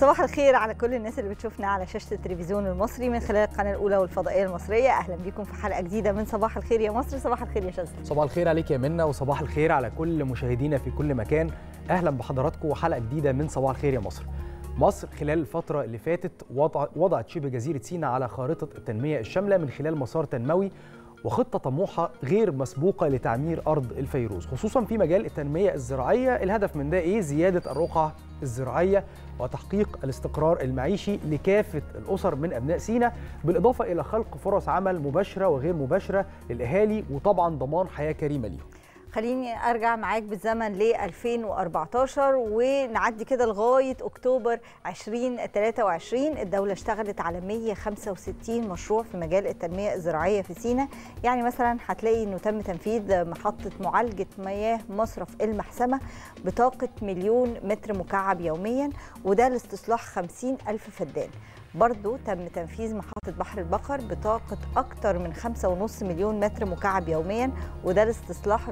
صباح الخير على كل الناس اللي بتشوفنا على شاشه التلفزيون المصري من خلال القناه الاولى والفضائيه المصريه اهلا بيكم في حلقه جديده من صباح الخير يا مصر صباح الخير يا شاذلي صباح الخير عليك يا منى وصباح الخير على كل مشاهدينا في كل مكان اهلا بحضراتكم وحلقه جديده من صباح الخير يا مصر مصر خلال الفترة اللي فاتت وضع وضعت شبه جزيرة سيناء على خارطة التنمية الشاملة من خلال مسار تنموي وخطة طموحة غير مسبوقة لتعمير أرض الفيروز خصوصا في مجال التنمية الزراعية الهدف من ده إيه؟ زيادة الرقعة الزراعية وتحقيق الاستقرار المعيشي لكافة الأسر من أبناء سيناء بالإضافة إلى خلق فرص عمل مباشرة وغير مباشرة للأهالي وطبعا ضمان حياة كريمة ليهم خليني ارجع معاك بالزمن ل 2014 ونعدي كده لغايه اكتوبر 2023 الدوله اشتغلت على 165 مشروع في مجال التنميه الزراعيه في سيناء يعني مثلا هتلاقي انه تم تنفيذ محطه معالجه مياه مصرف المحسمه بطاقه مليون متر مكعب يوميا وده لاستصلاح 50 الف فدان برضو تم تنفيذ محطة بحر البقر بطاقة أكثر من 5.5 مليون متر مكعب يوميا وده لاستصلاح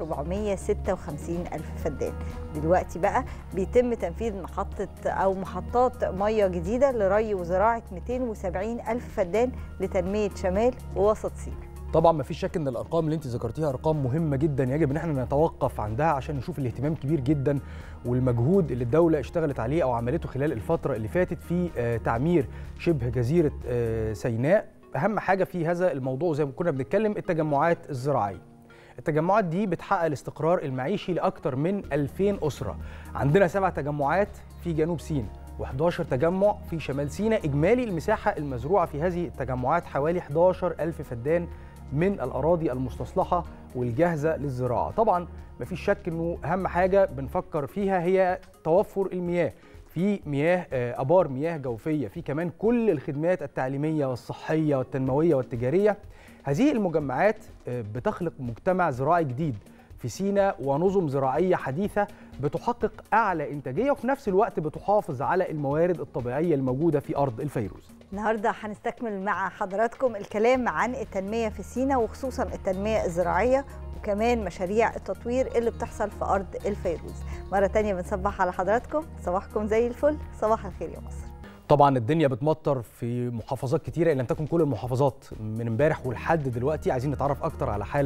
456 ألف فدان دلوقتي بقى بيتم تنفيذ محطة أو محطات مية جديدة لري وزراعة 270 ألف فدان لتنمية شمال ووسط سيناء طبعا ما فيش شك ان الارقام اللي انت ذكرتيها ارقام مهمه جدا يجب ان احنا نتوقف عندها عشان نشوف الاهتمام كبير جدا والمجهود اللي الدوله اشتغلت عليه او عملته خلال الفتره اللي فاتت في تعمير شبه جزيره سيناء اهم حاجه في هذا الموضوع زي ما كنا بنتكلم التجمعات الزراعيه التجمعات دي بتحقق الاستقرار المعيشي لاكثر من 2000 اسره عندنا سبع تجمعات في جنوب سيناء و11 تجمع في شمال سيناء إجمالي المساحة المزروعة في هذه التجمعات حوالي 11 ألف فدان من الأراضي المستصلحة والجاهزة للزراعة طبعا مفيش شك أنه أهم حاجة بنفكر فيها هي توفر المياه في مياه أبار مياه جوفية في كمان كل الخدمات التعليمية والصحية والتنموية والتجارية هذه المجمعات بتخلق مجتمع زراعي جديد في سيناء ونظم زراعية حديثة بتحقق أعلى إنتاجية وفي نفس الوقت بتحافظ على الموارد الطبيعية الموجودة في أرض الفيروز النهارده هنستكمل مع حضراتكم الكلام عن التنمية في سيناء وخصوصا التنمية الزراعية وكمان مشاريع التطوير اللي بتحصل في أرض الفيروز مرة تانية بنصبح على حضراتكم صباحكم زي الفل صباح الخير يا مصر طبعا الدنيا بتمطر في محافظات كتيرة إن لم تكن كل المحافظات من امبارح ولحد دلوقتي عايزين نتعرف أكتر على حالة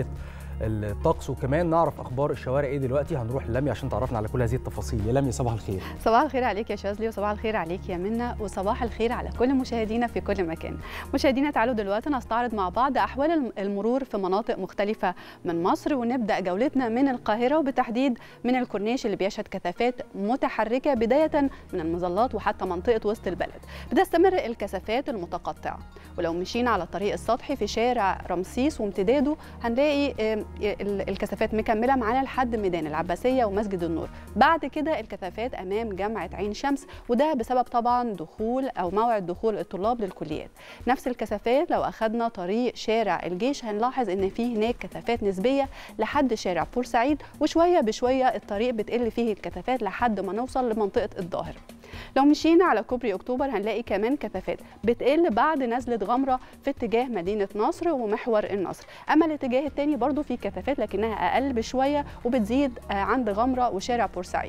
الطقس وكمان نعرف اخبار الشوارع ايه دلوقتي هنروح للمي عشان تعرفنا على كل هذه التفاصيل يا لمي صباح الخير صباح الخير عليك يا شاذلي وصباح الخير عليك يا منى وصباح الخير على كل مشاهدينا في كل مكان مشاهدينا تعالوا دلوقتي نستعرض مع بعض احوال المرور في مناطق مختلفه من مصر ونبدا جولتنا من القاهره وبالتحديد من الكورنيش اللي بيشهد كثافات متحركه بدايه من المظلات وحتى منطقه وسط البلد بتستمر الكثافات المتقطعه ولو مشينا على الطريق السطحي في شارع رمسيس وامتداده هنلاقي الكثافات مكمله معانا لحد ميدان العباسيه ومسجد النور بعد كده الكثافات امام جامعه عين شمس وده بسبب طبعا دخول او موعد دخول الطلاب للكليات نفس الكثافات لو اخذنا طريق شارع الجيش هنلاحظ ان في هناك كثافات نسبيه لحد شارع بورسعيد وشويه بشويه الطريق بتقل فيه الكثافات لحد ما نوصل لمنطقه الظاهر لو مشينا على كوبري اكتوبر هنلاقي كمان كثافات بتقل بعد نزله غمره في اتجاه مدينه نصر ومحور النصر اما الاتجاه الثاني برضو في كثافات لكنها اقل بشويه وبتزيد عند غمره وشارع بورسعيد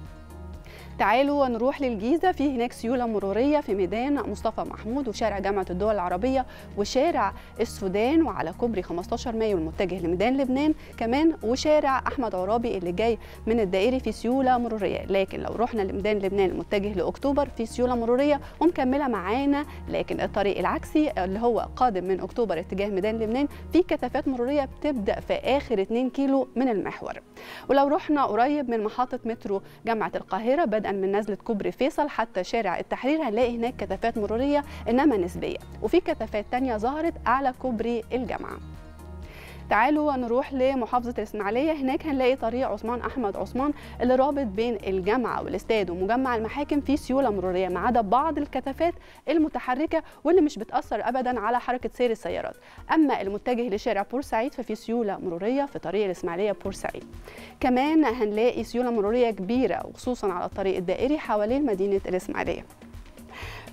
تعالوا نروح للجيزه في هناك سيوله مروريه في ميدان مصطفى محمود وشارع جامعه الدول العربيه وشارع السودان وعلى كوبري 15 مايو المتجه لميدان لبنان كمان وشارع احمد عرابي اللي جاي من الدائري في سيوله مروريه لكن لو رحنا لميدان لبنان المتجه لاكتوبر في سيوله مروريه ومكمله معانا لكن الطريق العكسي اللي هو قادم من اكتوبر اتجاه ميدان لبنان في كثافات مروريه بتبدا في اخر 2 كيلو من المحور ولو رحنا قريب من محطه مترو جامعه القاهره بدءا من نزله كوبري فيصل حتى شارع التحرير هنلاقي هناك كثافات مروريه انما نسبيه وفي كثافات تانية ظهرت اعلى كوبري الجامعه تعالوا نروح لمحافظة الإسماعيلية هناك هنلاقي طريق عثمان أحمد عثمان اللي رابط بين الجامعة والاستاد ومجمع المحاكم في سيولة مرورية ما عدا بعض الكثافات المتحركة واللي مش بتأثر أبدا على حركة سير السيارات أما المتجه لشارع بورسعيد ففي سيولة مرورية في طريق الإسماعيلية بورسعيد كمان هنلاقي سيولة مرورية كبيرة وخصوصا على الطريق الدائري حوالين مدينة الإسماعيلية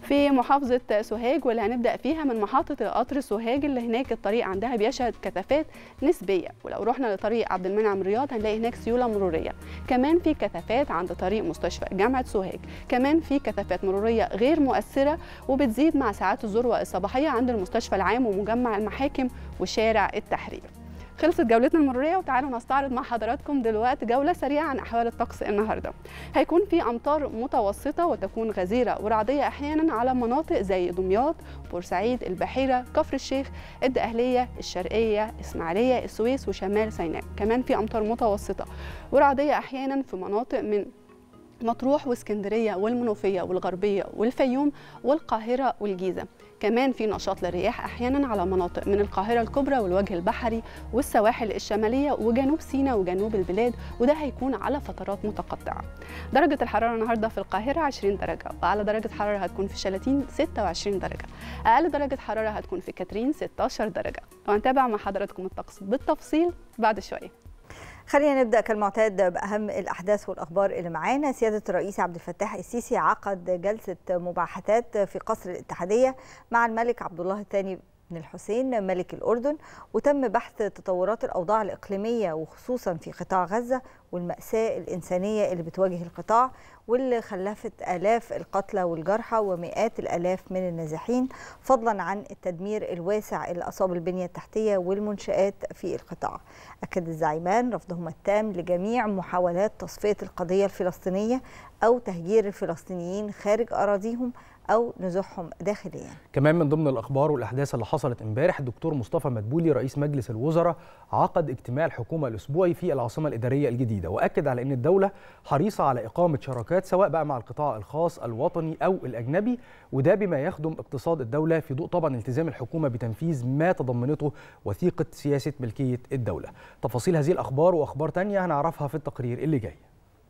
في محافظة سوهاج واللي هنبدأ فيها من محطة القطر سوهاج اللي هناك الطريق عندها بيشهد كثافات نسبية ولو رحنا لطريق عبد المنعم رياض هنلاقي هناك سيولة مرورية كمان في كثافات عند طريق مستشفى جامعة سوهاج كمان في كثافات مرورية غير مؤثرة وبتزيد مع ساعات الذروة الصباحية عند المستشفى العام ومجمع المحاكم وشارع التحرير خلصت جولتنا المروريه وتعالوا نستعرض مع حضراتكم دلوقتي جوله سريعه عن احوال الطقس النهارده هيكون في امطار متوسطه وتكون غزيره ورعديه احيانا على مناطق زي دمياط بورسعيد البحيره كفر الشيخ الدقهليه الشرقيه اسماعيليه السويس وشمال سيناء كمان في امطار متوسطه ورعديه احيانا في مناطق من مطروح واسكندريه والمنوفيه والغربيه والفيوم والقاهره والجيزه كمان في نشاط للرياح احيانا على مناطق من القاهره الكبرى والوجه البحري والسواحل الشماليه وجنوب سيناء وجنوب البلاد وده هيكون على فترات متقطعه. درجه الحراره النهارده في القاهره 20 درجه واعلى درجه حراره هتكون في شلاتين 26 درجه. اقل درجه حراره هتكون في كاترين 16 درجه. وهنتابع مع حضراتكم الطقس بالتفصيل بعد شويه. خلينا نبدا كالمعتاد باهم الاحداث والاخبار اللي معانا سياده الرئيس عبد الفتاح السيسي عقد جلسه مباحثات في قصر الاتحاديه مع الملك عبد الله الثاني بن الحسين ملك الأردن وتم بحث تطورات الأوضاع الإقليمية وخصوصا في قطاع غزة والمأساة الإنسانية اللي بتواجه القطاع واللي خلفت آلاف القتلى والجرحى ومئات الآلاف من النازحين فضلا عن التدمير الواسع اللي أصاب البنية التحتية والمنشآت في القطاع أكد الزعيمان رفضهما التام لجميع محاولات تصفية القضية الفلسطينية أو تهجير الفلسطينيين خارج أراضيهم او نزوحهم داخليا. كمان من ضمن الاخبار والاحداث اللي حصلت امبارح الدكتور مصطفى مدبولي رئيس مجلس الوزراء عقد اجتماع الحكومه الاسبوعي في العاصمه الاداريه الجديده واكد على ان الدوله حريصه على اقامه شراكات سواء بقى مع القطاع الخاص الوطني او الاجنبي وده بما يخدم اقتصاد الدوله في ضوء طبعا التزام الحكومه بتنفيذ ما تضمنته وثيقه سياسه ملكيه الدوله. تفاصيل هذه الاخبار واخبار تانية هنعرفها في التقرير اللي جاي.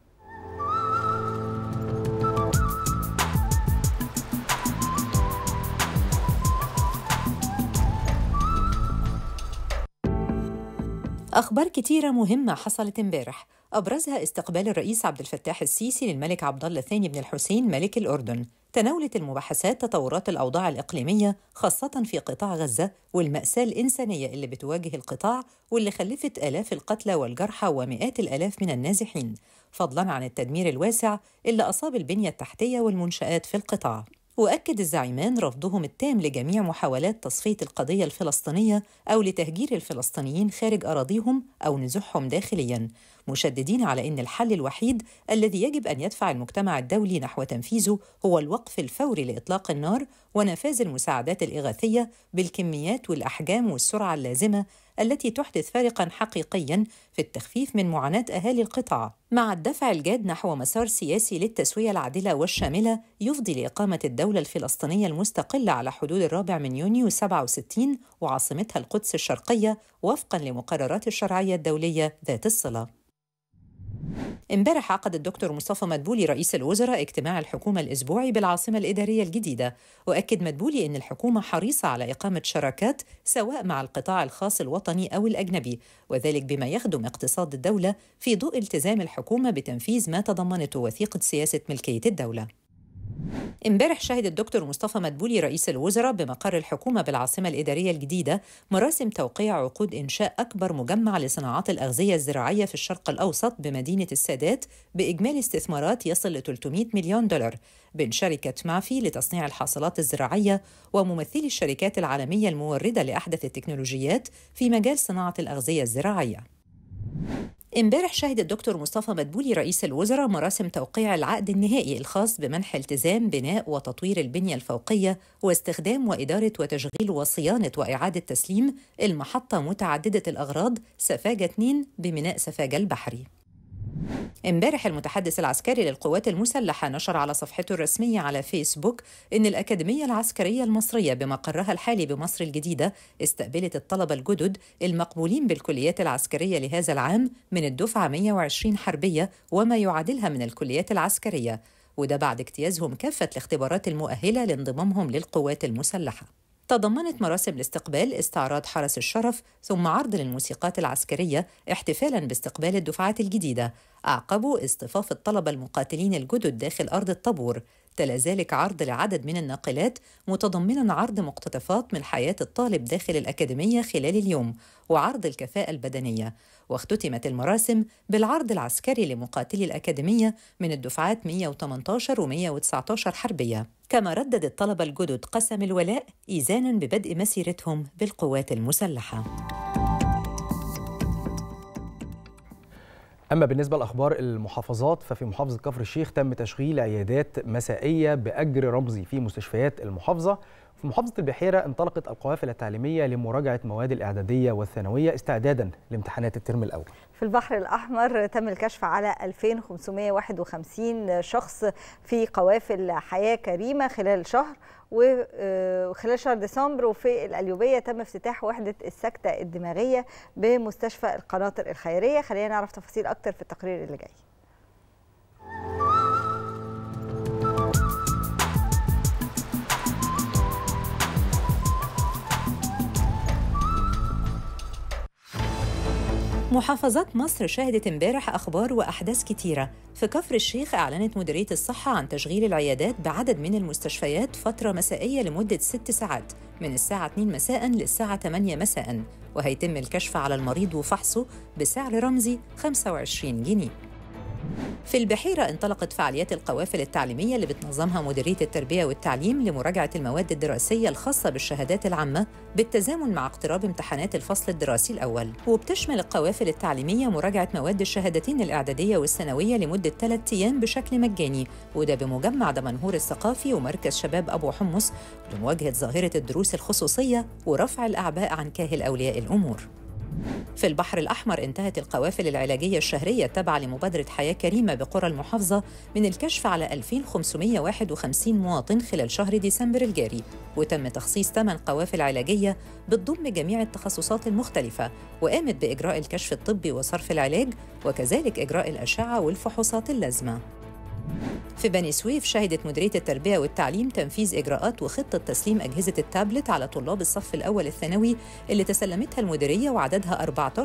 أخبار كتيرة مهمة حصلت امبارح أبرزها استقبال الرئيس عبد الفتاح السيسي للملك عبد الله الثاني بن الحسين ملك الأردن تناولت المباحثات تطورات الأوضاع الإقليمية خاصة في قطاع غزة والمأساة الإنسانية اللي بتواجه القطاع واللي خلفت آلاف القتلى والجرحى ومئات الآلاف من النازحين فضلا عن التدمير الواسع اللي أصاب البنية التحتية والمنشآت في القطاع واكد الزعيمان رفضهم التام لجميع محاولات تصفيه القضيه الفلسطينيه او لتهجير الفلسطينيين خارج اراضيهم او نزوحهم داخليا مشددين على ان الحل الوحيد الذي يجب ان يدفع المجتمع الدولي نحو تنفيذه هو الوقف الفوري لاطلاق النار ونفاذ المساعدات الاغاثيه بالكميات والاحجام والسرعه اللازمه التي تحدث فارقا حقيقيا في التخفيف من معاناه اهالي القطاع مع الدفع الجاد نحو مسار سياسي للتسويه العادله والشامله يفضي لاقامه الدوله الفلسطينيه المستقله على حدود الرابع من يونيو 67 وعاصمتها القدس الشرقيه وفقا لمقررات الشرعيه الدوليه ذات الصله امبارح عقد الدكتور مصطفى مدبولي رئيس الوزراء اجتماع الحكومة الأسبوعي بالعاصمة الإدارية الجديدة وأكد مدبولي أن الحكومة حريصة على إقامة شراكات سواء مع القطاع الخاص الوطني أو الأجنبي وذلك بما يخدم اقتصاد الدولة في ضوء التزام الحكومة بتنفيذ ما تضمنته وثيقة سياسة ملكية الدولة امبارح شهد الدكتور مصطفى مدبولي رئيس الوزراء بمقر الحكومة بالعاصمة الإدارية الجديدة مراسم توقيع عقود إنشاء أكبر مجمع لصناعات الأغذية الزراعية في الشرق الأوسط بمدينة السادات بإجمالي استثمارات يصل ل 300 مليون دولار بين شركة مافي لتصنيع الحاصلات الزراعية وممثلي الشركات العالمية الموردة لأحدث التكنولوجيات في مجال صناعة الأغذية الزراعية. امبارح شهد الدكتور مصطفى مدبولي رئيس الوزراء مراسم توقيع العقد النهائي الخاص بمنح التزام بناء وتطوير البنية الفوقية واستخدام وإدارة وتشغيل وصيانة وإعادة تسليم المحطة متعددة الأغراض سفاجة 2 بميناء سفاجة البحري. امبارح المتحدث العسكري للقوات المسلحة نشر على صفحته الرسمية على فيسبوك إن الأكاديمية العسكرية المصرية بمقرها الحالي بمصر الجديدة استقبلت الطلبة الجدد المقبولين بالكليات العسكرية لهذا العام من الدفعة 120 حربية وما يعادلها من الكليات العسكرية وده بعد اجتيازهم كافة الاختبارات المؤهلة لانضمامهم للقوات المسلحة تضمنت مراسم الاستقبال استعراض حرس الشرف ثم عرض للموسيقات العسكرية احتفالا باستقبال الدفعات الجديدة أعقبوا اصطفاف الطلبة المقاتلين الجدد داخل أرض الطابور تلا ذلك عرض لعدد من الناقلات متضمنا عرض مقتطفات من حياة الطالب داخل الأكاديمية خلال اليوم وعرض الكفاءة البدنية واختتمت المراسم بالعرض العسكري لمقاتلي الأكاديمية من الدفعات 118 و 119 حربية كما ردد الطلبة الجدد قسم الولاء إيزانا ببدء مسيرتهم بالقوات المسلحة أما بالنسبة لأخبار المحافظات ففي محافظة كفر الشيخ تم تشغيل عيادات مسائية بأجر رمزي في مستشفيات المحافظة في محافظة البحيرة انطلقت القوافل التعليمية لمراجعة مواد الإعدادية والثانوية استعدادا لامتحانات الترم الأول في البحر الأحمر تم الكشف على 2551 شخص في قوافل حياة كريمة خلال شهر وخلال شهر ديسمبر وفي القليوبية تم افتتاح وحدة السكتة الدماغية بمستشفى القناطر الخيرية خلينا نعرف تفاصيل أكتر في التقرير اللي جاي محافظات مصر شهدت امبارح أخبار وأحداث كتيرة في كفر الشيخ أعلنت مديرية الصحة عن تشغيل العيادات بعدد من المستشفيات فترة مسائية لمدة ست ساعات من الساعة 2 مساء للساعة 8 مساء وهيتم الكشف على المريض وفحصه بسعر رمزي 25 جنيه في البحيرة انطلقت فعاليات القوافل التعليمية اللي بتنظمها مديرية التربية والتعليم لمراجعة المواد الدراسية الخاصة بالشهادات العامة بالتزامن مع اقتراب امتحانات الفصل الدراسي الأول وبتشمل القوافل التعليمية مراجعة مواد الشهادتين الإعدادية والثانوية لمدة ثلاثة أيام بشكل مجاني وده بمجمع دمنهور الثقافي ومركز شباب أبو حمص لمواجهة ظاهرة الدروس الخصوصية ورفع الأعباء عن كاهل أولياء الأمور في البحر الأحمر انتهت القوافل العلاجية الشهرية التابعة لمبادرة حياة كريمة بقرى المحافظة من الكشف على 2551 مواطن خلال شهر ديسمبر الجاري وتم تخصيص 8 قوافل علاجية بتضم جميع التخصصات المختلفة وقامت بإجراء الكشف الطبي وصرف العلاج وكذلك إجراء الأشعة والفحوصات اللازمة في بني سويف شهدت مديرية التربية والتعليم تنفيذ إجراءات وخطة تسليم أجهزة التابلت على طلاب الصف الأول الثانوي اللي تسلمتها المديرية وعددها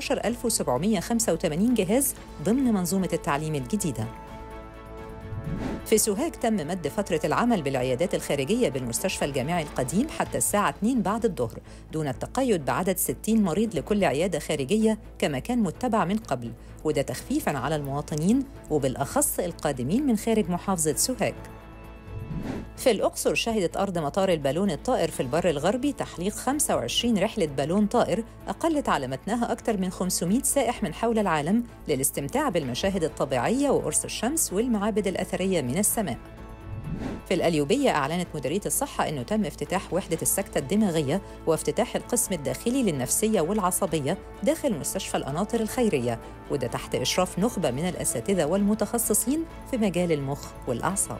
14785 جهاز ضمن منظومة التعليم الجديدة. في سوهاج تم مد فترة العمل بالعيادات الخارجية بالمستشفى الجامعي القديم حتى الساعة 2 بعد الظهر دون التقيد بعدد 60 مريض لكل عيادة خارجية كما كان متبع من قبل وده تخفيفاً على المواطنين وبالأخص القادمين من خارج محافظة سوهاج في الأقصر شهدت أرض مطار البالون الطائر في البر الغربي تحليق 25 رحلة بالون طائر أقلت على متنها أكثر من 500 سائح من حول العالم للاستمتاع بالمشاهد الطبيعية وقرص الشمس والمعابد الأثرية من السماء في الأليوبية أعلنت مديرية الصحة أنه تم افتتاح وحدة السكتة الدماغية وافتتاح القسم الداخلي للنفسية والعصبية داخل مستشفى القناطر الخيرية وده تحت إشراف نخبة من الأساتذة والمتخصصين في مجال المخ والأعصاب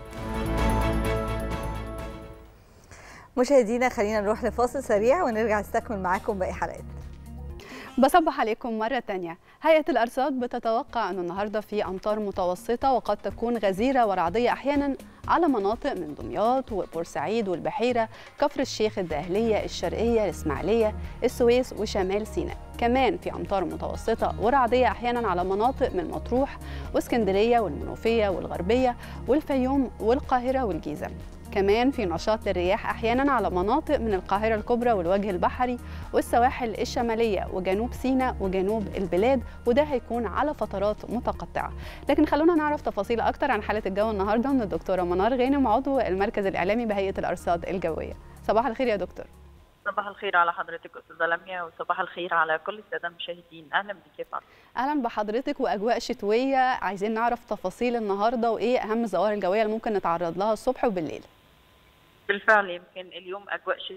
مشاهدينا خلينا نروح لفاصل سريع ونرجع نستكمل معاكم باقي حلقات بصبح عليكم مرة تانية هيئة الأرصاد بتتوقع أن النهاردة في أمطار متوسطة وقد تكون غزيرة ورعدية أحيانا على مناطق من دمياط وبورسعيد والبحيرة كفر الشيخ الدهلية الشرقية الإسماعيلية السويس وشمال سيناء كمان في أمطار متوسطة ورعدية أحيانا على مناطق من مطروح واسكندرية والمنوفية والغربية والفيوم والقاهرة والجيزة كمان في نشاط للرياح احيانا على مناطق من القاهره الكبرى والوجه البحري والسواحل الشماليه وجنوب سيناء وجنوب البلاد وده هيكون على فترات متقطعه لكن خلونا نعرف تفاصيل اكتر عن حاله الجو النهارده من الدكتوره منار غانم عضو المركز الاعلامي بهيئه الارصاد الجويه صباح الخير يا دكتور صباح الخير على حضرتك استاذه لميا وصباح الخير على كل الساده المشاهدين اهلا بك يا فندم اهلا بحضرتك واجواء شتويه عايزين نعرف تفاصيل النهارده وايه اهم الظواهر الجويه اللي ممكن نتعرض لها الصبح وبالليل بالفعل يمكن اليوم اجواء شتويه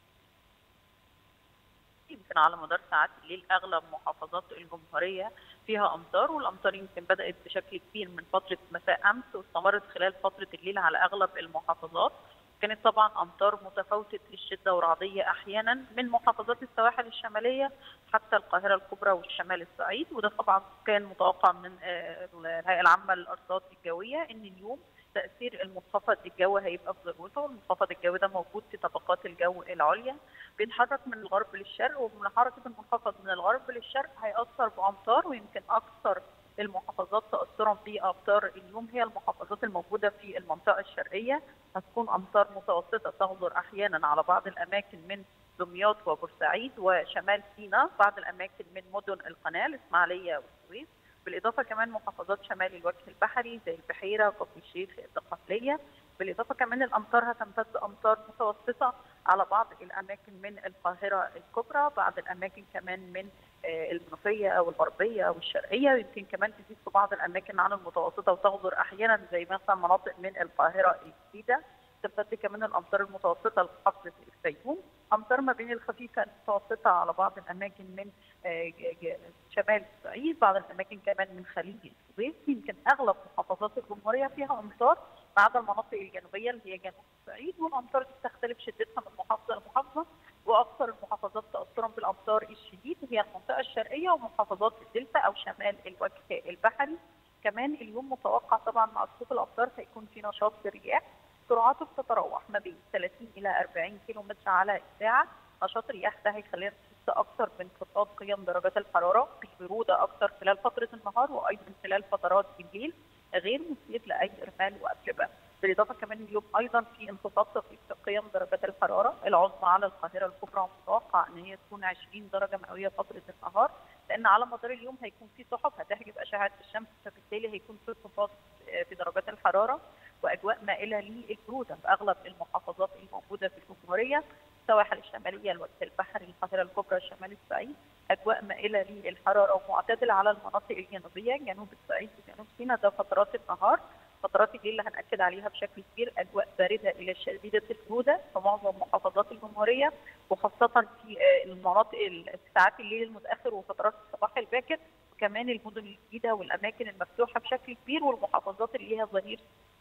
يمكن على مدار ساعات الليل اغلب محافظات الجمهوريه فيها امطار والامطار يمكن بدات بشكل كبير من فتره مساء امس واستمرت خلال فتره الليل على اغلب المحافظات كانت طبعا امطار متفاوته الشده ورعديه احيانا من محافظات السواحل الشماليه حتى القاهره الكبرى والشمال الصعيد وده طبعا كان متوقع من الهيئه العامه للارصاد الجويه ان اليوم تاثير المنخفض الجوي هيبقى في ذروته، المنخفض الجوي ده موجود في طبقات الجو العليا بيتحرك من الغرب للشرق ومن حركه المنخفض من الغرب للشرق هيأثر بامطار ويمكن اكثر المحافظات تاثرا بامطار اليوم هي المحافظات الموجوده في المنطقه الشرقيه هتكون امطار متوسطه تغدر احيانا على بعض الاماكن من دمياط وبورسعيد وشمال سيناء بعض الاماكن من مدن القناه الاسماعيليه والسويس بالاضافه كمان محافظات شمال الوجه البحري زي البحيره كفر الشيخ الدقهليه بالاضافه كمان الامطار هتمتد امطار متوسطه على بعض الاماكن من القاهره الكبرى بعض الاماكن كمان من المنوفيه او الغربيه او الشرقيه ويمكن كمان تزيد في بعض الاماكن عن المتوسطه وتغدر احيانا زي مثلا مناطق من القاهره الجديده تمتد كمان الامطار المتوسطه لمحافظه الفيوم امطار ما بين الخفيفه المتوسطه على بعض الاماكن من شمال الصعيد بعض الاماكن كمان من خليج السويس يمكن اغلب محافظات الجمهوريه فيها امطار ما عدا المناطق الجنوبيه اللي هي جنوب الصعيد والامطار دي بتختلف شدتها من محافظه لمحافظه واكثر المحافظات تاثرا بالامطار الشديد هي المنطقه الشرقيه ومحافظات الدلتا او شمال الوجه البحري كمان اليوم متوقع طبعا مع سقوط الامطار هيكون في نشاط في الرياح سرعاته بتتراوح ما بين 30 الى 40 كيلو متر على الساعه نشاط الرياح ده هيخلينا نحس اكثر بانخفاض قيم درجات الحراره ببروده اكثر خلال فتره النهار وايضا خلال فترات الليل غير مثير لاي ارمال واتربه بالاضافه كمان اليوم ايضا في انخفاض في قيم درجات الحراره العظمى على القاهره الكبرى متوقع ان هي تكون 20 درجه مئويه فتره النهار لان على مدار اليوم هيكون في سحب هتحجب اشعه الشمس فبالتالي هيكون في انخفاض في درجات الحراره واجواء مائله للبروده في اغلب المحافظات الموجوده في الجمهوريه السواحل الشماليه الوجه البحري القاهره الكبرى شمال الصعيد اجواء مائله للحراره ومعتدله على المناطق الجنوبيه جنوب الصعيد وجنوب سيناء ده فترات النهار فترات الليل اللي هنأكد عليها بشكل كبير أجواء باردة إلى شديدة البرودة في معظم محافظات الجمهورية وخاصة في المناطق ساعات الليل المتأخر وفترات الصباح الباكر وكمان المدن الجديدة والأماكن المفتوحة بشكل كبير والمحافظات اللي ليها ظهير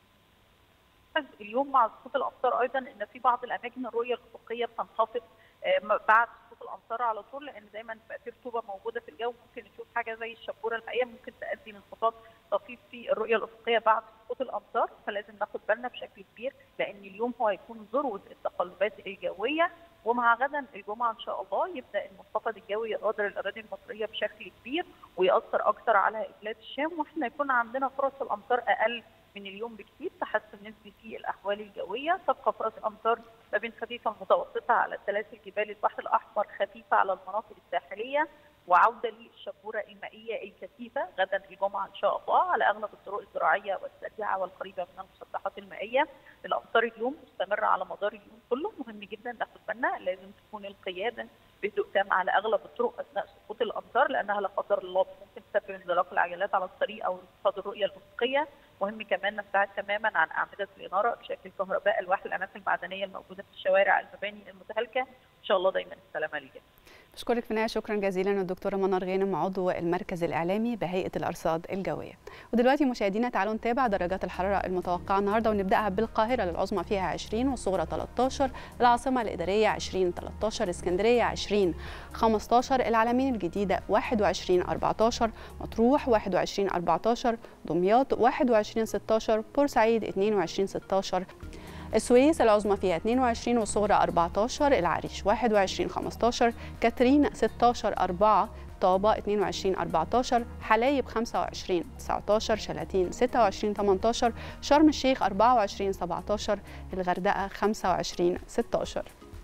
اليوم مع سقوط الامطار ايضا ان في بعض الاماكن الرؤيه الافقيه بتنخفض بعد سقوط الامطار على طول لان دايما بقى في رطوبه موجوده في الجو ممكن نشوف حاجه زي الشبوره المائيه ممكن تؤدي لانخفاض طفيف في الرؤيه الافقيه بعد سقوط الامطار فلازم ناخد بالنا بشكل كبير لان اليوم هو هيكون ذروه التقلبات الجويه ومع غدا الجمعه ان شاء الله يبدا المنخفض الجوي يغادر الاراضي المصريه بشكل كبير ويأثر اكثر على بلاد الشام واحنا يكون عندنا فرص الامطار اقل من اليوم بكثير تحسن نسبي في الاحوال الجويه تبقى فرص امطار ما بين خفيفه متوسطه على سلاسل جبال البحر الاحمر خفيفه على المناطق الساحليه وعوده للشبوره المائيه الكثيفه غدا الجمعه ان شاء الله على اغلب الطرق الزراعيه والسريعه والقريبه من المسطحات المائيه الامطار اليوم مستمره على مدار اليوم كله مهم جدا ناخد بالنا لازم تكون القياده بهدوء تام على اغلب الطرق اثناء سقوط الامطار لانها لا قدر الله ممكن تسبب انزلاق العجلات على الطريق او انخفاض الرؤيه الافقيه مهم كمان نبتعد تماما عن اعمده الاناره بشكل كهرباء الواح الانابيب المعدنيه الموجوده في الشوارع المباني المتهالكه ان شاء الله دايما السلامه للجميع بشكرك في النهايه شكرا جزيلا الدكتوره منار غانم عضو المركز الاعلامي بهيئه الارصاد الجويه ودلوقتي مشاهدينا تعالوا نتابع درجات الحراره المتوقعه النهارده ونبداها بالقاهره للعظمى فيها 20 والصغرى 13 العاصمه الاداريه 20 13 اسكندريه 20 15 العلمين الجديده 21 14 مطروح 21 14 دمياط 21 16 بورسعيد 22 16 السويس العظمى فيها 22 والصغرى 14 العريش 21 15 كاترين 16 4 طابة 22 14 حلايب 25 19 شلاتين 26 18 شرم الشيخ 24 17 الغردقة 25 16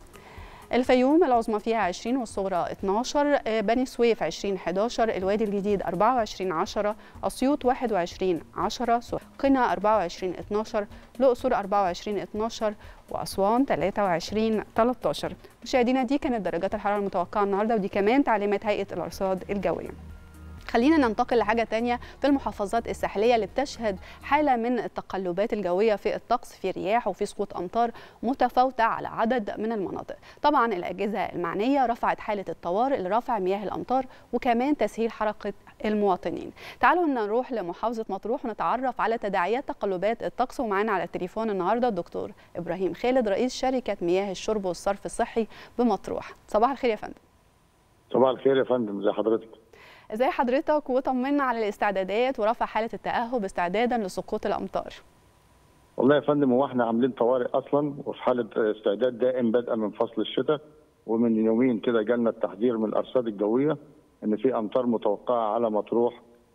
الفيوم العظمى فيها 20 والصغرى 12 بني سويف 20 11 الوادي الجديد 24 10 اسيوط 21 10 قنا 24 12 الاقصر 24 12 واسوان 23 13 مشاهدينا دي كانت درجات الحراره المتوقعه النهارده ودي كمان تعليمات هيئه الارصاد الجويه خلينا ننتقل لحاجة تانية في المحافظات الساحلية اللي بتشهد حالة من التقلبات الجوية في الطقس في رياح وفي سقوط أمطار متفاوتة على عدد من المناطق طبعا الأجهزة المعنية رفعت حالة الطوارئ لرفع مياه الأمطار وكمان تسهيل حركة المواطنين تعالوا نروح لمحافظة مطروح ونتعرف على تداعيات تقلبات الطقس ومعانا على التليفون النهاردة الدكتور إبراهيم خالد رئيس شركة مياه الشرب والصرف الصحي بمطروح صباح الخير يا فندم صباح الخير يا فندم ازي حضرتك ازي حضرتك وطمنا على الاستعدادات ورفع حاله التاهب استعدادا لسقوط الامطار والله يا فندم هو احنا عاملين طوارئ اصلا وفي حاله استعداد دائم بدءا من فصل الشتاء ومن يومين كده جالنا التحذير من الارصاد الجويه ان في امطار متوقعه على مطروح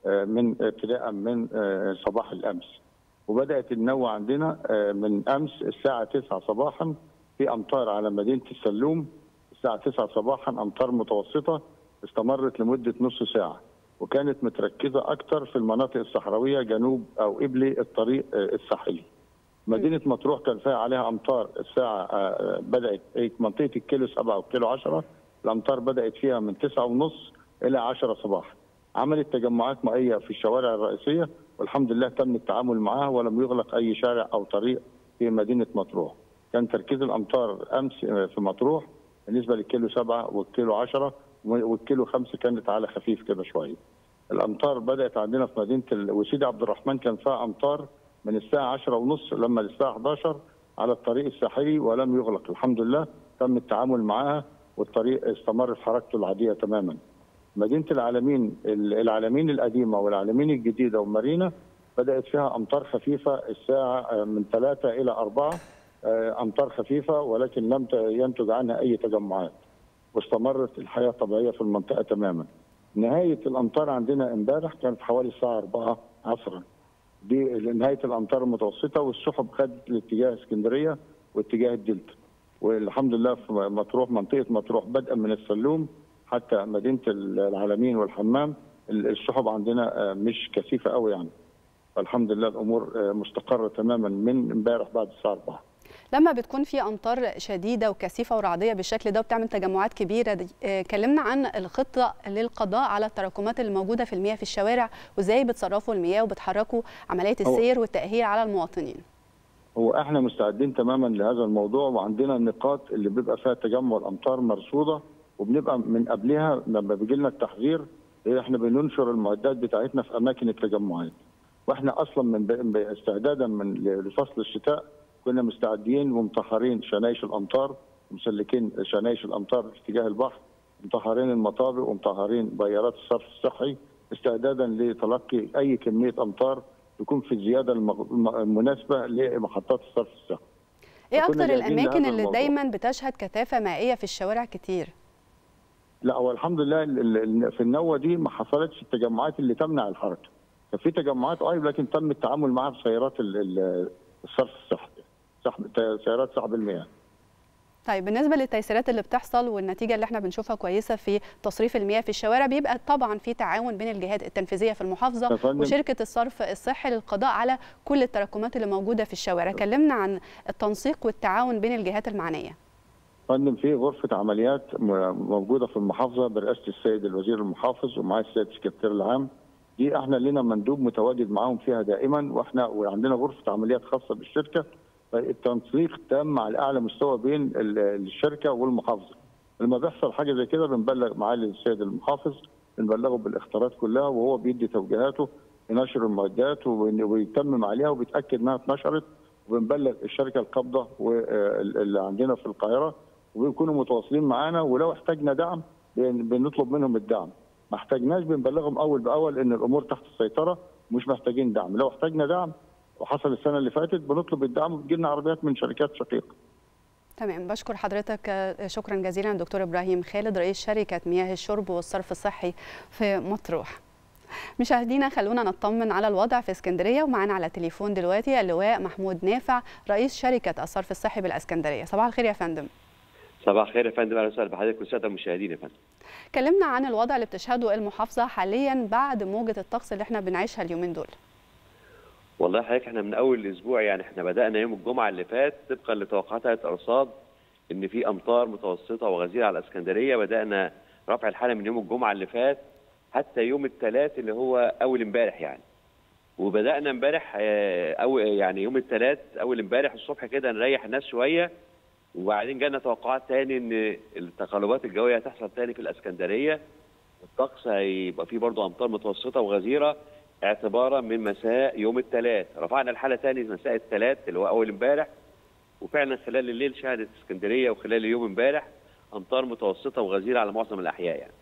من ابتداء من صباح الامس وبدات النوة عندنا من امس الساعه 9 صباحا في امطار على مدينه السلوم الساعه 9 صباحا امطار متوسطه استمرت لمده نص ساعه وكانت متركزه اكثر في المناطق الصحراويه جنوب او قبلي الطريق الساحلي. مدينه مطروح كان فيها عليها امطار الساعه بدات منطقه الكيلو 7 والكيلو 10 الامطار بدات فيها من 9 ونص الى 10 صباحا. عملت تجمعات مائيه في الشوارع الرئيسيه والحمد لله تم التعامل معها ولم يغلق اي شارع او طريق في مدينه مطروح. كان تركيز الامطار امس في مطروح بالنسبه للكيلو 7 والكيلو 10 والكيلو 5 كانت على خفيف كده شويه. الامطار بدات عندنا في مدينه وسيدي عبد الرحمن كان فيها امطار من الساعه 10 ونص لما للساعه 11 على الطريق الساحلي ولم يغلق الحمد لله تم التعامل معها والطريق استمر في حركته العاديه تماما. مدينه العالمين العالمين القديمه والعالمين الجديده ومارينا بدات فيها امطار خفيفه الساعه من 3 الى 4 امطار خفيفه ولكن لم ينتج عنها اي تجمعات. واستمرت الحياه الطبيعيه في المنطقه تماما. نهايه الامطار عندنا امبارح كانت حوالي الساعه 4 عصرا. دي نهايه الامطار المتوسطه والسحب خدت لاتجاه اسكندريه واتجاه الدلتا. والحمد لله في مطروح منطقه مطروح بدءا من السلوم حتى مدينه العالمين والحمام السحب عندنا مش كثيفه قوي يعني. فالحمد لله الامور مستقره تماما من امبارح بعد الساعه 4. لما بتكون في امطار شديده وكثيفه ورعديه بالشكل ده وبتعمل تجمعات كبيره دي كلمنا عن الخطه للقضاء على التراكمات اللي موجوده في المياه في الشوارع وازاي بتصرفوا المياه وبتحركوا عمليه السير والتاهيل على المواطنين هو احنا مستعدين تماما لهذا الموضوع وعندنا النقاط اللي بيبقى فيها تجمع الامطار مرصوده وبنبقى من قبلها لما بيجي لنا التحذير احنا بننشر المعدات بتاعتنا في اماكن التجمعات واحنا اصلا من استعدادا من لفصل الشتاء كنا مستعدين ومطهرين شنايش الامطار ومسلكين شنايش الامطار في اتجاه البحر مطهرين المطابق ومطهرين بيارات الصرف الصحي استعدادا لتلقي اي كميه امطار تكون في الزياده المناسبه لمحطات الصرف الصحي. ايه اكتر الاماكن اللي دايما بتشهد كثافه مائيه في الشوارع كتير؟ لا هو الحمد لله في النوه دي ما حصلتش التجمعات اللي تمنع الحركه. كان في تجمعات ايوه لكن تم التعامل معها بسيارات الصرف الصحي. سحب سيارات سحب المياه. طيب بالنسبه للتيسيرات اللي بتحصل والنتيجه اللي احنا بنشوفها كويسه في تصريف المياه في الشوارع بيبقى طبعا في تعاون بين الجهات التنفيذيه في المحافظه وشركه الصرف الصحي للقضاء على كل التراكمات اللي موجوده في الشوارع كلمنا عن التنسيق والتعاون بين الجهات المعنيه فندم في غرفه عمليات موجوده في المحافظه برئاسه السيد الوزير المحافظ ومعاه السيد السكرتير العام دي احنا لنا مندوب متواجد معاهم فيها دائما واحنا وعندنا غرفه عمليات خاصه بالشركه التنسيق تام على اعلى مستوى بين الشركه والمحافظه. لما بيحصل حاجه زي كده بنبلغ معالي السيد المحافظ بنبلغه بالاختيارات كلها وهو بيدي توجيهاته بنشر المعدات وبيتمم عليها وبيتاكد انها اتنشرت وبنبلغ الشركه القابضه اللي عندنا في القاهره وبيكونوا متواصلين معانا ولو احتاجنا دعم بنطلب منهم الدعم. ما احتاجناش بنبلغهم اول باول ان الامور تحت السيطره مش محتاجين دعم، لو احتاجنا دعم وحصل السنه اللي فاتت بنطلب الدعم وبتجي لنا عربيات من شركات شقيقه. تمام بشكر حضرتك شكرا جزيلا دكتور ابراهيم خالد رئيس شركه مياه الشرب والصرف الصحي في مطروح. مشاهدينا خلونا نطمن على الوضع في اسكندريه ومعانا على التليفون دلوقتي اللواء محمود نافع رئيس شركه الصرف الصحي بالاسكندريه صباح الخير يا فندم. صباح الخير يا فندم اهلا وسهلا بحضرتك والساده المشاهدين يا فندم. كلمنا عن الوضع اللي بتشهده المحافظه حاليا بعد موجه الطقس اللي احنا بنعيشها اليومين دول. والله حضرتك احنا من اول الاسبوع يعني احنا بدانا يوم الجمعه اللي فات طبقا لتوقعات هيئه الارصاد ان في امطار متوسطه وغزيره على الاسكندريه بدانا رفع الحاله من يوم الجمعه اللي فات حتى يوم الثلاث اللي هو اول امبارح يعني وبدانا امبارح او يعني يوم الثلاث اول امبارح الصبح كده نريح الناس شويه وبعدين جالنا توقعات تاني ان التقلبات الجويه هتحصل تاني في الاسكندريه الطقس هيبقى فيه برضه امطار متوسطه وغزيره اعتبارا من مساء يوم الثلاث رفعنا الحاله ثاني مساء الثلاث اللي هو اول امبارح وفعلا خلال الليل شهدت اسكندريه وخلال اليوم امبارح امطار متوسطه وغزيره على معظم الاحياء يعني.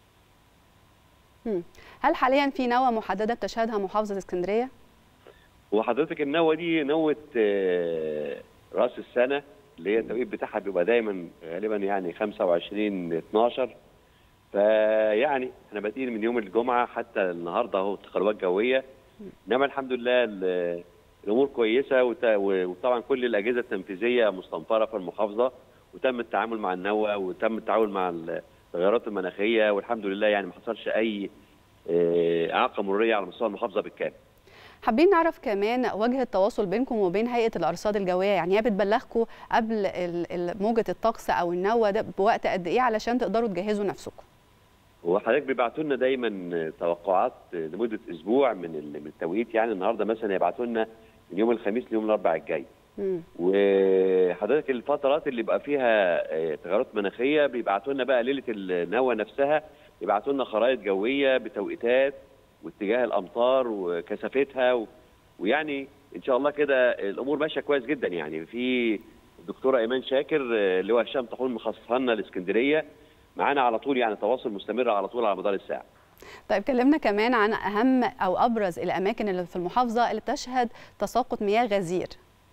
هل حاليا في نوى محدده بتشهدها محافظه اسكندريه؟ وحضرتك النوى دي نوه راس السنه اللي هي التوقيت بتاعها بيبقى دايما غالبا يعني 25 12 فيعني احنا بادئين من يوم الجمعه حتى النهارده اهو تقلبات جويه انما الحمد لله ال- الامور كويسه وت- وطبعا كل الاجهزه التنفيذيه مستنفره في المحافظه وتم التعامل مع النوى وتم التعامل مع التغيرات المناخيه والحمد لله يعني ما حصلش اي آه، اعاقه مروريه على مستوى المحافظه بالكامل. حابين نعرف كمان وجه التواصل بينكم وبين هيئه الارصاد الجويه يعني هي بتبلغكم قبل ال- ال- موجه الطقس او النوى ده بوقت قد ايه علشان تقدروا تجهزوا نفسكم وحضرتك بيبعتوا لنا دايما توقعات لمده اسبوع من ال- من التوقيت يعني النهارده مثلا يبعتوا لنا من يوم الخميس ليوم الاربعاء الجاي. مم. وحضرتك الفترات اللي بيبقى فيها آه، تغيرات مناخيه بيبعتوا لنا بقى ليله النوى نفسها يبعتوا لنا خرائط جويه بتوقيتات واتجاه الامطار وكثافتها و... ويعني ان شاء الله كده الامور ماشيه كويس جدا يعني في الدكتوره ايمان شاكر آه، اللي هو هشام طاحون مخصصها لنا الاسكندريه معانا على طول يعني تواصل مستمر على طول على مدار الساعه طيب كلمنا كمان عن اهم او ابرز الاماكن اللي في المحافظه اللي بتشهد تساقط مياه غزير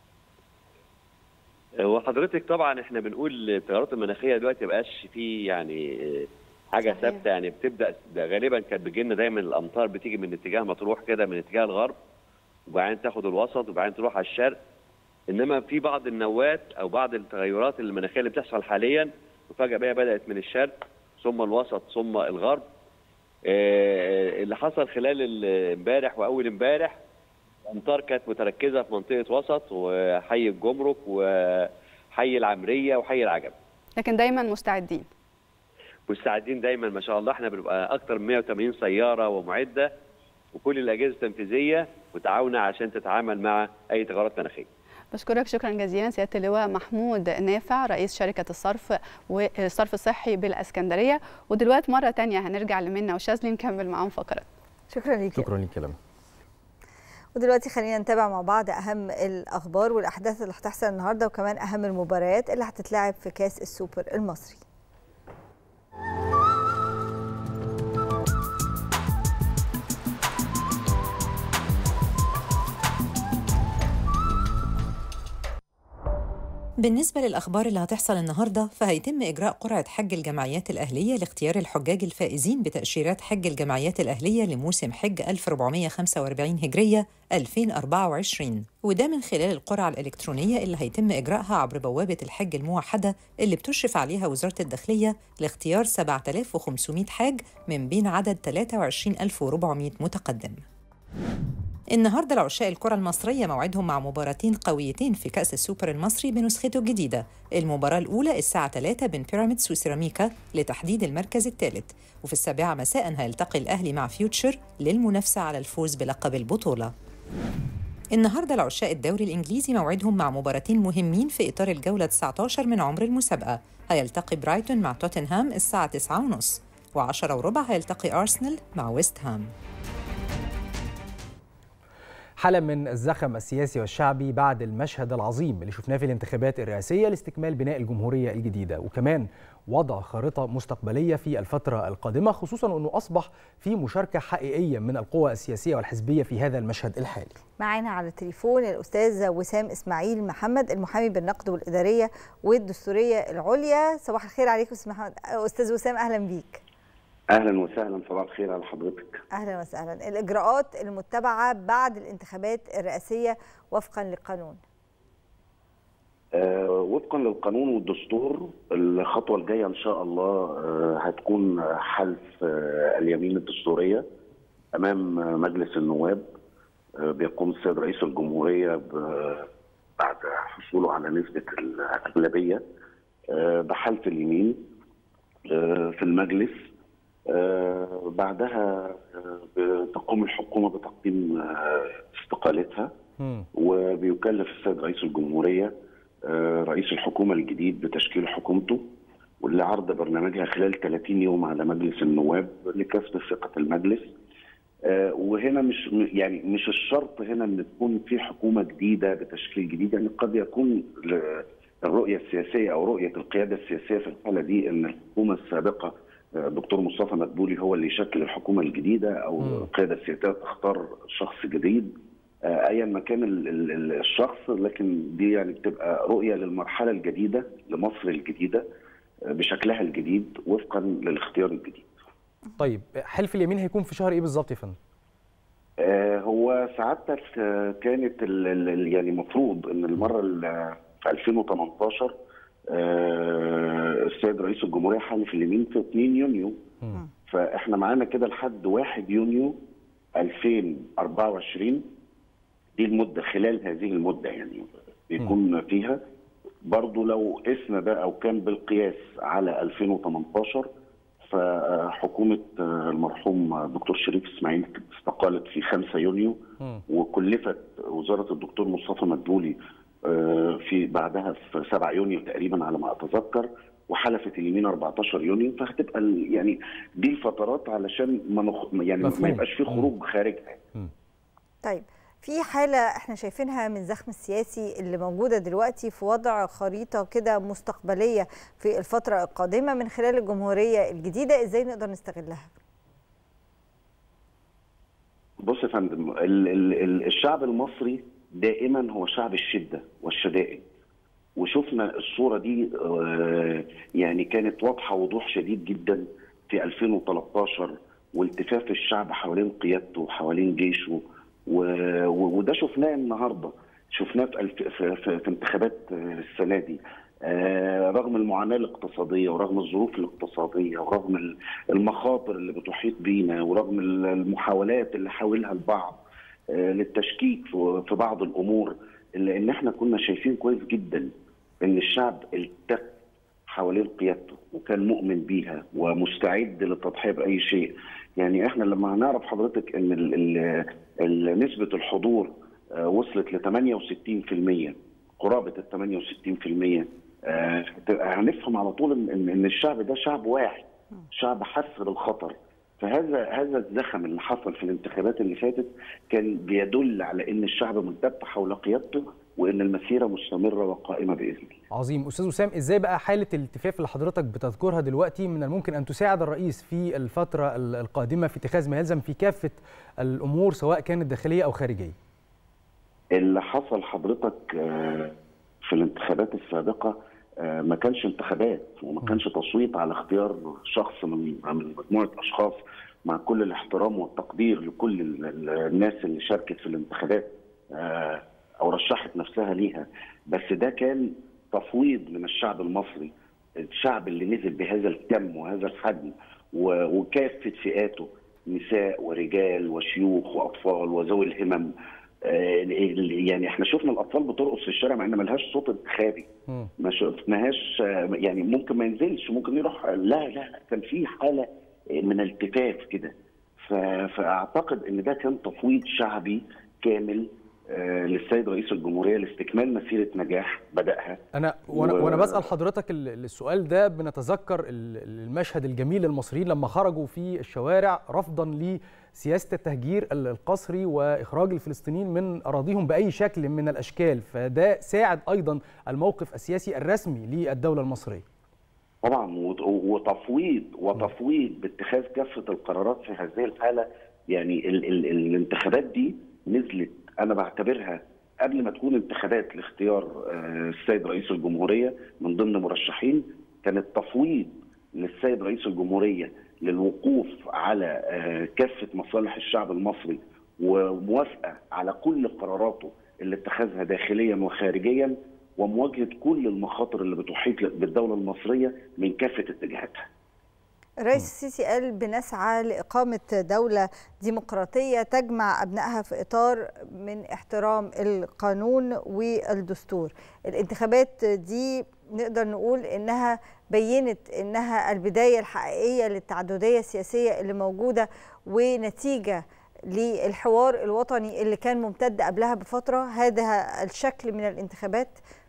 وحضرتك طبعا احنا بنقول التغيرات المناخيه دلوقتي ما بقاش في يعني آه، حاجه صحيح. ثابته يعني بتبدا ده غالبا كانت بتجي لنا دايما الامطار بتيجي من اتجاه مطروح كده من اتجاه الغرب وبعدين تاخد الوسط وبعدين تروح على الشرق انما في بعض النوات او بعض التغيرات المناخيه اللي بتحصل حاليا وفجاه بقى بدات من الشرق ثم الوسط ثم الغرب آه، اللي حصل خلال ال- امبارح واول امبارح الامطار كانت متركزه في منطقه وسط وحي الجمرك وحي العمريه وحي العجم لكن دايما مستعدين مستعدين دايما ما شاء الله احنا بنبقى اكتر من 180 سياره ومعده وكل الاجهزه التنفيذيه متعاونه عشان تتعامل مع اي تغيرات مناخيه بشكرك شكرا جزيلا سياده اللواء محمود نافع رئيس شركه الصرف والصرف الصحي بالاسكندريه ودلوقتي مره تانية هنرجع لمنى وشاذلي نكمل معاهم فقرات شكرا ليك شكرا لك كلام ودلوقتي خلينا نتابع مع بعض اهم الاخبار والاحداث اللي هتحصل النهارده وكمان اهم المباريات اللي هتتلعب في كاس السوبر المصري بالنسبة للأخبار اللي هتحصل النهاردة فهيتم إجراء قرعة حج الجمعيات الأهلية لاختيار الحجاج الفائزين بتأشيرات حج الجمعيات الأهلية لموسم حج 1445 هجرية 2024 وده من خلال القرعة الإلكترونية اللي هيتم إجراءها عبر بوابة الحج الموحدة اللي بتشرف عليها وزارة الداخلية لاختيار 7500 حاج من بين عدد 23400 متقدم النهارده العشاق الكرة المصرية موعدهم مع مباراتين قويتين في كأس السوبر المصري بنسخته الجديدة. المباراة الأولى الساعة 3 بين بيراميدز وسيراميكا لتحديد المركز الثالث، وفي السابعة مساء هيلتقي الأهلي مع فيوتشر للمنافسة على الفوز بلقب البطولة. النهارده العشاق الدوري الانجليزي موعدهم مع مباراتين مهمين في اطار الجوله 19 من عمر المسابقه هيلتقي برايتون مع توتنهام الساعه 9:30 و10 وربع هيلتقي ارسنال مع ويست هام حالة من الزخم السياسي والشعبي بعد المشهد العظيم اللي شفناه في الانتخابات الرئاسية لاستكمال بناء الجمهورية الجديدة وكمان وضع خارطة مستقبلية في الفترة القادمة خصوصا أنه أصبح في مشاركة حقيقية من القوى السياسية والحزبية في هذا المشهد الحالي معانا على التليفون الأستاذ وسام إسماعيل محمد المحامي بالنقد والإدارية والدستورية العليا صباح الخير عليكم أستاذ محمد أستاذ وسام أهلا بيك اهلا وسهلا صباح الخير على حضرتك أهلا وسهلا الإجراءات المتبعة بعد الانتخابات الرئاسية وفقا للقانون آه وفقا للقانون والدستور الخطوه الجايه ان شاء الله آه هتكون حلف آه اليمين الدستوريه امام مجلس النواب آه بيقوم السيد رئيس الجمهوريه ب- بعد حصوله على نسبه الاغلبيه آه بحلف اليمين آه في المجلس آه بعدها آه بتقوم الحكومه بتقديم آه استقالتها مم. وبيكلف السيد رئيس الجمهوريه آه، رئيس الحكومه الجديد بتشكيل حكومته واللي عرض برنامجها خلال 30 يوم على مجلس النواب لكسب ثقه المجلس آه، وهنا مش يعني مش الشرط هنا ان تكون في حكومه جديده بتشكيل جديد يعني قد يكون ل- الرؤيه السياسيه او رؤيه القياده السياسيه في الحاله دي ان الحكومه السابقه آه، دكتور مصطفى مدبولي هو اللي يشكل الحكومه الجديده او مم. القياده السياسيه تختار شخص جديد آه، ايا ما كان ال- ال- ال- الشخص لكن دي يعني بتبقى رؤيه للمرحله الجديده لمصر الجديده آه، بشكلها الجديد وفقا للاختيار الجديد طيب حلف اليمين هيكون في شهر ايه بالظبط يا فندم آه، هو سعادتك آه، كانت ال- ال- ال- يعني المفروض ان المره ال- في 2018 آه، السيد رئيس الجمهوريه حلف اليمين في 2 يونيو مم. فاحنا معانا كده لحد 1 يونيو 2024 دي المده خلال هذه المده يعني بيكون فيها برضو لو قسنا ده او كان بالقياس على 2018 فحكومه المرحوم دكتور شريف اسماعيل استقالت في 5 يونيو مم. وكلفت وزاره الدكتور مصطفى مدبولي آه، في بعدها في 7 يونيو تقريبا على ما اتذكر وحلفت اليمين 14 يونيو فهتبقى ال- يعني دي الفترات علشان ما نخ... يعني مفهوم. ما يبقاش في خروج خارجها طيب في حالة احنا شايفينها من زخم السياسي اللي موجودة دلوقتي في وضع خريطة كده مستقبلية في الفترة القادمة من خلال الجمهورية الجديدة ازاي نقدر نستغلها؟ بص يا فندم ال- ال- ال- الشعب المصري دائما هو شعب الشده والشدائد وشفنا الصوره دي آه، يعني كانت واضحه وضوح شديد جدا في 2013 والتفاف الشعب حوالين قيادته وحوالين جيشه و- و- وده شفناه النهارده شفناه في, الف- في, في, في انتخابات آه، السنه دي آه، رغم المعاناه الاقتصاديه ورغم الظروف الاقتصاديه ورغم ال- المخاطر اللي بتحيط بينا ورغم ال- المحاولات اللي حاولها البعض آه، للتشكيك في في بعض الامور الا ان احنا كنا شايفين كويس جدا ان الشعب التف حوالين قيادته وكان مؤمن بيها ومستعد للتضحيه باي شيء يعني احنا لما هنعرف حضرتك ان ال ال ال نسبه الحضور آه، وصلت ل 68% قرابه ال 68% آه، هنفهم على طول ان ان إن الشعب ده شعب واعي شعب حس بالخطر فهذا هذا الزخم اللي حصل في الانتخابات اللي فاتت كان بيدل على ان الشعب ملتف حول قيادته وان المسيره مستمره وقائمه باذن الله عظيم استاذ وسام ازاي بقى حاله الالتفاف اللي حضرتك بتذكرها دلوقتي من الممكن ان تساعد الرئيس في الفتره ال- القادمه في اتخاذ ما يلزم في كافه الامور سواء كانت داخليه او خارجيه اللي حصل حضرتك آه، في الانتخابات السابقه آه، ما كانش انتخابات وما كانش تصويت على اختيار شخص من من مجموعه اشخاص مع كل الاحترام والتقدير لكل ال- ال- الناس اللي شاركت في الانتخابات آه، او رشحت نفسها ليها بس ده كان تفويض من الشعب المصري الشعب اللي نزل بهذا الكم وهذا الحجم و- وكافه فئاته نساء ورجال وشيوخ واطفال وذوي الهمم آه، ال- يعني احنا شفنا الاطفال بترقص في الشارع مع ان ملهاش صوت انتخابي مم. ما شفناهاش آه، يعني ممكن ما ينزلش ممكن يروح لا لا لا كان في حاله من التفاف كده ف- فاعتقد ان ده كان تفويض شعبي كامل آه، للسيد رئيس الجمهوريه لاستكمال مسيره نجاح بداها انا وانا و- وانا بسال حضرتك ال- السؤال ده بنتذكر ال- المشهد الجميل للمصريين لما خرجوا في الشوارع رفضا لسياسه التهجير ال- القسري واخراج الفلسطينيين من اراضيهم باي شكل من الاشكال فده ساعد ايضا الموقف السياسي الرسمي للدوله المصريه طبعا وت- وتفويض وتفويض باتخاذ كافه القرارات في هذه الحاله يعني ال ال الانتخابات دي نزلت انا بعتبرها قبل ما تكون انتخابات لاختيار آه، السيد رئيس الجمهوريه من ضمن مرشحين كانت تفويض للسيد رئيس الجمهوريه للوقوف على آه، كافه مصالح الشعب المصري وموافقه على كل قراراته اللي اتخذها داخليا وخارجيا ومواجهه كل المخاطر اللي بتحيط بالدوله المصريه من كافه اتجاهاتها. الرئيس السيسي قال بنسعى لإقامة دولة ديمقراطية تجمع أبنائها في إطار من احترام القانون والدستور الانتخابات دي نقدر نقول إنها بينت إنها البداية الحقيقية للتعددية السياسية اللي موجودة ونتيجة للحوار الوطني اللي كان ممتد قبلها بفترة هذا الشكل من الانتخابات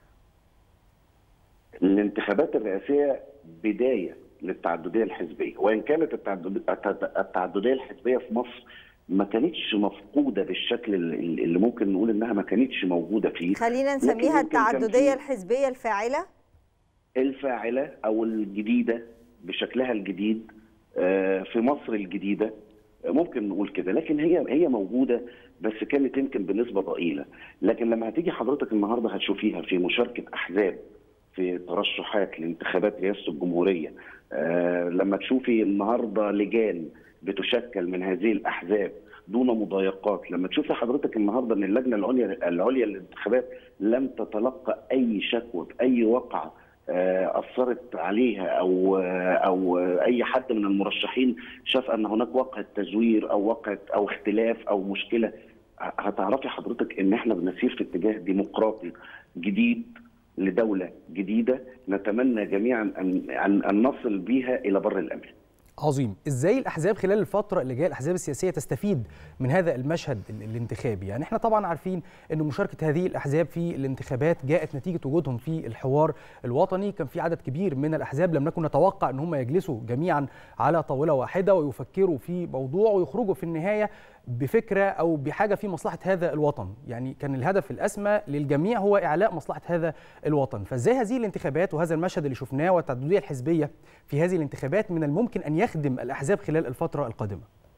الانتخابات الرئاسيه بدايه للتعدديه الحزبيه وان كانت التعدد- التعد- التعدديه الحزبيه في مصر ما كانتش مفقوده بالشكل اللي اللي ممكن نقول انها ما كانتش موجوده فيه خلينا لكن نسميها يمكن كان التعددية في- الحزبية الفاعلة الفاعله او الجديده بشكلها الجديد آه، في مصر الجديده آه، ممكن نقول كده لكن هي هي موجوده بس كانت يمكن بنسبه ضئيله لكن لما هتيجي حضرتك النهارده هتشوفيها في مشاركه احزاب في ترشحات لانتخابات رئاسه الجمهوريه آه لما تشوفي النهارده لجان بتشكل من هذه الاحزاب دون مضايقات لما تشوفي حضرتك النهارده ان اللجنه العليا العليا للانتخابات لم تتلقى اي شكوى اي وقعه اثرت عليها او او اي حد من المرشحين شاف ان هناك وقعه تزوير او وقعه او اختلاف او مشكله هتعرفي حضرتك ان احنا بنسير في اتجاه ديمقراطي جديد لدوله جديده نتمنى جميعا ان ان, أن نصل بها الى بر الامان. عظيم ازاي الاحزاب خلال الفتره اللي جايه الاحزاب السياسيه تستفيد من هذا المشهد الانتخابي يعني احنا طبعا عارفين ان مشاركه هذه الاحزاب في الانتخابات جاءت نتيجه وجودهم في الحوار الوطني كان في عدد كبير من الاحزاب لم نكن نتوقع ان هم يجلسوا جميعا على طاوله واحده ويفكروا في موضوع ويخرجوا في النهايه بفكره او بحاجه في مصلحه هذا الوطن يعني كان الهدف الاسمى للجميع هو اعلاء مصلحه هذا الوطن فازاي هذه الانتخابات وهذا المشهد اللي شفناه والتعدديه الحزبيه في هذه الانتخابات من الممكن ان يخدم الاحزاب خلال الفتره القادمه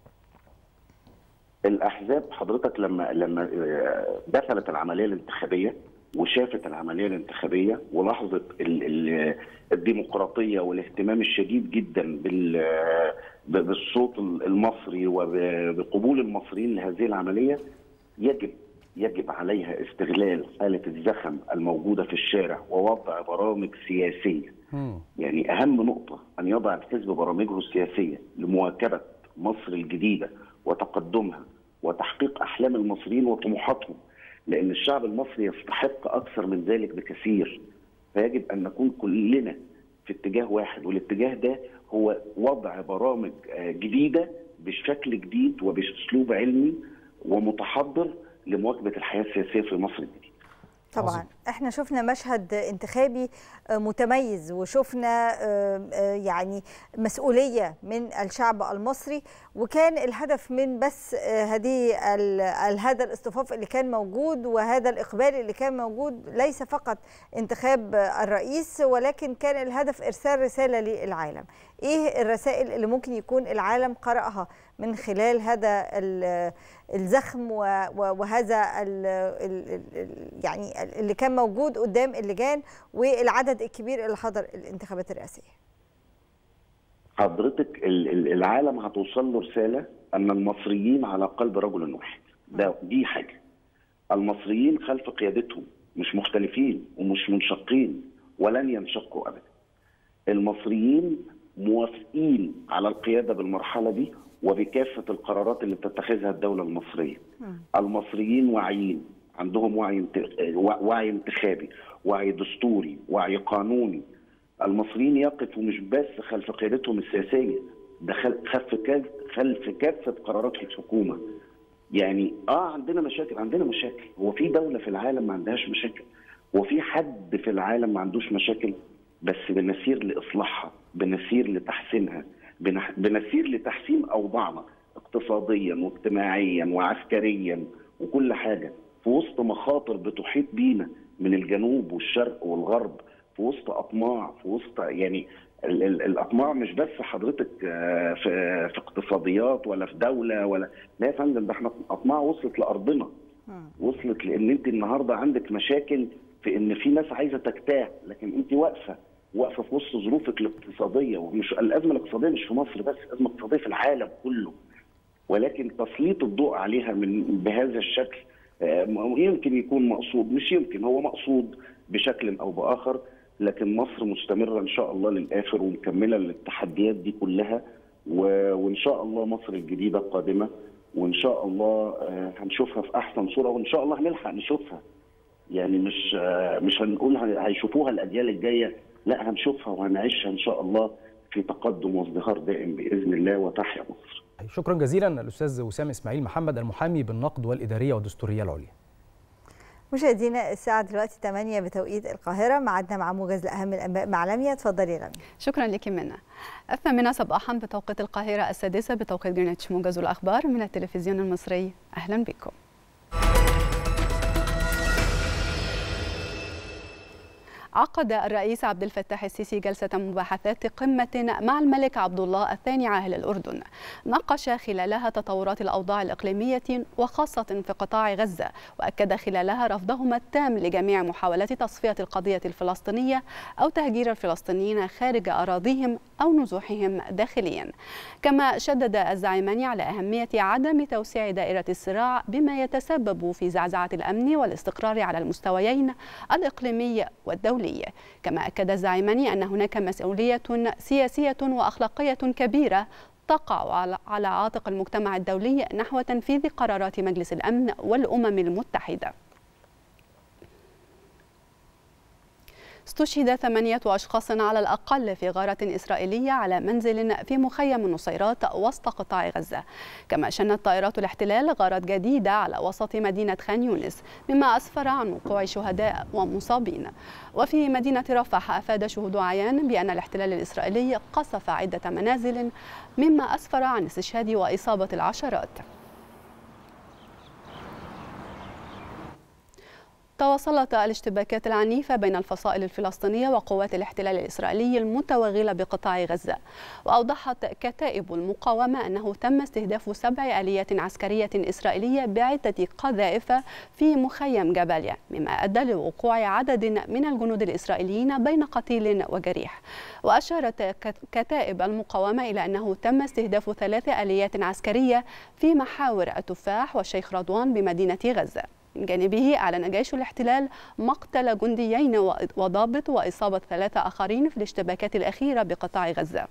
الاحزاب حضرتك لما لما دخلت العمليه الانتخابيه وشافت العمليه الانتخابيه ولاحظت الديمقراطيه والاهتمام الشديد جدا بالصوت المصري وبقبول المصريين لهذه العمليه يجب يجب عليها استغلال حاله الزخم الموجوده في الشارع ووضع برامج سياسيه. يعني اهم نقطه ان يضع الحزب برامجه السياسيه لمواكبه مصر الجديده وتقدمها وتحقيق احلام المصريين وطموحاتهم لان الشعب المصري يستحق اكثر من ذلك بكثير فيجب ان نكون كلنا في اتجاه واحد والاتجاه ده هو وضع برامج جديده بشكل جديد وباسلوب علمي ومتحضر لمواكبه الحياه السياسيه في مصر الجديده. طبعا احنا شفنا مشهد انتخابي متميز وشفنا يعني مسؤوليه من الشعب المصري وكان الهدف من بس هذه هذا الاصطفاف اللي كان موجود وهذا الاقبال اللي كان موجود ليس فقط انتخاب الرئيس ولكن كان الهدف ارسال رساله للعالم ايه الرسائل اللي ممكن يكون العالم قراها من خلال هذا الزخم وهذا ال يعني اللي كان موجود قدام اللجان والعدد الكبير اللي حضر الانتخابات الرئاسيه حضرتك العالم هتوصل له رساله ان المصريين على قلب رجل واحد ده دي حاجه المصريين خلف قيادتهم مش مختلفين ومش منشقين ولن ينشقوا ابدا المصريين موافقين على القياده بالمرحله دي وبكافه القرارات اللي بتتخذها الدوله المصريه. م. المصريين واعيين عندهم وعي وعي انتخابي، وعي دستوري، وعي قانوني. المصريين يقفوا مش بس خلف قيادتهم السياسيه ده خلف خلف كافه قرارات الحكومه. يعني اه عندنا مشاكل عندنا مشاكل هو في دوله في العالم ما عندهاش مشاكل هو في حد في العالم ما عندوش مشاكل بس بنسير لاصلاحها بنسير لتحسينها بنسير لتحسين اوضاعنا اقتصاديا واجتماعيا وعسكريا وكل حاجه في وسط مخاطر بتحيط بينا من الجنوب والشرق والغرب في وسط اطماع في وسط يعني ال ال الاطماع مش بس حضرتك في في اقتصاديات ولا في دوله ولا لا يا فندم ده احنا اطماع وصلت لارضنا وصلت لان انت النهارده عندك مشاكل في ان في ناس عايزه تجتاح لكن انت واقفه واقفه في وسط ظروفك الاقتصاديه ومش الازمه الاقتصاديه مش في مصر بس الازمه الاقتصاديه في العالم كله ولكن تسليط الضوء عليها من بهذا الشكل يمكن يكون مقصود مش يمكن هو مقصود بشكل او باخر لكن مصر مستمره ان شاء الله للاخر ومكمله للتحديات دي كلها وان شاء الله مصر الجديده قادمه وان شاء الله هنشوفها في احسن صوره وان شاء الله هنلحق نشوفها يعني مش مش هنقول هيشوفوها الاجيال الجايه لا هنشوفها وهنعيشها ان شاء الله في تقدم وازدهار دائم باذن الله وتحيا مصر. شكرا جزيلا الاستاذ وسام اسماعيل محمد المحامي بالنقد والاداريه والدستوريه العليا. مشاهدينا الساعة دلوقتي 8 بتوقيت القاهرة معدنا مع موجز لأهم الأنباء مع لميا اتفضلي يا لميا شكرا لك منا الثامنة صباحا بتوقيت القاهرة السادسة بتوقيت جرينتش موجز الأخبار من التلفزيون المصري أهلا بكم عقد الرئيس عبد الفتاح السيسي جلسة مباحثات قمة مع الملك عبد الله الثاني عاهل الأردن ناقش خلالها تطورات الأوضاع الإقليمية وخاصة في قطاع غزة وأكد خلالها رفضهما التام لجميع محاولات تصفية القضية الفلسطينية أو تهجير الفلسطينيين خارج أراضيهم أو نزوحهم داخليا كما شدد الزعيمان على أهمية عدم توسيع دائرة الصراع بما يتسبب في زعزعة الأمن والاستقرار على المستويين الإقليمي والدولي كما أكد الزعيمان أن هناك مسؤولية سياسية وأخلاقية كبيرة تقع على عاتق المجتمع الدولي نحو تنفيذ قرارات مجلس الأمن والأمم المتحدة استشهد ثمانية أشخاص على الأقل في غارة إسرائيلية على منزل في مخيم النصيرات وسط قطاع غزة كما شنت طائرات الاحتلال غارات جديدة على وسط مدينة خان يونس مما أسفر عن وقوع شهداء ومصابين وفي مدينة رفح أفاد شهود عيان بأن الاحتلال الإسرائيلي قصف عدة منازل مما أسفر عن استشهاد وإصابة العشرات تواصلت الاشتباكات العنيفة بين الفصائل الفلسطينية وقوات الاحتلال الإسرائيلي المتوغلة بقطاع غزة وأوضحت كتائب المقاومة أنه تم استهداف سبع آليات عسكرية إسرائيلية بعدة قذائف في مخيم جباليا مما أدى لوقوع عدد من الجنود الإسرائيليين بين قتيل وجريح وأشارت كتائب المقاومة إلى أنه تم استهداف ثلاث آليات عسكرية في محاور التفاح والشيخ رضوان بمدينة غزة من جانبه أعلن جيش الاحتلال مقتل جنديين وضابط وإصابة ثلاثة آخرين في الاشتباكات الأخيرة بقطاع غزة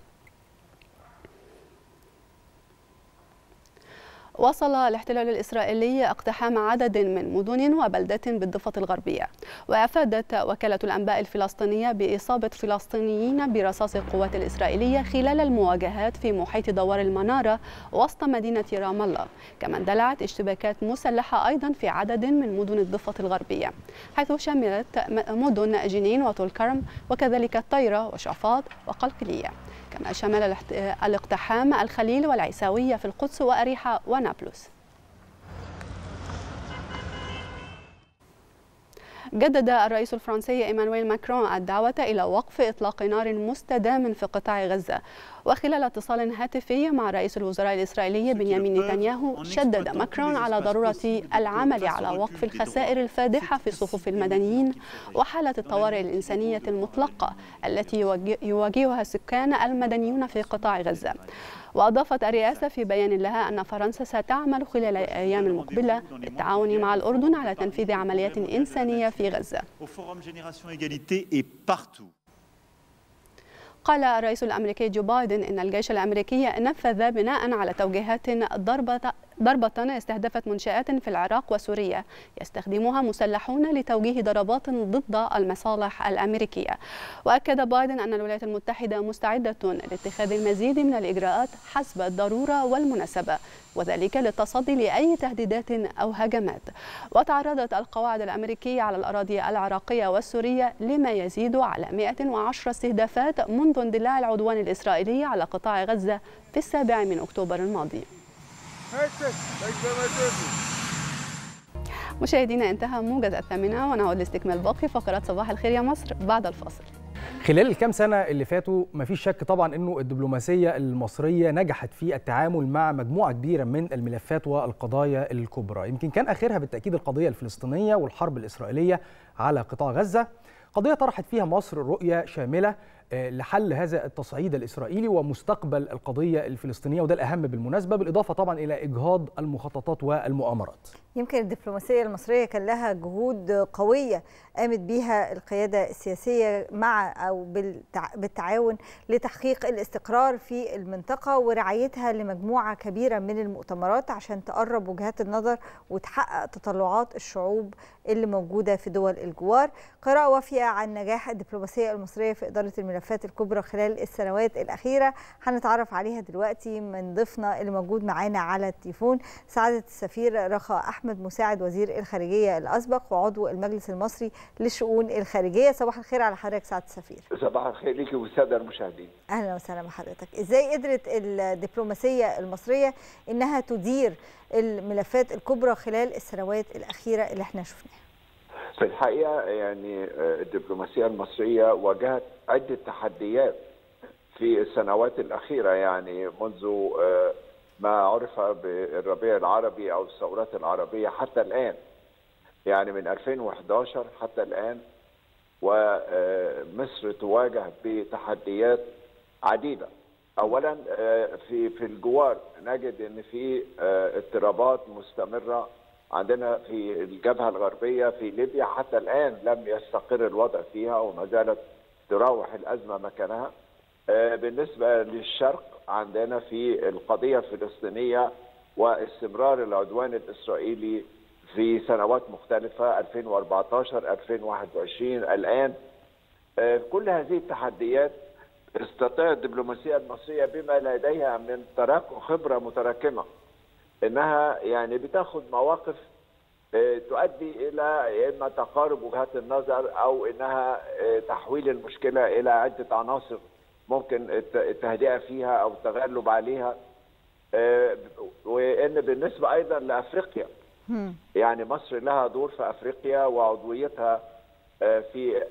واصل الاحتلال الإسرائيلي اقتحام عدد من مدن وبلدات بالضفة الغربية وأفادت وكالة الأنباء الفلسطينية بإصابة فلسطينيين برصاص القوات الإسرائيلية خلال المواجهات في محيط دوار المنارة وسط مدينة رام الله كما اندلعت اشتباكات مسلحة أيضا في عدد من مدن الضفة الغربية حيث شملت مدن جنين وطول كرم وكذلك الطيرة وشعفاط وقلقلية كما شمل الاقتحام الخليل والعيساوية في القدس وأريحة ونابلس جدد الرئيس الفرنسي ايمانويل ماكرون الدعوة إلى وقف إطلاق نار مستدام في قطاع غزة وخلال اتصال هاتفي مع رئيس الوزراء الإسرائيلي بنيامين نتنياهو شدد ماكرون على ضرورة العمل على وقف الخسائر الفادحة في صفوف المدنيين وحالة الطوارئ الإنسانية المطلقة التي يواجهها السكان المدنيون في قطاع غزة وأضافت الرئاسة في بيان لها أن فرنسا ستعمل خلال الأيام المقبلة بالتعاون مع الأردن على تنفيذ عمليات إنسانية في غزة قال الرئيس الأمريكي جو بايدن إن الجيش الأمريكي نفذ بناء على توجيهات ضربة ضربة استهدفت منشآت في العراق وسوريا يستخدمها مسلحون لتوجيه ضربات ضد المصالح الأمريكية وأكد بايدن أن الولايات المتحدة مستعدة لاتخاذ المزيد من الإجراءات حسب الضرورة والمناسبة وذلك للتصدي لأي تهديدات أو هجمات وتعرضت القواعد الأمريكية على الأراضي العراقية والسورية لما يزيد على 110 استهدافات منذ اندلاع العدوان الإسرائيلي على قطاع غزة في السابع من أكتوبر الماضي مشاهدينا انتهى موجز الثامنة ونعود لاستكمال باقي فقرات صباح الخير يا مصر بعد الفاصل خلال الكام سنة اللي فاتوا مفيش شك طبعا انه الدبلوماسية المصرية نجحت في التعامل مع مجموعة كبيرة من الملفات والقضايا الكبرى يمكن كان اخرها بالتأكيد القضية الفلسطينية والحرب الإسرائيلية على قطاع غزة قضية طرحت فيها مصر رؤية شاملة لحل هذا التصعيد الإسرائيلي ومستقبل القضية الفلسطينية وده الأهم بالمناسبة بالإضافة طبعا إلى إجهاض المخططات والمؤامرات يمكن الدبلوماسية المصرية كان لها جهود قوية قامت بها القيادة السياسية مع أو بالتعاون لتحقيق الاستقرار في المنطقة ورعايتها لمجموعة كبيرة من المؤتمرات عشان تقرب وجهات النظر وتحقق تطلعات الشعوب اللي موجودة في دول الجوار قراءة وافية عن نجاح الدبلوماسية المصرية في إدارة الملفات الكبرى خلال السنوات الأخيرة هنتعرف عليها دلوقتي من ضيفنا اللي موجود معانا على التليفون سعادة السفير رخا أحمد مساعد وزير الخارجية الأسبق وعضو المجلس المصري للشؤون الخارجية صباح الخير على حضرتك سعادة السفير صباح الخير ليكي والسادة المشاهدين أهلا وسهلا بحضرتك إزاي قدرت الدبلوماسية المصرية إنها تدير الملفات الكبرى خلال السنوات الأخيرة اللي احنا شفناها في الحقيقه يعني الدبلوماسيه المصريه واجهت عده تحديات في السنوات الاخيره يعني منذ ما عرف بالربيع العربي او الثورات العربيه حتى الان يعني من 2011 حتى الان ومصر تواجه بتحديات عديده اولا في في الجوار نجد ان في اضطرابات مستمره عندنا في الجبهه الغربيه في ليبيا حتى الان لم يستقر الوضع فيها وما زالت تراوح الازمه مكانها بالنسبه للشرق عندنا في القضيه الفلسطينيه واستمرار العدوان الاسرائيلي في سنوات مختلفه 2014 2021 الان كل هذه التحديات استطاع الدبلوماسيه المصريه بما لديها من تراكم خبره متراكمه انها يعني بتاخذ مواقف تؤدي الى يا اما تقارب وجهات النظر او انها تحويل المشكله الى عده عناصر ممكن التهدئه فيها او التغلب عليها وان بالنسبه ايضا لافريقيا يعني مصر لها دور في افريقيا وعضويتها في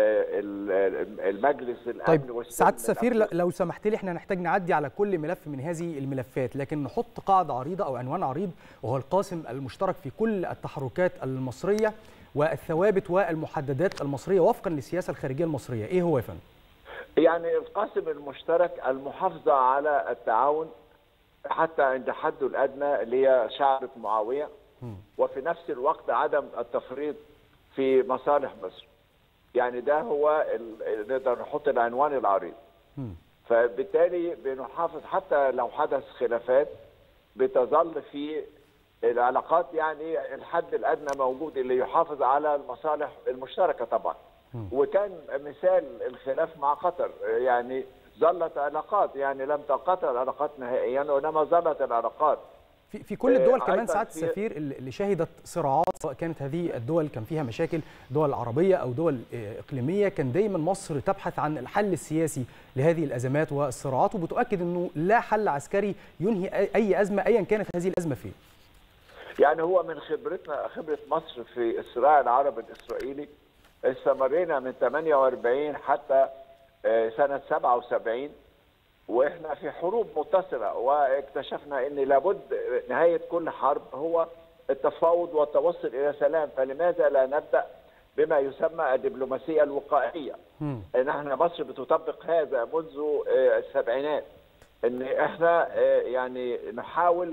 المجلس الامن طيب سعاده السفير لو سمحت لي احنا نحتاج نعدي على كل ملف من هذه الملفات لكن نحط قاعده عريضه او عنوان عريض وهو القاسم المشترك في كل التحركات المصريه والثوابت والمحددات المصريه وفقا للسياسه الخارجيه المصريه ايه هو يا فندم يعني القاسم المشترك المحافظه على التعاون حتى عند حده الادنى اللي هي شعبة معاويه وفي نفس الوقت عدم التفريط في مصالح مصر يعني ده هو نقدر نحط العنوان العريض فبالتالي بنحافظ حتى لو حدث خلافات بتظل في العلاقات يعني الحد الادنى موجود اللي يحافظ على المصالح المشتركه طبعا وكان مثال الخلاف مع قطر يعني ظلت علاقات يعني لم تنقطع العلاقات نهائيا وانما ظلت العلاقات في في كل الدول كمان سعاده السفير اللي شهدت صراعات سواء كانت هذه الدول كان فيها مشاكل دول عربيه او دول اقليميه كان دايما مصر تبحث عن الحل السياسي لهذه الازمات والصراعات وبتؤكد انه لا حل عسكري ينهي اي ازمه ايا كانت هذه الازمه فين. يعني هو من خبرتنا خبره مصر في الصراع العربي الاسرائيلي استمرينا من 48 حتى سنه 77 واحنا في حروب متصله واكتشفنا ان لابد نهايه كل حرب هو التفاوض والتوصل الى سلام فلماذا لا نبدا بما يسمى الدبلوماسيه الوقائيه ان احنا مصر بتطبق هذا منذ السبعينات ان احنا يعني نحاول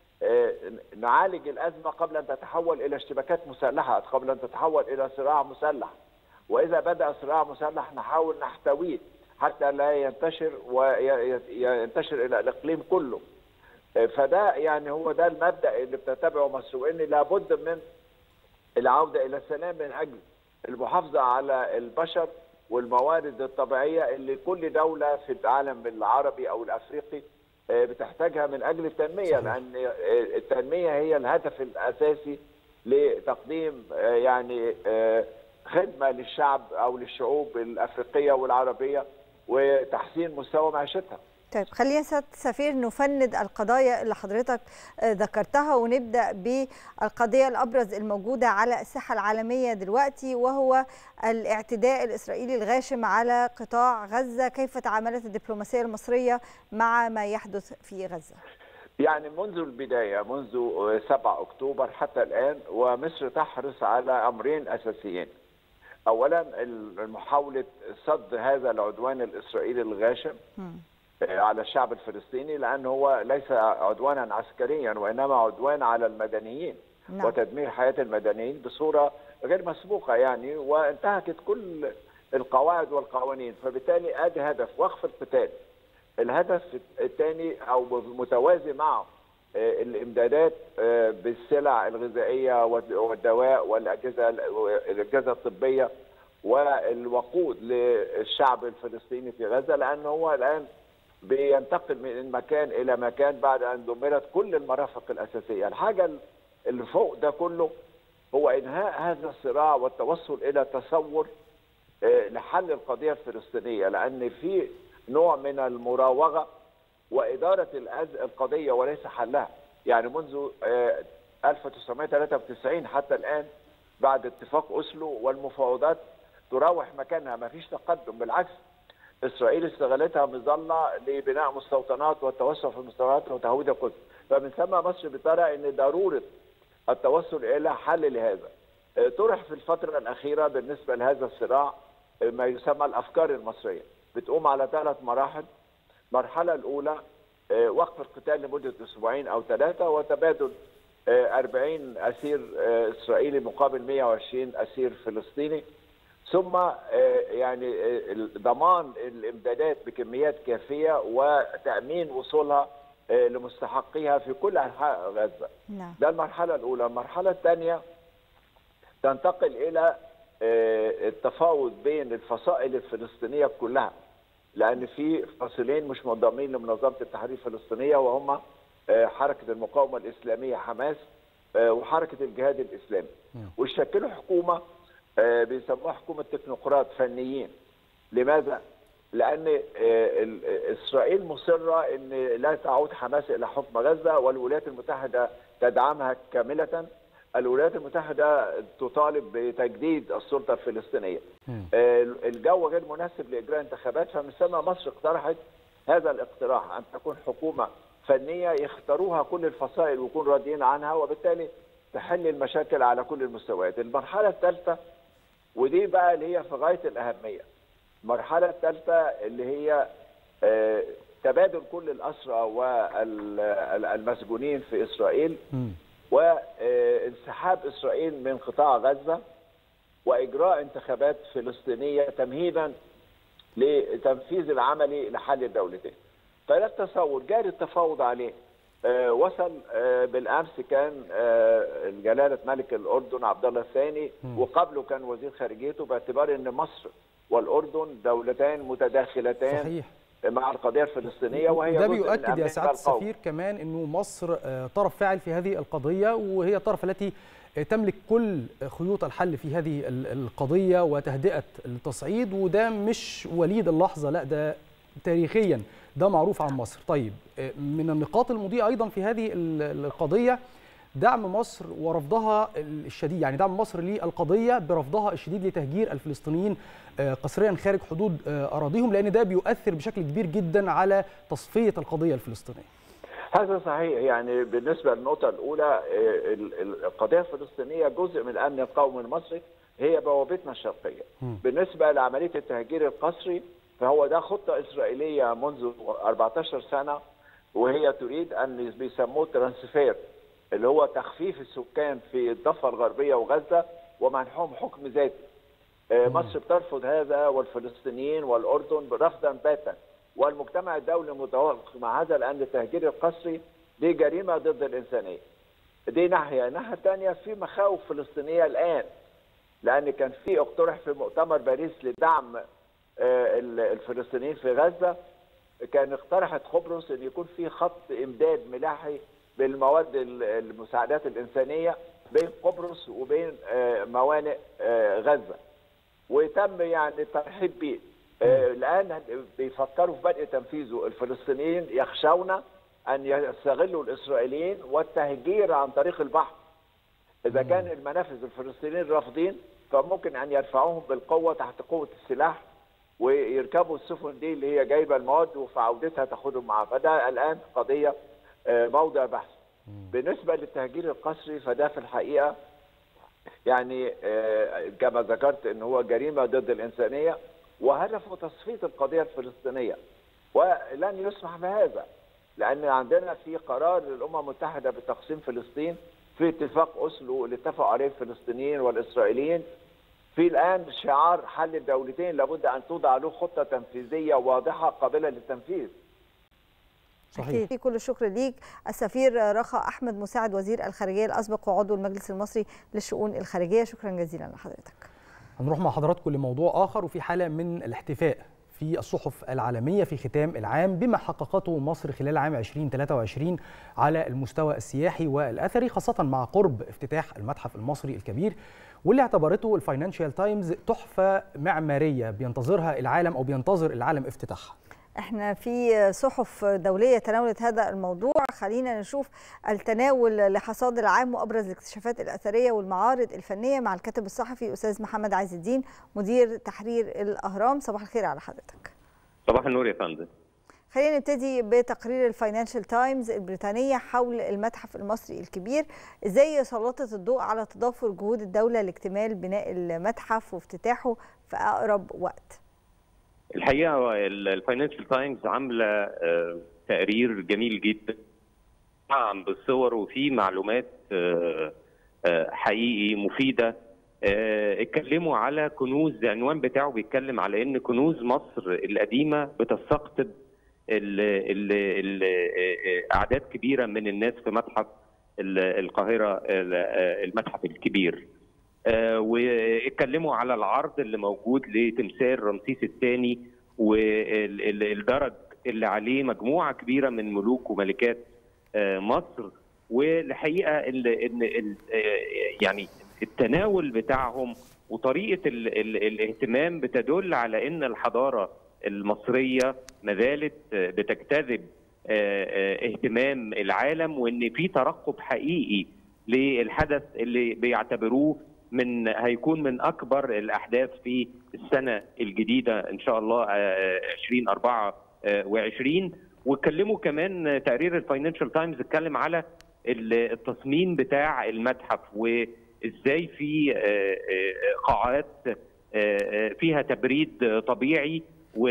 نعالج الازمه قبل ان تتحول الى اشتباكات مسلحه قبل ان تتحول الى صراع مسلح واذا بدا صراع مسلح نحاول نحتويه حتى لا ينتشر وينتشر الى الاقليم كله فده يعني هو ده المبدا اللي بتتبعه مصر وان لابد من العوده الى السلام من اجل المحافظه على البشر والموارد الطبيعيه اللي كل دوله في العالم العربي او الافريقي بتحتاجها من اجل التنميه صحيح. لان التنميه هي الهدف الاساسي لتقديم يعني خدمه للشعب او للشعوب الافريقيه والعربيه وتحسين مستوى معيشتها. طيب خلينا سياده السفير نفند القضايا اللي حضرتك ذكرتها ونبدا بالقضيه الابرز الموجوده على الساحه العالميه دلوقتي وهو الاعتداء الاسرائيلي الغاشم على قطاع غزه، كيف تعاملت الدبلوماسيه المصريه مع ما يحدث في غزه؟ يعني منذ البدايه منذ 7 اكتوبر حتى الان ومصر تحرص على امرين اساسيين. اولا محاوله صد هذا العدوان الاسرائيلي الغاشم على الشعب الفلسطيني لان هو ليس عدوانا عسكريا وانما عدوان على المدنيين نعم. وتدمير حياه المدنيين بصوره غير مسبوقه يعني وانتهكت كل القواعد والقوانين فبالتالي ادي هدف وقف القتال الهدف الثاني او متوازي معه الامدادات بالسلع الغذائيه والدواء والاجهزه الاجهزه الطبيه والوقود للشعب الفلسطيني في غزه لان هو الان بينتقل من مكان الى مكان بعد ان دمرت كل المرافق الاساسيه، الحاجه اللي فوق ده كله هو انهاء هذا الصراع والتوصل الى تصور لحل القضيه الفلسطينيه لان في نوع من المراوغه واداره القضيه وليس حلها، يعني منذ 1993 حتى الان بعد اتفاق اوسلو والمفاوضات تراوح مكانها ما فيش تقدم بالعكس اسرائيل استغلتها مظله لبناء مستوطنات والتوسع في المستوطنات وتهويد القدس فمن ثم مصر بترى ان ضروره التوصل الى حل لهذا طرح في الفتره الاخيره بالنسبه لهذا الصراع ما يسمى الافكار المصريه بتقوم على ثلاث مراحل المرحله الاولى وقف القتال لمده اسبوعين او ثلاثه وتبادل 40 اسير اسرائيلي مقابل 120 اسير فلسطيني ثم يعني ضمان الامدادات بكميات كافيه وتامين وصولها لمستحقيها في كل انحاء غزه. نعم. ده المرحله الاولى، المرحله الثانيه تنتقل الى التفاوض بين الفصائل الفلسطينيه كلها لان في فصيلين مش منضمين لمنظمه التحرير الفلسطينيه وهم حركه المقاومه الاسلاميه حماس وحركه الجهاد الاسلامي ويشكلوا حكومه بيسموها حكومه تكنوقراط فنيين لماذا؟ لان اسرائيل مصره ان لا تعود حماس الى حكم غزه والولايات المتحده تدعمها كامله الولايات المتحده تطالب بتجديد السلطه الفلسطينيه. الجو غير مناسب لاجراء انتخابات فمن ثم مصر اقترحت هذا الاقتراح ان تكون حكومه فنيه يختاروها كل الفصائل ويكونوا راضيين عنها وبالتالي تحل المشاكل على كل المستويات. المرحله الثالثه ودي بقى اللي هي في غايه الاهميه. المرحله الثالثه اللي هي تبادل كل الاسرى والمسجونين في اسرائيل وانسحاب اسرائيل من قطاع غزه واجراء انتخابات فلسطينيه تمهيدا لتنفيذ العملي لحل الدولتين. فده التصور جاري التفاوض عليه. آه وصل آه بالامس كان آه جلاله ملك الاردن عبد الله الثاني وقبله كان وزير خارجيته باعتبار ان مصر والاردن دولتان متداخلتان صحيح مع القضيه الفلسطينيه وهي ده بيؤكد يا سعاده السفير كمان انه مصر طرف فاعل في هذه القضيه وهي الطرف التي تملك كل خيوط الحل في هذه القضيه وتهدئه التصعيد وده مش وليد اللحظه لا ده تاريخيا ده معروف عن مصر طيب من النقاط المضيئه ايضا في هذه القضيه دعم مصر ورفضها الشديد يعني دعم مصر للقضيه برفضها الشديد لتهجير الفلسطينيين قسريا خارج حدود اراضيهم لان ده بيؤثر بشكل كبير جدا على تصفيه القضيه الفلسطينيه. هذا صحيح يعني بالنسبه للنقطه الاولى القضيه الفلسطينيه جزء من الامن القومي المصري هي بوابتنا الشرقيه. بالنسبه لعمليه التهجير القسري فهو ده خطه اسرائيليه منذ 14 سنه وهي تريد ان بيسموه ترانسفير اللي هو تخفيف السكان في الضفه الغربيه وغزه ومنحهم حكم ذاتي. مصر بترفض هذا والفلسطينيين والاردن رفضا باتا والمجتمع الدولي متوافق مع هذا لان التهجير القسري دي جريمه ضد الانسانيه. دي ناحيه، الناحيه الثانيه في مخاوف فلسطينيه الان لان كان في اقترح في مؤتمر باريس لدعم الفلسطينيين في غزه كان اقترحت قبرص ان يكون في خط امداد ملاحي بالمواد المساعدات الانسانيه بين قبرص وبين موانئ غزه وتم يعني الترحيب به الان بيفكروا في بدء تنفيذه الفلسطينيين يخشون ان يستغلوا الاسرائيليين والتهجير عن طريق البحر اذا كان المنافذ الفلسطينيين رافضين فممكن ان يرفعوهم بالقوه تحت قوه السلاح ويركبوا السفن دي اللي هي جايبه المواد وفي عودتها تاخدهم معاها فده الان قضيه موضع بحث بالنسبه للتهجير القسري فده في الحقيقه يعني كما ذكرت ان هو جريمه ضد الانسانيه وهدفه تصفيه القضيه الفلسطينيه ولن يسمح بهذا لان عندنا في قرار للامم المتحده بتقسيم فلسطين في اتفاق اوسلو اللي اتفقوا عليه الفلسطينيين والاسرائيليين في الان شعار حل الدولتين لابد ان توضع له خطه تنفيذيه واضحه قابله للتنفيذ صحيح في كل الشكر ليك السفير رخا احمد مساعد وزير الخارجيه الاسبق وعضو المجلس المصري للشؤون الخارجيه شكرا جزيلا لحضرتك هنروح مع حضراتكم لموضوع اخر وفي حاله من الاحتفاء في الصحف العالميه في ختام العام بما حققته مصر خلال عام 2023 على المستوى السياحي والاثري خاصه مع قرب افتتاح المتحف المصري الكبير واللي اعتبرته الفاينانشال تايمز تحفه معماريه بينتظرها العالم او بينتظر العالم افتتاحها احنا في صحف دولية تناولت هذا الموضوع خلينا نشوف التناول لحصاد العام وأبرز الاكتشافات الأثرية والمعارض الفنية مع الكاتب الصحفي أستاذ محمد عز الدين مدير تحرير الأهرام صباح الخير على حضرتك صباح النور يا فندم خلينا نبتدي بتقرير الفاينانشال تايمز البريطانية حول المتحف المصري الكبير ازاي سلطت الضوء على تضافر جهود الدولة لاكتمال بناء المتحف وافتتاحه في أقرب وقت الحقيقه الفاينانشال تايمز عامله تقرير جميل جدا عم بالصور وفيه معلومات حقيقي مفيده اتكلموا على كنوز العنوان بتاعه بيتكلم على ان كنوز مصر القديمه بتستقطب ال ال ال اعداد كبيره من الناس في متحف القاهره المتحف الكبير واتكلموا على العرض اللي موجود لتمثال رمسيس الثاني والدرج اللي عليه مجموعه كبيره من ملوك وملكات مصر والحقيقه ان يعني التناول بتاعهم وطريقه ال ال الاهتمام بتدل على ان الحضاره المصريه ما زالت بتجتذب اهتمام العالم وان في ترقب حقيقي للحدث اللي بيعتبروه من هيكون من اكبر الاحداث في السنه الجديده ان شاء الله 2024 واتكلموا كمان تقرير الفاينانشال تايمز اتكلم على التصميم بتاع المتحف وازاي في قاعات فيها تبريد طبيعي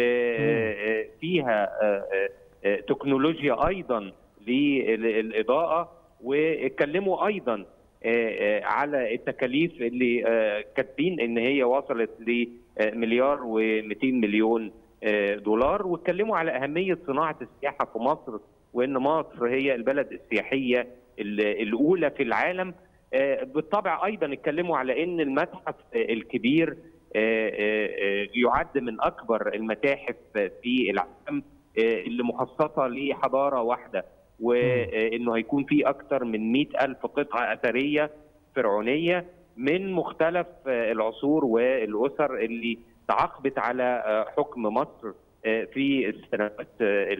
وفيها تكنولوجيا ايضا للاضاءه واتكلموا ايضا على التكاليف اللي كاتبين ان هي وصلت لمليار و200 مليون دولار واتكلموا على اهميه صناعه السياحه في مصر وان مصر هي البلد السياحيه الاولى في العالم بالطبع ايضا اتكلموا على ان المتحف الكبير يعد من اكبر المتاحف في العالم اللي مخصصه لحضاره واحده وانه هيكون في اكثر من 100 الف قطعه اثريه فرعونيه من مختلف العصور والاسر اللي تعاقبت على حكم مصر في السنوات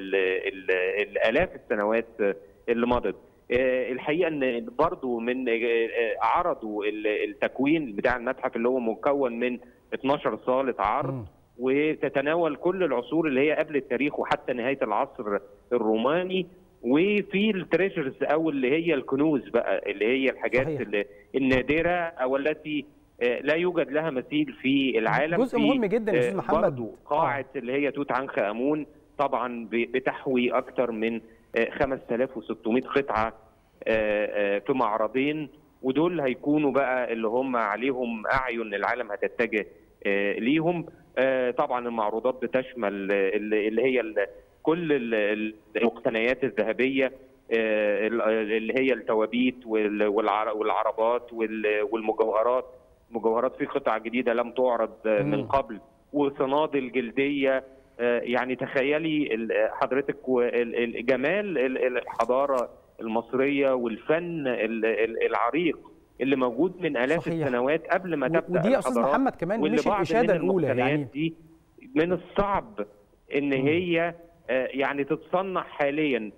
الالاف السنوات اللي مضت الحقيقه ان برضو من عرضوا التكوين بتاع المتحف اللي هو مكون من 12 صاله عرض وتتناول كل العصور اللي هي قبل التاريخ وحتى نهايه العصر الروماني وفي التريجرز او اللي هي الكنوز بقى اللي هي الحاجات صحيح. اللي النادره او التي لا يوجد لها مثيل في العالم جزء مهم جدا يا استاذ محمد برضو قاعه اللي هي توت عنخ امون طبعا بتحوي اكثر من 5600 قطعه في معرضين ودول هيكونوا بقى اللي هم عليهم اعين العالم هتتجه ليهم طبعا المعروضات بتشمل اللي هي كل المقتنيات الذهبيه اللي هي التوابيت والعربات والمجوهرات مجوهرات في قطع جديده لم تعرض من قبل وصنادل جلديه يعني تخيلي حضرتك جمال الحضاره المصريه والفن العريق اللي موجود من الاف صحيح. السنوات قبل ما تبدا ودي يا استاذ محمد كمان مش الاشاده الاولى يعني دي من الصعب ان هي يعني تتصنع حاليا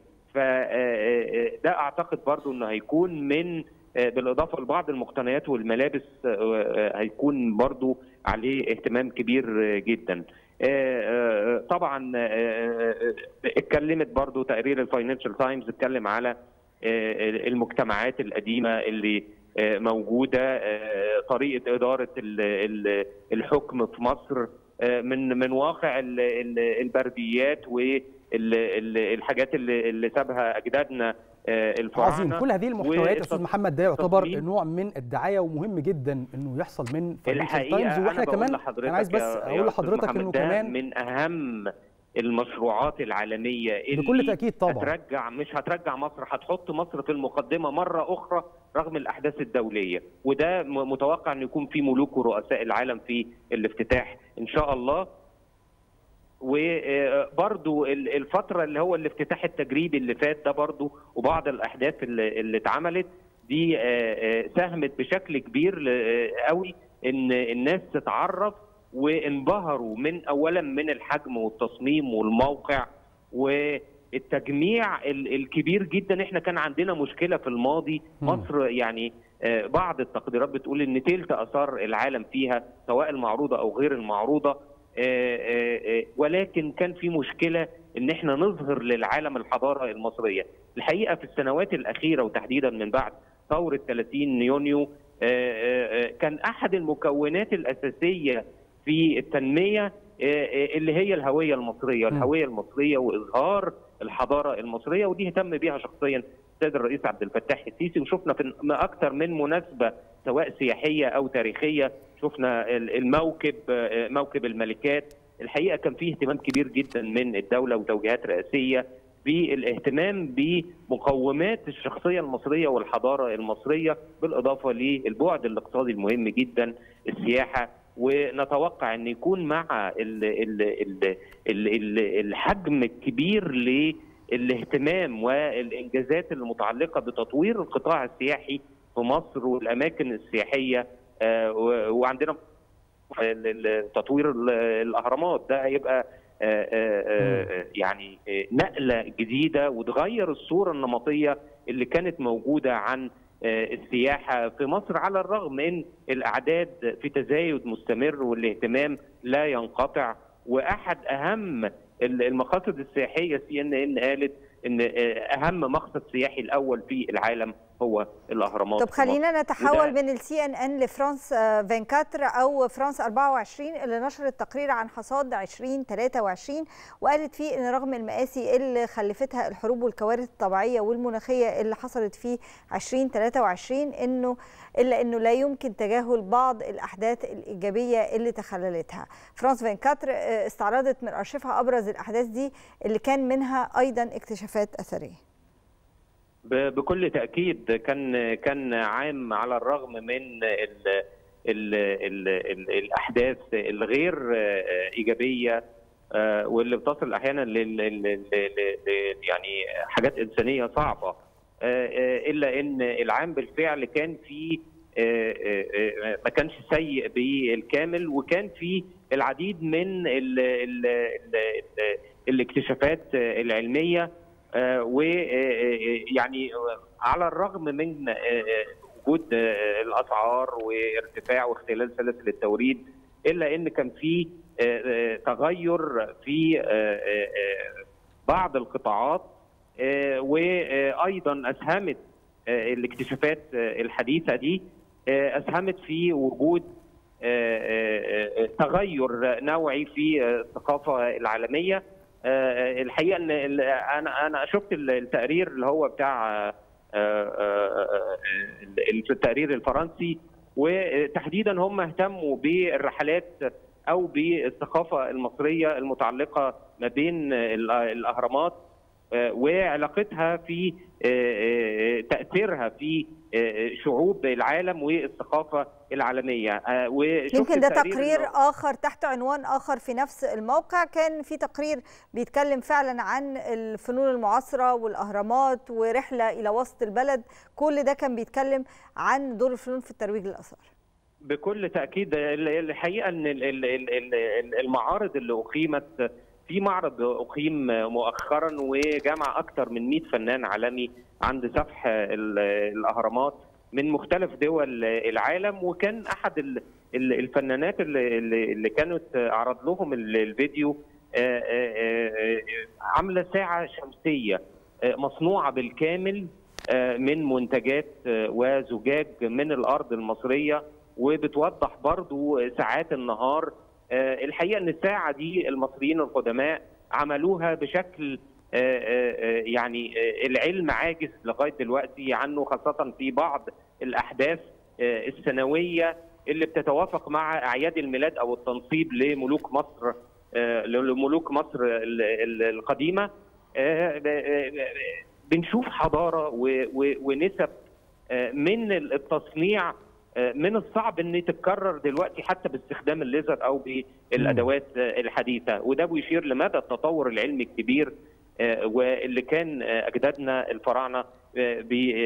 فده اعتقد برضو انه هيكون من بالاضافه لبعض المقتنيات والملابس هيكون برضو عليه اهتمام كبير جدا طبعا اتكلمت برضو تقرير الفاينانشال تايمز اتكلم على المجتمعات القديمه اللي موجوده طريقه اداره الحكم في مصر من من واقع البرديات والحاجات اللي سابها اجدادنا الفراعنه عظيم كل هذه المحتويات يا استاذ محمد ده يعتبر نوع من الدعايه ومهم جدا انه يحصل من فاينانشال تايمز واحنا كمان انا عايز بس اقول لحضرتك انه كمان من اهم المشروعات العالميه اللي بكل تاكيد طبعا هترجع مش هترجع مصر هتحط مصر في المقدمه مره اخرى رغم الاحداث الدوليه وده متوقع ان يكون في ملوك ورؤساء العالم في الافتتاح ان شاء الله وبرضو الفتره اللي هو الافتتاح التجريبي اللي فات ده برضو وبعض الاحداث اللي, اللي اتعملت دي ساهمت بشكل كبير قوي ان الناس تتعرف وانبهروا من اولا من الحجم والتصميم والموقع والتجميع الكبير جدا احنا كان عندنا مشكله في الماضي مصر يعني بعض التقديرات بتقول ان تلت اثار العالم فيها سواء المعروضه او غير المعروضه ولكن كان في مشكله ان احنا نظهر للعالم الحضاره المصريه الحقيقه في السنوات الاخيره وتحديدا من بعد ثوره 30 يونيو كان احد المكونات الاساسيه في التنميه اللي هي الهويه المصريه، الهويه المصريه واظهار الحضاره المصريه ودي اهتم بيها شخصيا السيد الرئيس عبد الفتاح السيسي وشفنا في اكثر من مناسبه سواء سياحيه او تاريخيه، شفنا الموكب موكب الملكات، الحقيقه كان فيه اهتمام كبير جدا من الدوله وتوجيهات رئاسيه بالاهتمام بمقومات الشخصيه المصريه والحضاره المصريه بالاضافه للبعد الاقتصادي المهم جدا السياحه ونتوقع ان يكون مع ال ال ال ال الحجم الكبير للاهتمام والانجازات المتعلقه بتطوير القطاع السياحي في مصر والاماكن السياحيه وعندنا تطوير الاهرامات ده هيبقى يعني نقله جديده وتغير الصوره النمطيه اللي كانت موجوده عن السياحه في مصر على الرغم من الاعداد في تزايد مستمر والاهتمام لا ينقطع واحد اهم المقاصد السياحيه سي ان ان قالت ان اهم مقصد سياحي الاول في العالم هو الاهرامات طب خلينا نتحول من السي ان ان لفرانس 24 او فرانس 24 اللي نشرت تقرير عن حصاد 2023 وقالت فيه ان رغم المآسي اللي خلفتها الحروب والكوارث الطبيعيه والمناخيه اللي حصلت في 2023 انه الا انه لا يمكن تجاهل بعض الاحداث الايجابيه اللي تخللتها. فرانس 24 استعرضت من ارشيفها ابرز الاحداث دي اللي كان منها ايضا اكتشافات اثريه. بكل تاكيد كان كان عام على الرغم من ال ال ال ال الاحداث الغير ايجابيه واللي بتصل احيانا لل يعني حاجات انسانيه صعبه الا ان العام بالفعل كان في ما كانش سيء بالكامل وكان في العديد من ال ال ال الاكتشافات العلميه ويعني على الرغم من وجود الاسعار وارتفاع واختلال سلاسل التوريد الا ان كان في تغير في بعض القطاعات وايضا اسهمت الاكتشافات الحديثه دي اسهمت في وجود تغير نوعي في الثقافه العالميه الحقيقه ان انا انا شفت التقرير اللي هو بتاع التقرير الفرنسي وتحديدا هم اهتموا بالرحلات او بالثقافه المصريه المتعلقه ما بين الاهرامات وعلاقتها في تاثيرها في شعوب العالم والثقافه العالميه يمكن ده تقرير اخر تحت عنوان اخر في نفس الموقع كان في تقرير بيتكلم فعلا عن الفنون المعاصره والاهرامات ورحله الى وسط البلد كل ده كان بيتكلم عن دور الفنون في الترويج للاثار بكل تاكيد الحقيقه ان المعارض اللي اقيمت في معرض اقيم مؤخرا وجمع اكثر من 100 فنان عالمي عند سفح الاهرامات من مختلف دول العالم وكان احد الفنانات اللي, اللي كانت اعرض لهم الفيديو عامله ساعه شمسيه مصنوعه بالكامل من منتجات وزجاج من الارض المصريه وبتوضح برضو ساعات النهار الحقيقه ان الساعه دي المصريين القدماء عملوها بشكل يعني العلم عاجز لغايه دلوقتي عنه خاصه في بعض الاحداث السنويه اللي بتتوافق مع اعياد الميلاد او التنصيب لملوك مصر لملوك مصر القديمه بنشوف حضاره ونسب من التصنيع من الصعب ان تتكرر دلوقتي حتى باستخدام الليزر او بالادوات الحديثه وده بيشير لمدى التطور العلمي الكبير واللي كان اجدادنا الفراعنه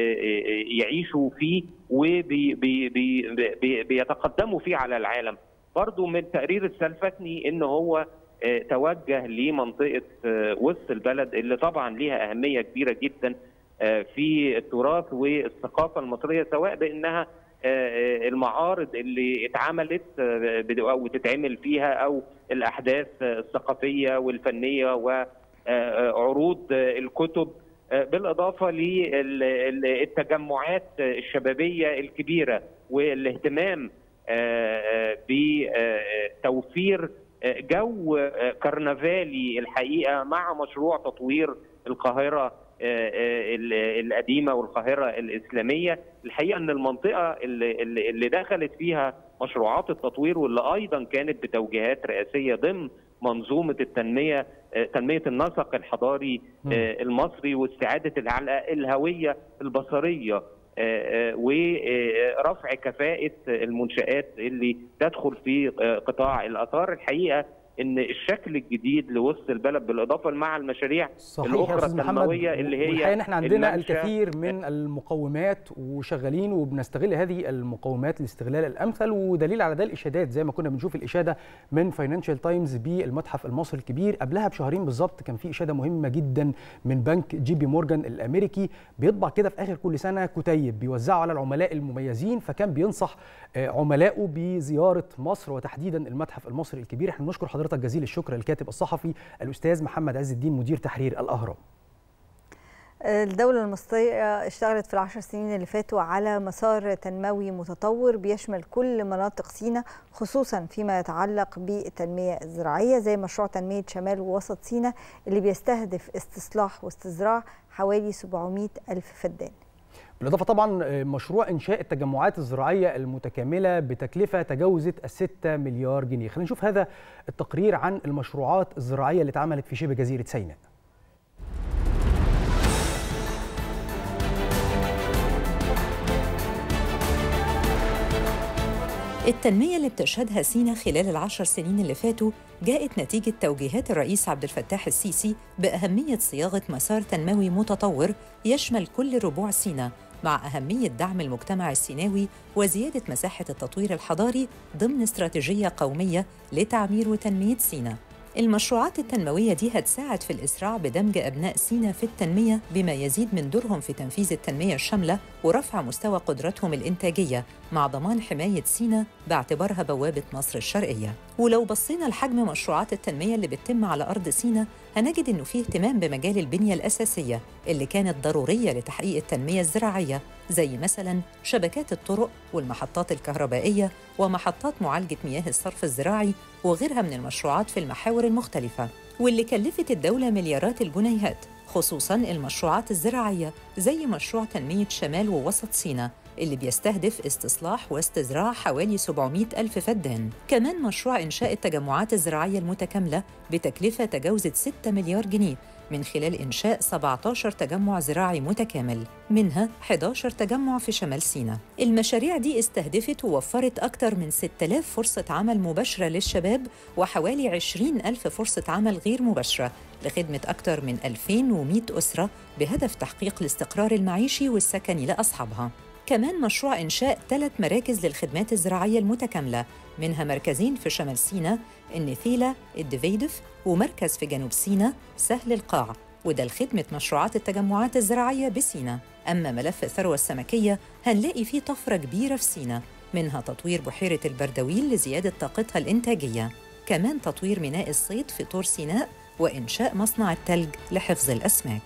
بيعيشوا فيه وبيتقدموا فيه على العالم برضو من تقرير السلفكني ان هو توجه لمنطقه وسط البلد اللي طبعا ليها اهميه كبيره جدا في التراث والثقافه المصريه سواء بانها المعارض اللي اتعملت او تتعمل فيها او الاحداث الثقافيه والفنيه وعروض الكتب بالاضافه للتجمعات الشبابيه الكبيره والاهتمام بتوفير جو كرنفالي الحقيقه مع مشروع تطوير القاهره القديمه والقاهره الاسلاميه الحقيقه ان المنطقه اللي, اللي دخلت فيها مشروعات التطوير واللي ايضا كانت بتوجيهات رئاسيه ضمن منظومه التنميه تنميه النسق الحضاري المصري واستعاده الهويه البصريه ورفع كفاءه المنشات اللي تدخل في قطاع الاثار الحقيقه ان الشكل الجديد لوسط البلد بالاضافه مع المشاريع الاخرى التنمويه اللي هي الحقيقه احنا عندنا الكثير من المقومات وشغالين وبنستغل هذه المقومات لاستغلال الامثل ودليل على ده الاشادات زي ما كنا بنشوف الاشاده من فاينانشال تايمز بالمتحف المصري الكبير قبلها بشهرين بالظبط كان في اشاده مهمه جدا من بنك جي بي مورجان الامريكي بيطبع كده في اخر كل سنه كتيب بيوزعه على العملاء المميزين فكان بينصح عملائه بزياره مصر وتحديدا المتحف المصري الكبير احنا بنشكر حضرتك جزيل الشكر الكاتب الصحفي الاستاذ محمد عز الدين مدير تحرير الاهرام الدولة المصرية اشتغلت في العشر سنين اللي فاتوا على مسار تنموي متطور بيشمل كل مناطق سيناء خصوصا فيما يتعلق بالتنمية الزراعية زي مشروع تنمية شمال ووسط سيناء اللي بيستهدف استصلاح واستزراع حوالي 700 ألف فدان بالإضافة طبعا مشروع إنشاء التجمعات الزراعية المتكاملة بتكلفة تجاوزت الستة مليار جنيه خلينا نشوف هذا التقرير عن المشروعات الزراعية اللي اتعملت في شبه جزيرة سيناء التنمية اللي بتشهدها سينا خلال العشر سنين اللي فاتوا جاءت نتيجة توجيهات الرئيس عبد الفتاح السيسي بأهمية صياغة مسار تنموي متطور يشمل كل ربوع سينا مع أهمية دعم المجتمع السيناوي وزيادة مساحة التطوير الحضاري ضمن استراتيجية قومية لتعمير وتنمية سينا المشروعات التنموية دي هتساعد في الإسراع بدمج أبناء سينا في التنمية بما يزيد من دورهم في تنفيذ التنمية الشاملة ورفع مستوى قدرتهم الإنتاجية مع ضمان حماية سينا باعتبارها بوابة مصر الشرقية ولو بصينا لحجم مشروعات التنمية اللي بتتم على أرض سينا هنجد إنه فيه اهتمام بمجال البنية الأساسية اللي كانت ضرورية لتحقيق التنمية الزراعية زي مثلاً شبكات الطرق والمحطات الكهربائية ومحطات معالجة مياه الصرف الزراعي وغيرها من المشروعات في المحاور المختلفة واللي كلفت الدولة مليارات الجنيهات خصوصاً المشروعات الزراعية زي مشروع تنمية شمال ووسط سيناء اللي بيستهدف استصلاح واستزراع حوالي 700 ألف فدان كمان مشروع إنشاء التجمعات الزراعية المتكاملة بتكلفة تجاوزت 6 مليار جنيه من خلال إنشاء 17 تجمع زراعي متكامل منها 11 تجمع في شمال سيناء المشاريع دي استهدفت ووفرت أكثر من 6000 فرصة عمل مباشرة للشباب وحوالي 20 ألف فرصة عمل غير مباشرة لخدمة أكثر من 2100 أسرة بهدف تحقيق الاستقرار المعيشي والسكني لأصحابها كمان مشروع إنشاء ثلاث مراكز للخدمات الزراعية المتكاملة منها مركزين في شمال سيناء النثيلة الدفيدف ومركز في جنوب سيناء سهل القاع وده لخدمة مشروعات التجمعات الزراعية بسيناء أما ملف الثروة السمكية هنلاقي فيه طفرة كبيرة في سيناء منها تطوير بحيرة البردويل لزيادة طاقتها الإنتاجية كمان تطوير ميناء الصيد في طور سيناء وإنشاء مصنع التلج لحفظ الأسماك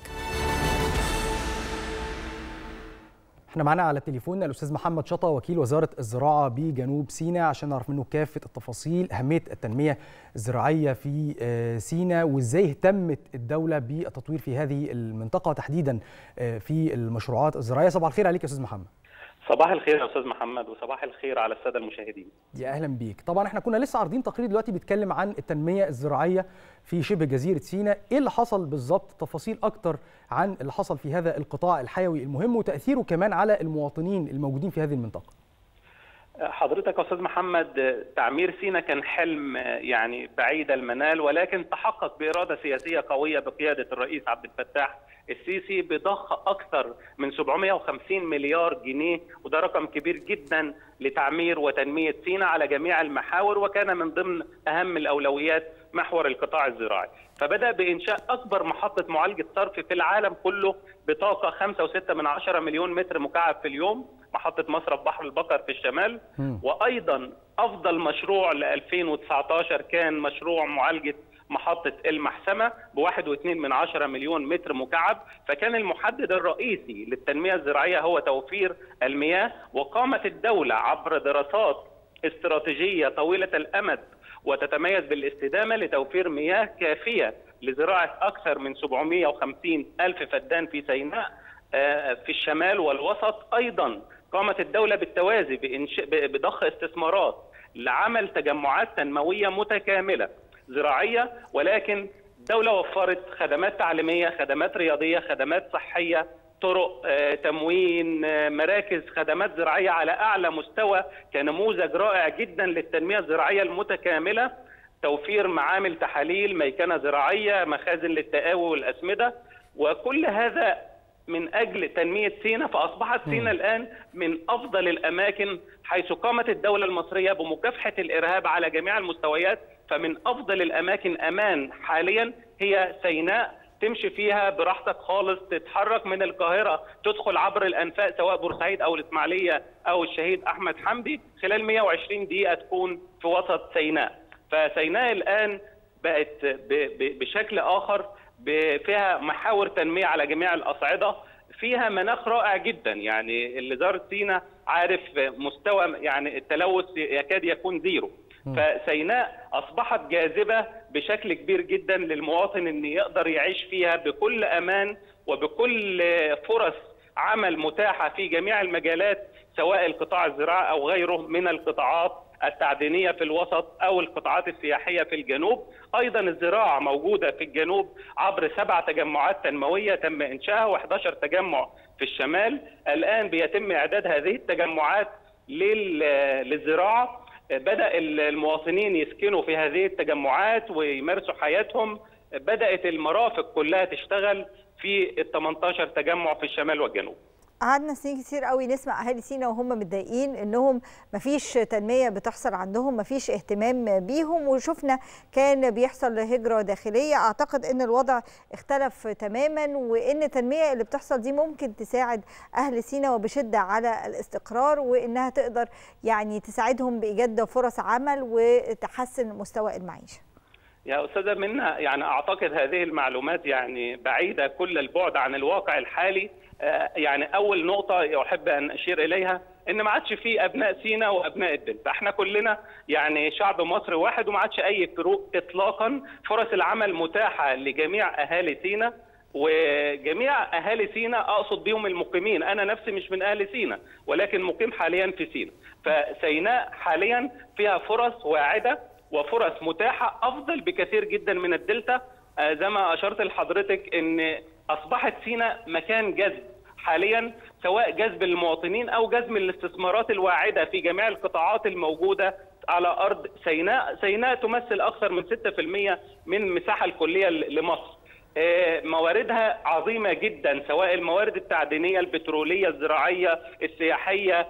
احنا معانا على التليفون الاستاذ محمد شطا وكيل وزاره الزراعه بجنوب سيناء عشان نعرف منه كافه التفاصيل اهميه التنميه الزراعيه في سيناء وازاي اهتمت الدوله بالتطوير في هذه المنطقه تحديدا في المشروعات الزراعيه صباح الخير عليك يا استاذ محمد صباح الخير يا استاذ محمد وصباح الخير على الساده المشاهدين يا اهلا بيك طبعا احنا كنا لسه عارضين تقرير دلوقتي بيتكلم عن التنميه الزراعيه في شبه جزيره سيناء ايه اللي حصل بالظبط تفاصيل اكتر عن اللي حصل في هذا القطاع الحيوي المهم وتاثيره كمان على المواطنين الموجودين في هذه المنطقه حضرتك يا استاذ محمد تعمير سينا كان حلم يعني بعيد المنال ولكن تحقق باراده سياسيه قويه بقياده الرئيس عبد الفتاح السيسي بضخ اكثر من 750 مليار جنيه وده رقم كبير جدا لتعمير وتنميه سينا على جميع المحاور وكان من ضمن اهم الاولويات محور القطاع الزراعي فبدا بانشاء اكبر محطه معالجه صرف في العالم كله بطاقه 5.6 من 10 مليون متر مكعب في اليوم محطه مصرف بحر البقر في الشمال م. وايضا افضل مشروع ل 2019 كان مشروع معالجه محطة المحسمة بواحد واثنين من عشرة مليون متر مكعب فكان المحدد الرئيسي للتنمية الزراعية هو توفير المياه وقامت الدولة عبر دراسات استراتيجية طويلة الأمد وتتميز بالاستدامة لتوفير مياه كافية لزراعة أكثر من 750 ألف فدان في سيناء في الشمال والوسط أيضا قامت الدولة بالتوازي بضخ استثمارات لعمل تجمعات تنموية متكاملة زراعية ولكن الدولة وفرت خدمات تعليمية خدمات رياضية خدمات صحية طرق تموين مراكز خدمات زراعية على أعلى مستوى كنموذج رائع جدا للتنمية الزراعية المتكاملة توفير معامل تحاليل ميكنة زراعية مخازن للتقاوي والأسمدة وكل هذا من أجل تنمية سينا فأصبحت سينا الآن من أفضل الأماكن حيث قامت الدولة المصرية بمكافحة الإرهاب على جميع المستويات فمن أفضل الأماكن أمان حاليا هي سيناء تمشي فيها براحتك خالص تتحرك من القاهرة تدخل عبر الأنفاق سواء بورسعيد أو الإسماعيلية أو الشهيد أحمد حمدي خلال 120 دقيقة تكون في وسط سيناء فسيناء الآن بقت بشكل آخر فيها محاور تنمية على جميع الأصعدة فيها مناخ رائع جدا يعني اللي زار سينا عارف مستوى يعني التلوث يكاد يكون زيرو فسيناء اصبحت جاذبه بشكل كبير جدا للمواطن ان يقدر يعيش فيها بكل امان وبكل فرص عمل متاحه في جميع المجالات سواء القطاع الزراعي او غيره من القطاعات التعدينيه في الوسط او القطاعات السياحيه في الجنوب، ايضا الزراعه موجوده في الجنوب عبر سبع تجمعات تنمويه تم انشائها و11 تجمع في الشمال، الان بيتم اعداد هذه التجمعات للزراعه بدا المواطنين يسكنوا في هذه التجمعات ويمارسوا حياتهم بدات المرافق كلها تشتغل في ال 18 تجمع في الشمال والجنوب قعدنا سنين كتير قوي نسمع اهالي سينا وهم متضايقين انهم مفيش تنميه بتحصل عندهم مفيش اهتمام بيهم وشفنا كان بيحصل هجره داخليه اعتقد ان الوضع اختلف تماما وان التنميه اللي بتحصل دي ممكن تساعد اهل سينا وبشده على الاستقرار وانها تقدر يعني تساعدهم بايجاد فرص عمل وتحسن مستوى المعيشه يا استاذه منا يعني اعتقد هذه المعلومات يعني بعيده كل البعد عن الواقع الحالي يعني اول نقطه احب ان اشير اليها ان ما عادش في ابناء سينا وابناء الدلتا احنا كلنا يعني شعب مصر واحد وما عادش اي فروق اطلاقا فرص العمل متاحه لجميع اهالي سينا وجميع اهالي سينا اقصد بيهم المقيمين انا نفسي مش من اهل سينا ولكن مقيم حاليا في سينا فسيناء حاليا فيها فرص واعده وفرص متاحه افضل بكثير جدا من الدلتا زي ما اشرت لحضرتك ان اصبحت سينا مكان جذب حاليا سواء جذب المواطنين او جذب الاستثمارات الواعده في جميع القطاعات الموجوده على ارض سيناء، سيناء تمثل اكثر من 6% من المساحه الكليه لمصر. مواردها عظيمه جدا سواء الموارد التعدينيه البتروليه الزراعيه السياحيه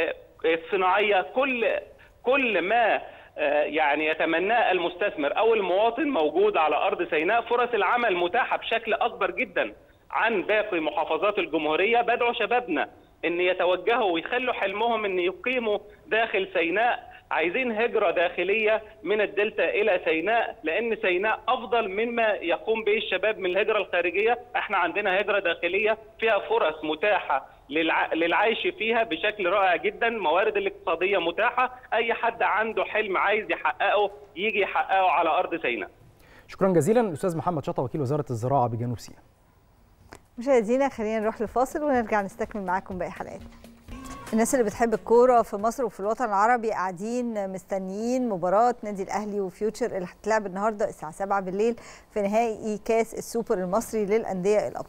الصناعيه كل كل ما يعني يتمناه المستثمر او المواطن موجود على ارض سيناء فرص العمل متاحه بشكل اكبر جدا عن باقي محافظات الجمهوريه بدعو شبابنا ان يتوجهوا ويخلوا حلمهم ان يقيموا داخل سيناء عايزين هجره داخليه من الدلتا الى سيناء لان سيناء افضل مما يقوم به الشباب من الهجره الخارجيه احنا عندنا هجره داخليه فيها فرص متاحه للعيش فيها بشكل رائع جدا الموارد الاقتصاديه متاحه اي حد عنده حلم عايز يحققه يجي يحققه على ارض سيناء شكرا جزيلا الاستاذ محمد شطه وكيل وزاره الزراعه بجنوب سيناء مشاهدينا خلينا نروح لفاصل ونرجع نستكمل معاكم باقي حلقات الناس اللي بتحب الكوره في مصر وفي الوطن العربي قاعدين مستنيين مباراه نادي الاهلي وفيوتشر اللي هتتلعب النهارده الساعه 7 بالليل في نهائي كاس السوبر المصري للانديه الابطال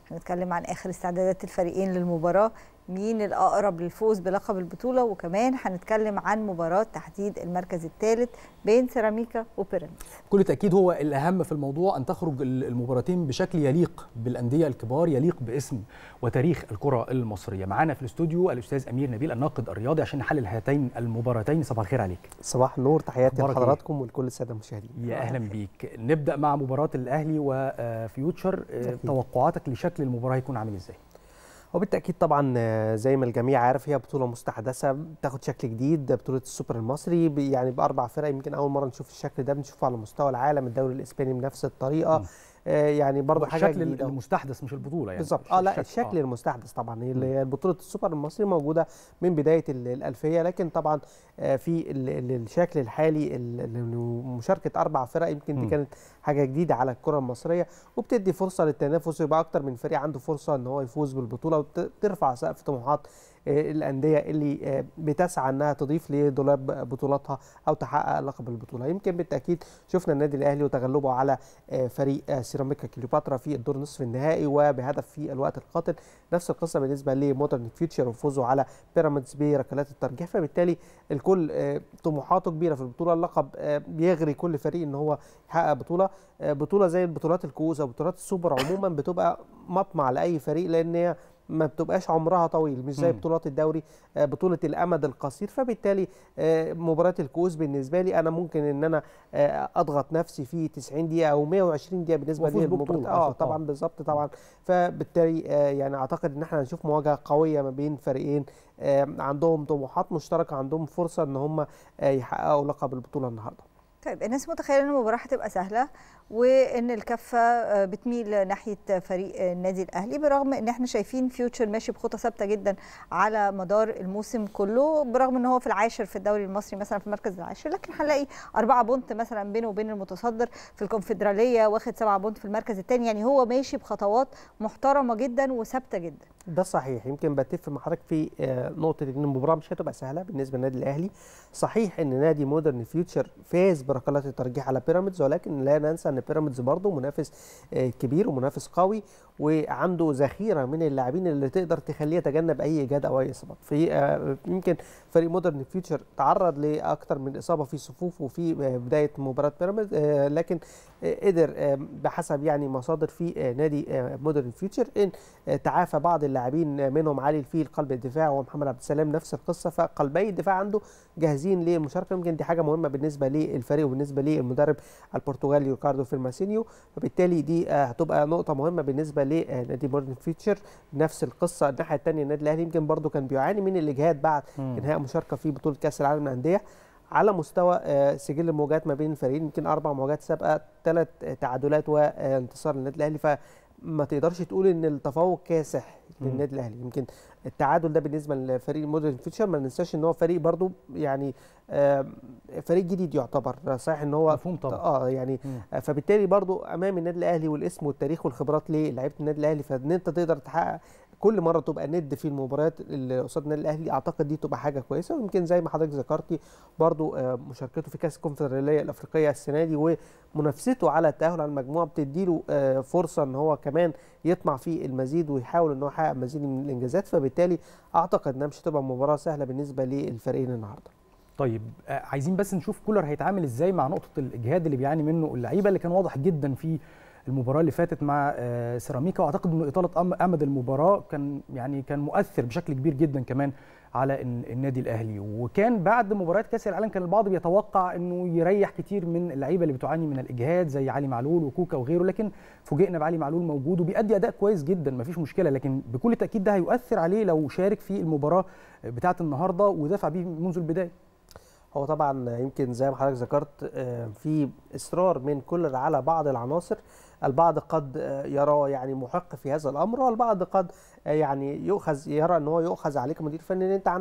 هنتكلم عن اخر استعدادات الفريقين للمباراه مين الاقرب للفوز بلقب البطوله وكمان هنتكلم عن مباراه تحديد المركز الثالث بين سيراميكا وبيراميدز بكل تاكيد هو الاهم في الموضوع ان تخرج المباراتين بشكل يليق بالانديه الكبار يليق باسم وتاريخ الكره المصريه معانا في الاستوديو الاستاذ امير نبيل الناقد الرياضي عشان نحلل هاتين المباراتين صباح الخير عليك صباح النور تحياتي أخبارك لحضراتكم ولكل الساده المشاهدين يا اهلا بيك نبدا مع مباراه الاهلي وفيوتشر توقعاتك لشكل المباراه هيكون عامل ازاي وبالتاكيد طبعا آه، زي ما الجميع عارف هي بطوله مستحدثه بتاخد شكل جديد بطوله السوبر المصري ب- يعني باربع فرق يمكن اول مره نشوف الشكل ده بنشوفه على مستوى العالم الدوري الاسباني بنفس الطريقه آه، يعني برضه حاجه الشكل جديده المستحدث مش البطوله يعني بالظبط اه لا الشكل- الشكل آه. المستحدث طبعا اللي هي بطوله السوبر المصري موجوده من بدايه ال- الالفيه لكن طبعا آه، في ال- ال- الشكل الحالي ال- ال- مشاركه اربع فرق يمكن دي مم. كانت حاجه جديده على الكره المصريه وبتدي فرصه للتنافس ويبقى اكتر من فريق عنده فرصه ان هو يفوز بالبطوله وترفع سقف طموحات آه، الانديه اللي آه، بتسعى انها تضيف لدولاب بطولاتها او تحقق لقب البطوله يمكن بالتاكيد شفنا النادي الاهلي وتغلبه على آه، فريق آه، سيراميكا كليوباترا في الدور نصف النهائي وبهدف في الوقت القاتل نفس القصه بالنسبه لمودرن فيوتشر وفوزه على بيراميدز بركلات الترجيح فبالتالي الكل آه، طموحاته كبيره في البطوله اللقب آه، بيغري كل فريق ان هو يحقق بطوله آه، بطوله زي البطولات الكؤوس او بطولات السوبر عموما بتبقى مطمع لاي فريق لان هي ما بتبقاش عمرها طويل مش زي مم. بطولات الدوري آه، بطوله الامد القصير فبالتالي آه، مباراه الكؤوس بالنسبه لي انا ممكن ان انا آه، اضغط نفسي في 90 دقيقه او 120 دقيقه بالنسبه وأفوز لي ببطولة المباراه اه أكيد طبعاً. طبعا بالظبط طبعا فبالتالي آه، يعني اعتقد ان احنا هنشوف مواجهه قويه ما بين فريقين آه، عندهم طموحات مشتركه عندهم فرصه ان هم آه، يحققوا لقب البطوله النهارده طيب الناس متخيله ان المباراه هتبقى سهله وان الكفه آه، بتميل ناحيه فريق آه، النادي الاهلي برغم ان احنا شايفين فيوتشر ماشي بخطى ثابته جدا على مدار الموسم كله برغم ان هو في العاشر في الدوري المصري مثلا في المركز العاشر لكن هنلاقي أربعة بونت مثلا بينه وبين المتصدر في الكونفدراليه واخد سبعة بونت في المركز الثاني يعني هو ماشي بخطوات محترمه جدا وثابته جدا ده صحيح يمكن بتفق مع حضرتك في آه، نقطه ان المباراه مش هتبقى سهله بالنسبه للنادي الاهلي صحيح ان نادي مودرن فيوتشر فاز بركلات الترجيح على بيراميدز ولكن لا ننسى ان بيراميدز برضه منافس آه، كبير ومنافس قوي وعنده ذخيره من اللاعبين اللي تقدر تخليه يتجنب اي اجهاد او اي اصابات في آه، يمكن فريق مودرن فيوتشر تعرض لاكثر من اصابه في صفوفه في آه، بدايه مباراه بيراميدز آه، لكن آه، قدر آه، بحسب يعني مصادر في آه، نادي آه، مودرن فيوتشر ان آه، تعافى بعض اللاعبين آه، منهم علي الفيل قلب الدفاع ومحمد عبد السلام نفس القصه فقلبي الدفاع عنده جاهزين للمشاركه يمكن دي حاجه مهمه بالنسبه للفريق وبالنسبه للمدرب البرتغالي ريكاردو فيرماسينيو فبالتالي دي آه، هتبقى نقطه مهمه بالنسبه لنادي مودرن فيوتشر نفس القصه الناحيه الثانيه النادي الاهلي يمكن برضو كان بيعاني من الاجهاد بعد مم. انهاء مشاركه في بطوله كاس العالم للانديه على مستوى آه، سجل المواجهات ما بين الفريقين يمكن اربع مواجهات سابقه ثلاث تعادلات وانتصار للنادي الاهلي فما تقدرش تقول ان التفوق كاسح مم. للنادي الاهلي يمكن التعادل ده بالنسبه لفريق مودرن فيوتشر ما ننساش ان هو فريق برضو يعني آه، فريق جديد يعتبر صحيح ان هو مفهوم طبعا اه يعني مم. آه، فبالتالي برضو امام النادي الاهلي والاسم والتاريخ والخبرات للاعيبه النادي الاهلي فان انت تقدر تحقق كل مره تبقى ند في المباريات اللي قصاد النادي الاهلي اعتقد دي تبقى حاجه كويسه ويمكن زي ما حضرتك ذكرتي برضو آه، مشاركته في كاس الكونفدراليه الافريقيه السنه دي ومنافسته على التاهل على المجموعه بتديله آه، فرصه ان هو كمان يطمع في المزيد ويحاول ان هو يحقق مزيد من الانجازات فبالتالي اعتقد انها مش هتبقى مباراه سهله بالنسبه للفريقين النهارده طيب آه، عايزين بس نشوف كولر هيتعامل ازاي مع نقطه الاجهاد اللي بيعاني منه اللعيبه اللي كان واضح جدا في المباراه اللي فاتت مع آه، سيراميكا واعتقد انه اطاله أم- امد المباراه كان يعني كان مؤثر بشكل كبير جدا كمان على الن- النادي الاهلي وكان بعد مباراه كاس العالم كان البعض بيتوقع انه يريح كتير من اللعيبه اللي بتعاني من الاجهاد زي علي معلول وكوكا وغيره لكن فوجئنا بعلي معلول موجود وبيأدي اداء كويس جدا مفيش مشكله لكن بكل تاكيد ده هيؤثر عليه لو شارك في المباراه بتاعه النهارده ودافع بيه منذ البدايه هو طبعا يمكن زي ما حضرتك ذكرت آه، في اصرار من كولر على بعض العناصر البعض قد آه، يرى يعني محق في هذا الامر والبعض قد آه، يعني يؤخذ يرى ان هو يؤخذ عليك مدير فني ان انت عندك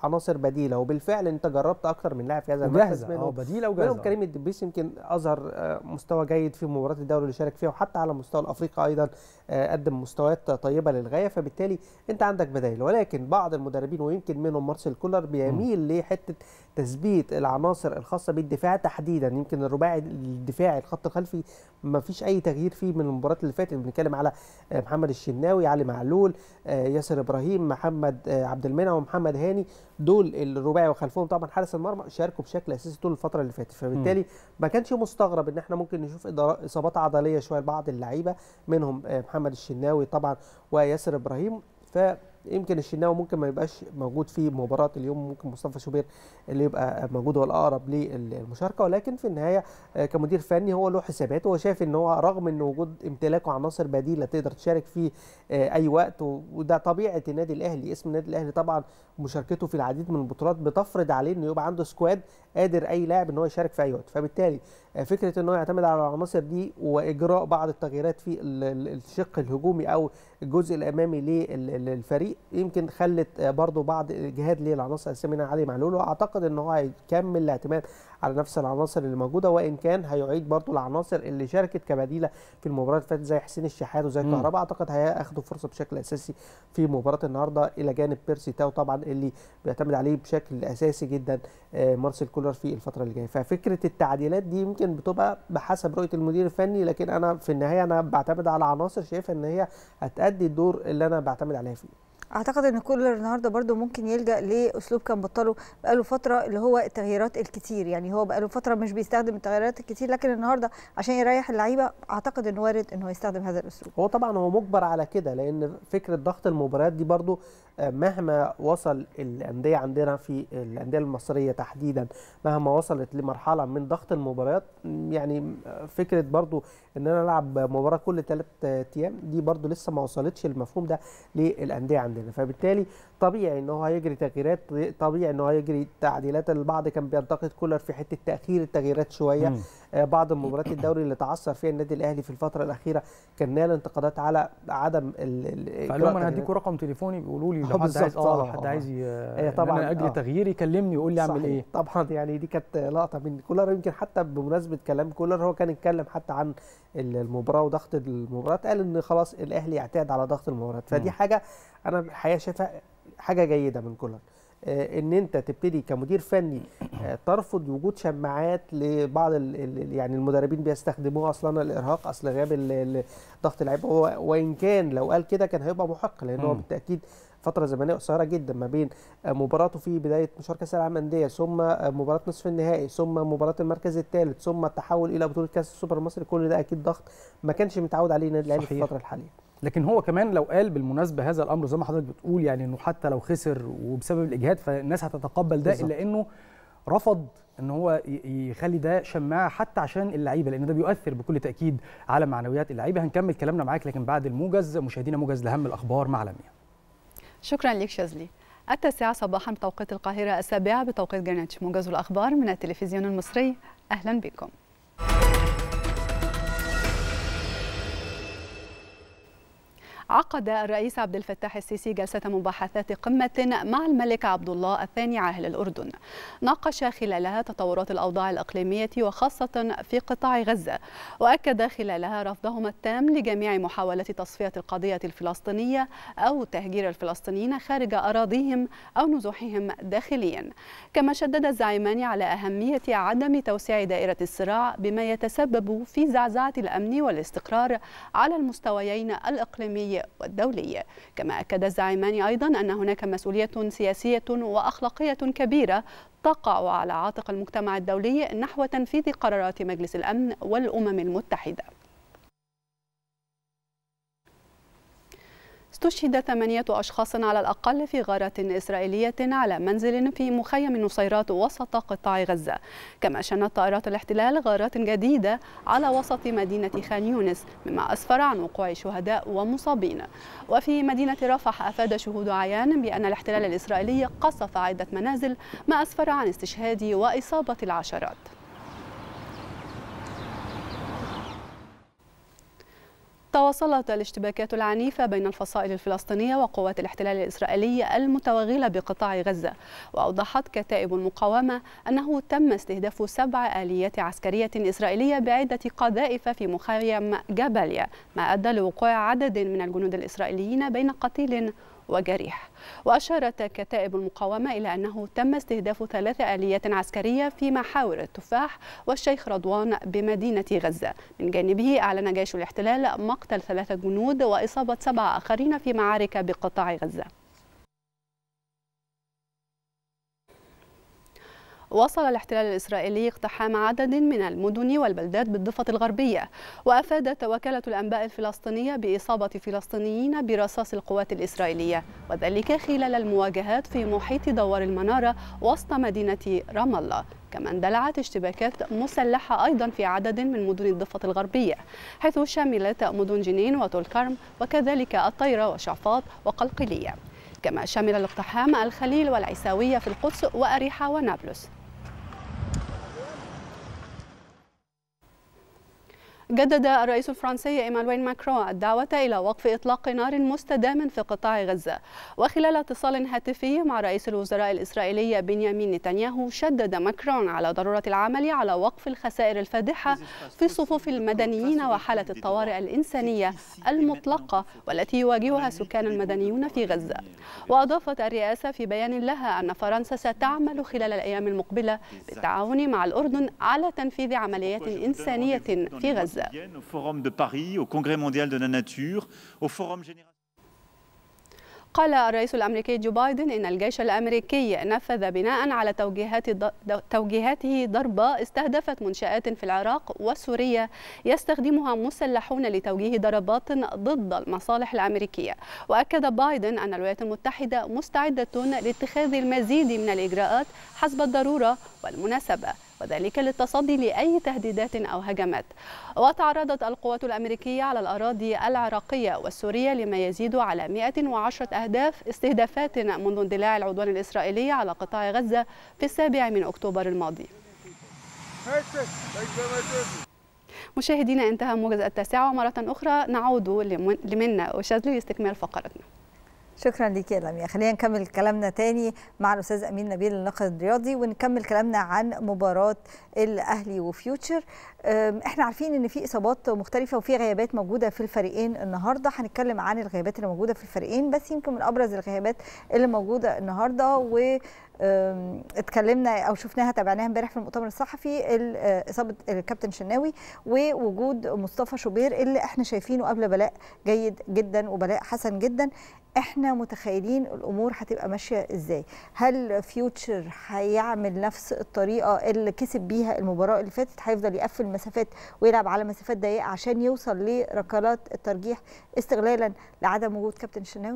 عناصر بديله وبالفعل انت جربت اكتر من لاعب في هذا المركز وجاهزه اه بديله منهم وجاهزه كريم الدبيس يمكن اظهر آه، مستوى جيد في مباراه الدوري اللي شارك فيها وحتى على مستوى الافريقي ايضا آه، قدم مستويات طيبه للغايه فبالتالي انت عندك بدائل ولكن بعض المدربين ويمكن منهم مارسيل كولر بيميل لحته تثبيت العناصر الخاصه بالدفاع تحديدا يمكن الرباعي الدفاعي الخط الخلفي ما فيش اي تغيير فيه من المباراه اللي فاتت بنتكلم على آه، محمد الشناوي علي معلول آه، ياسر ابراهيم محمد آه، عبد المنعم ومحمد هاني دول الرباعي وخلفهم طبعا حارس المرمى شاركوا بشكل اساسي طول الفتره اللي فاتت فبالتالي ما كانش مستغرب ان احنا ممكن نشوف إدارة- اصابات عضليه شويه لبعض اللعيبه منهم آه، محمد الشناوي طبعا وياسر ابراهيم فيمكن الشناوي ممكن ما يبقاش موجود في مباراه اليوم ممكن مصطفى شوبير اللي يبقى موجود هو الاقرب للمشاركه ولكن في النهايه آه، كمدير فني هو له حساباته هو شايف ان هو رغم ان وجود امتلاكه عناصر بديله تقدر تشارك في آه، اي وقت و- وده طبيعه النادي الاهلي اسم النادي الاهلي طبعا مشاركته في العديد من البطولات بتفرض عليه انه يبقى عنده سكواد قادر اي لاعب ان هو يشارك في اي وقت فبالتالي آه، فكره ان هو يعتمد على العناصر دي واجراء بعض التغييرات في ال- ال- الشق الهجومي او الجزء الامامي للفريق يمكن خلت آه، برضو بعض اجهاد للعناصر الاساسيه منها علي معلول واعتقد ان هو هيكمل الاعتماد على نفس العناصر اللي موجوده وان كان هيعيد برضو العناصر اللي شاركت كبديله في المباراه اللي فاتت زي حسين الشحات وزي مم. كهربا اعتقد هياخدوا فرصه بشكل اساسي في مباراه النهارده الى جانب بيرسي تاو طبعا اللي بيعتمد عليه بشكل اساسي جدا آه، مارسيل كولر في الفتره اللي جايه ففكره التعديلات دي يمكن بتبقى بحسب رؤيه المدير الفني لكن انا في النهايه انا بعتمد على عناصر شايفه ان هي هتأدي الدور اللي انا بعتمد عليها فيه اعتقد ان كولر النهارده برضو ممكن يلجا لاسلوب كان بطله بقاله فتره اللي هو التغييرات الكتير يعني هو بقاله فتره مش بيستخدم التغييرات الكتير لكن النهارده عشان يريح اللعيبه اعتقد انه وارد انه يستخدم هذا الاسلوب هو طبعا هو مجبر على كده لان فكره ضغط المباريات دي برضو آه، مهما وصل الانديه عندنا في الانديه المصريه تحديدا مهما وصلت لمرحله من ضغط المباريات م، يعني آه، فكره برضو ان انا العب مباراه كل ثلاث ايام دي برضو لسه ما وصلتش المفهوم ده للانديه عندنا فبالتالي طبيعي ان هو هيجري تغييرات طبيعي ان هو هيجري تعديلات البعض كان بينتقد كولر في حته تاخير التغييرات شويه مم. آه، بعض المباريات الدوري اللي تعثر فيها النادي الاهلي في الفتره الاخيره كان نال انتقادات على عدم ال- ال- فقال لهم انا إجراء هديكوا رقم تليفوني بيقولوا لي آه، لو حد عايز بالظبط، اه لو آه، حد آه. عايز ي- هي إن طبعاً، انا اجري آه. تغيير يكلمني يقول لي اعمل صحيح. ايه طبعا يعني دي كانت لقطه من كولر يمكن حتى بمناسبه كلام كولر هو كان اتكلم حتى عن ال- المباراه وضغط المباراه قال ان خلاص الاهلي يعتاد على ضغط المباراه فدي مم. حاجه انا الحقيقه شايفها حاجه جيده من كولر آه، ان انت تبتدي كمدير فني آه، ترفض وجود شماعات لبعض ال ال يعني المدربين بيستخدموها اصلا الارهاق اصل غياب ال- ال- ضغط اللعيبه هو وان كان لو قال كده كان هيبقى محق لان هو مم. بالتاكيد فتره زمنيه قصيره جدا ما بين آه، مباراته في بدايه مشوار كاس العالم انديه ثم آه، مباراه نصف النهائي ثم مباراه المركز الثالث ثم التحول الى بطوله كاس السوبر المصري كل ده اكيد ضغط ما كانش متعود عليه النادي الاهلي في صحيح. الفتره الحاليه لكن هو كمان لو قال بالمناسبه هذا الامر زي ما حضرتك بتقول يعني انه حتى لو خسر وبسبب الاجهاد فالناس هتتقبل ده بالظبط. الا انه رفض ان هو ي- يخلي ده شماعه حتى عشان اللعيبه لان ده بيؤثر بكل تاكيد على معنويات اللعيبه هنكمل كلامنا معاك لكن بعد الموجز مشاهدينا موجز لاهم الاخبار مع لميا شكرا لك شاذلي التاسعة صباحا بتوقيت القاهرة السابعة بتوقيت جرينتش موجز الأخبار من التلفزيون المصري أهلا بكم عقد الرئيس عبد الفتاح السيسي جلسة مباحثات قمة مع الملك عبد الله الثاني عاهل الأردن ناقش خلالها تطورات الأوضاع الإقليمية وخاصة في قطاع غزة وأكد خلالها رفضهما التام لجميع محاولة تصفية القضية الفلسطينية أو تهجير الفلسطينيين خارج أراضيهم أو نزوحهم داخليا كما شدد الزعيمان على أهمية عدم توسيع دائرة الصراع بما يتسبب في زعزعة الأمن والاستقرار على المستويين الإقليمي والدولي كما أكد الزعيمان أيضا أن هناك مسؤولية سياسية وأخلاقية كبيرة تقع على عاتق المجتمع الدولي نحو تنفيذ قرارات مجلس الأمن والأمم المتحدة استشهد ثمانية أشخاص على الأقل في غارة إسرائيلية على منزل في مخيم نصيرات وسط قطاع غزة كما شنت طائرات الاحتلال غارات جديدة على وسط مدينة خان يونس مما أسفر عن وقوع شهداء ومصابين وفي مدينة رفح أفاد شهود عيان بأن الاحتلال الإسرائيلي قصف عدة منازل ما أسفر عن استشهاد وإصابة العشرات تواصلت الاشتباكات العنيفة بين الفصائل الفلسطينية وقوات الاحتلال الإسرائيلي المتوغلة بقطاع غزة وأوضحت كتائب المقاومة أنه تم استهداف سبع آليات عسكرية إسرائيلية بعدة قذائف في مخيم جبليا ما أدى لوقوع عدد من الجنود الإسرائيليين بين قتيل وجريح وأشارت كتائب المقاومة إلى أنه تم استهداف ثلاث آليات عسكرية في محاور التفاح والشيخ رضوان بمدينة غزة من جانبه أعلن جيش الاحتلال مقتل ثلاثة جنود وإصابة سبعة آخرين في معارك بقطاع غزة واصل الاحتلال الإسرائيلي اقتحام عدد من المدن والبلدات بالضفة الغربية وأفادت وكالة الأنباء الفلسطينية بإصابة فلسطينيين برصاص القوات الإسرائيلية وذلك خلال المواجهات في محيط دوار المنارة وسط مدينة رام الله كما اندلعت اشتباكات مسلحة أيضا في عدد من مدن الضفة الغربية حيث شملت مدن جنين وطول كرم وكذلك الطيرة وشعفاط وقلقلية كما شمل الاقتحام الخليل والعيساوية في القدس وأريحة ونابلس جدد الرئيس الفرنسي ايمانويل ماكرون الدعوة إلى وقف إطلاق نار مستدام في قطاع غزة وخلال اتصال هاتفي مع رئيس الوزراء الإسرائيلي بنيامين نتنياهو شدد ماكرون على ضرورة العمل على وقف الخسائر الفادحة في صفوف المدنيين وحالة الطوارئ الإنسانية المطلقة والتي يواجهها السكان المدنيون في غزة وأضافت الرئاسة في بيان لها أن فرنسا ستعمل خلال الأيام المقبلة بالتعاون مع الأردن على تنفيذ عمليات إنسانية في غزة au Forum de Paris, au Congrès mondial de la nature, au Forum général. قال الرئيس الامريكي جو بايدن ان الجيش الامريكي نفذ بناء على توجيهات توجيهاته ضربه استهدفت منشات في العراق وسوريا يستخدمها مسلحون لتوجيه ضربات ضد المصالح الامريكيه واكد بايدن ان الولايات المتحده مستعده لاتخاذ المزيد من الاجراءات حسب الضروره والمناسبه وذلك للتصدي لأي تهديدات أو هجمات وتعرضت القوات الأمريكية على الأراضي العراقية والسورية لما يزيد على 110 أهداف استهدافات منذ اندلاع العدوان الإسرائيلي على قطاع غزة في السابع من أكتوبر الماضي مشاهدينا انتهى موجز التاسعة ومرة أخرى نعود لمنى وشاذلي لاستكمال فقرتنا شكرا ليك يا لميا خلينا نكمل كلامنا تاني مع الاستاذ امين نبيل الناقد الرياضي ونكمل كلامنا عن مباراه الاهلي وفيوتشر احنا عارفين ان في اصابات مختلفه وفي غيابات موجوده في الفريقين النهارده هنتكلم عن الغيابات اللي موجوده في الفريقين بس يمكن من ابرز الغيابات اللي موجوده النهارده و اتكلمنا او شفناها تابعناها امبارح في المؤتمر الصحفي اصابه الكابتن شناوي ووجود مصطفى شوبير اللي احنا شايفينه قبل بلاء جيد جدا وبلاء حسن جدا احنا متخيلين الامور هتبقى ماشيه ازاي هل فيوتشر هيعمل نفس الطريقه اللي كسب بيها المباراه اللي فاتت هيفضل يقفل مسافات ويلعب على مسافات ضيقه عشان يوصل لركلات الترجيح استغلالا لعدم وجود كابتن شناوي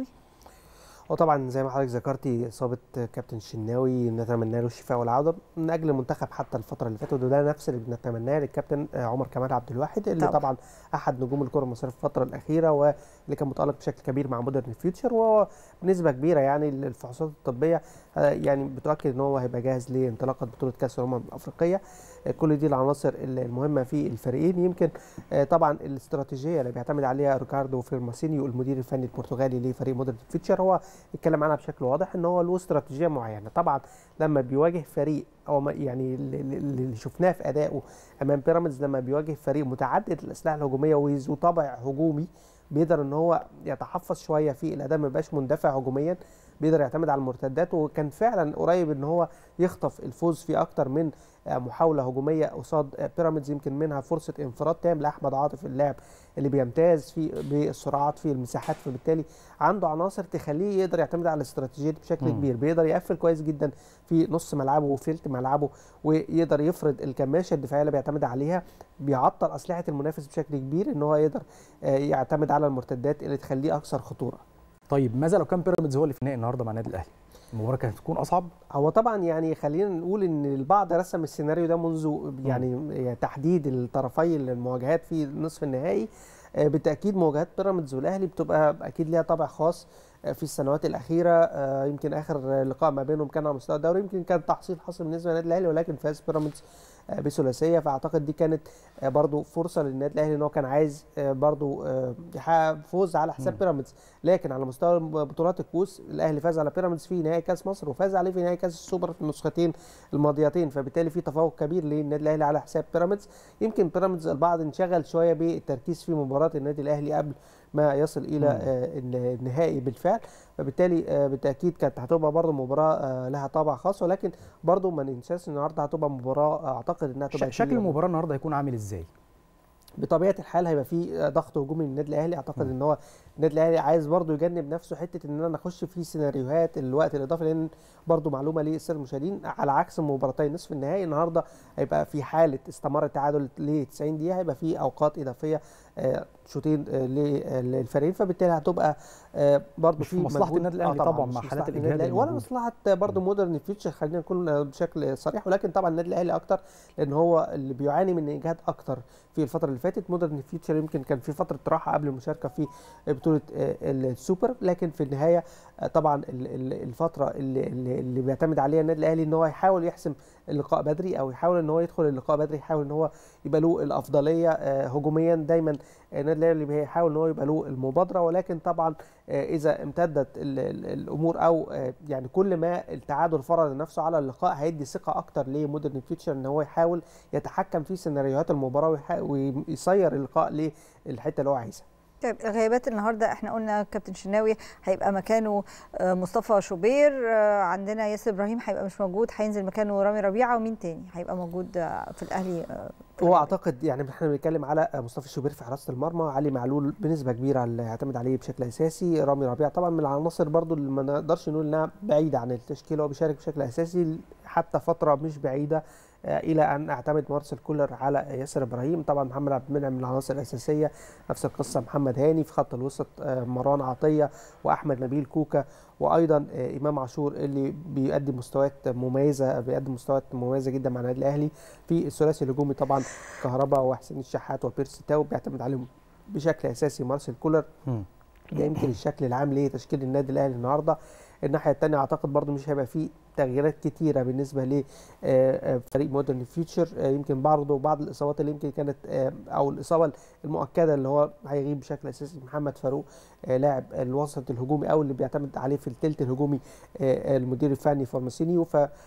وطبعا زي ما حضرتك ذكرتي اصابه كابتن الشناوي نتمنى له الشفاء والعوده من اجل المنتخب حتى الفتره اللي فاتت وده نفس اللي بنتمناه للكابتن عمر كمال عبد الواحد اللي طبعا, طبعا احد نجوم الكره المصريه في الفتره الاخيره واللي كان متالق بشكل كبير مع مودرن فيوتشر وهو بنسبه كبيره يعني الفحوصات الطبيه يعني بتؤكد ان هو هيبقى جاهز لانطلاقه بطوله كاس الامم الافريقيه كل دي العناصر المهمه في الفريقين يمكن طبعا الاستراتيجيه اللي بيعتمد عليها ريكاردو فيرماسينيو المدير الفني البرتغالي لفريق مودرن فيوتشر هو اتكلم عنها بشكل واضح ان هو له استراتيجيه معينه طبعا لما بيواجه فريق او يعني اللي شفناه في ادائه امام بيراميدز لما بيواجه فريق متعدد الاسلحه الهجوميه وذو طابع هجومي بيقدر ان هو يتحفظ شويه في الاداء ما يبقاش مندفع هجوميا بيقدر يعتمد على المرتدات وكان فعلا قريب ان هو يخطف الفوز في اكتر من محاوله هجوميه قصاد بيراميدز يمكن منها فرصه انفراد تام لاحمد عاطف اللاعب اللي بيمتاز في بالسرعات في المساحات فبالتالي عنده عناصر تخليه يقدر يعتمد على الاستراتيجيه دي بشكل م. كبير بيقدر يقفل كويس جدا في نص ملعبه وفي ثلث ملعبه ويقدر يفرض الكماشه الدفاعيه اللي بيعتمد عليها بيعطل اسلحه المنافس بشكل كبير ان هو يقدر يعتمد على المرتدات اللي تخليه اكثر خطوره طيب ماذا لو كان بيراميدز هو اللي في النهائي النهارده مع النادي الاهلي المباراه كانت هتكون اصعب هو طبعا يعني خلينا نقول ان البعض رسم السيناريو ده منذ يعني, يعني تحديد الطرفي المواجهات في نصف النهائي بالتاكيد مواجهات بيراميدز والاهلي بتبقى اكيد ليها طابع خاص في السنوات الاخيره يمكن اخر لقاء ما بينهم كان على مستوى الدوري يمكن كان تحصيل حصل بالنسبه للنادي الاهلي ولكن فاز بيراميدز بثلاثيه فاعتقد دي كانت آه، برضو فرصه للنادي الاهلي ان هو كان عايز آه، برضو آه، يحقق فوز على حساب مم. بيراميدز لكن على مستوى بطولات الكؤوس الاهلي فاز على بيراميدز في نهائي كاس مصر وفاز عليه في نهائي كاس السوبر في النسختين الماضيتين فبالتالي في تفوق كبير للنادي الاهلي على حساب بيراميدز يمكن بيراميدز البعض انشغل شويه بالتركيز في مباراه النادي الاهلي قبل ما يصل الى مم. آه، النهائي بالفعل فبالتالي آه، بالتاكيد كانت هتبقى برضه مباراه آه، لها طابع خاص ولكن برضه ما ننساش ان النهارده هتبقى مباراه اعتقد انها تبقى ش- شكل تقيلة. المباراه النهارده هيكون عامل ازاي بطبيعه الحال هيبقى في ضغط هجومي من النادي الاهلي اعتقد ان هو النادي الاهلي عايز برضه يجنب نفسه حته ان انا اخش في سيناريوهات الوقت الاضافي لان برضه معلومه للساده المشاهدين على عكس مباراتي نصف النهائي النهارده هيبقى في حاله استمر التعادل ل 90 دقيقه هيبقى في اوقات اضافيه آه، شوطين آه، للفريقين فبالتالي هتبقى آه، برضه مش في في مصلحة مجهود- النادي الأهلي آه طبعاً مش مع مصلحة حالات النادي الإجهاد الأهلي ولا الموجودة. مصلحه برضه مودرن فيوتشر خلينا نكون آه، بشكل صريح ولكن طبعا النادي الاهلي اكتر لان هو اللي بيعاني من اجهاد اكتر في الفتره اللي فاتت مودرن فيوتشر يمكن كان في فتره راحه قبل المشاركه في بطوله آه، السوبر لكن في النهايه آه، طبعا ال- ال- الفتره اللي, اللي اللي بيعتمد عليها النادي الاهلي ان هو يحاول يحسم اللقاء بدري او يحاول ان هو يدخل اللقاء بدري يحاول ان هو يبقى له الافضليه آه، هجوميا دايما النادي الاهلي بيحاول ان هو يبقى له المبادره ولكن طبعا آه، اذا امتدت ال- ال- الامور او آه، يعني كل ما التعادل فرض نفسه على اللقاء هيدي ثقه اكتر لمودرن فيوتشر ان هو يحاول يتحكم في سيناريوهات المباراه ويح- ويصير اللقاء للحته اللي هو عايزها طيب الغيابات النهارده احنا قلنا كابتن شناوي هيبقى مكانه آه، مصطفى شوبير آه، عندنا ياسر ابراهيم هيبقى مش موجود هينزل مكانه رامي ربيعه ومين تاني هيبقى موجود آه، في الاهلي آه، هو اعتقد يعني احنا بنتكلم على مصطفى الشوبير في حراسه المرمى علي معلول بنسبه كبيره اللي هيعتمد عليه بشكل اساسي رامي ربيع طبعا من العناصر برضو اللي ما نقدرش نقول انها بعيده عن التشكيله هو بيشارك بشكل اساسي حتى فتره مش بعيده آه، الى ان اعتمد مارسيل كولر على ياسر ابراهيم طبعا محمد عبد المنعم من العناصر الاساسيه نفس القصه محمد هاني في خط الوسط آه، مروان عطيه واحمد نبيل كوكا وايضا آه، امام عاشور اللي بيقدم مستويات مميزه بيقدم مستويات مميزه جدا مع النادي الاهلي في الثلاثي الهجومي طبعا كهربا وحسين الشحات وبيرسي تاو بيعتمد عليهم بشكل اساسي مارسيل كولر مم. ده يمكن الشكل العام لتشكيل النادي الاهلي النهارده الناحيه الثانيه اعتقد برضو مش هيبقى فيه تغييرات كتيره بالنسبه لفريق مودرن فيوتشر يمكن برضه بعض الاصابات اللي يمكن كانت آه، او الاصابه المؤكده اللي هو هيغيب بشكل اساسي محمد فاروق آه، لاعب الوسط الهجومي او اللي بيعتمد عليه في الثلث الهجومي آه، المدير الفني فارماسينيو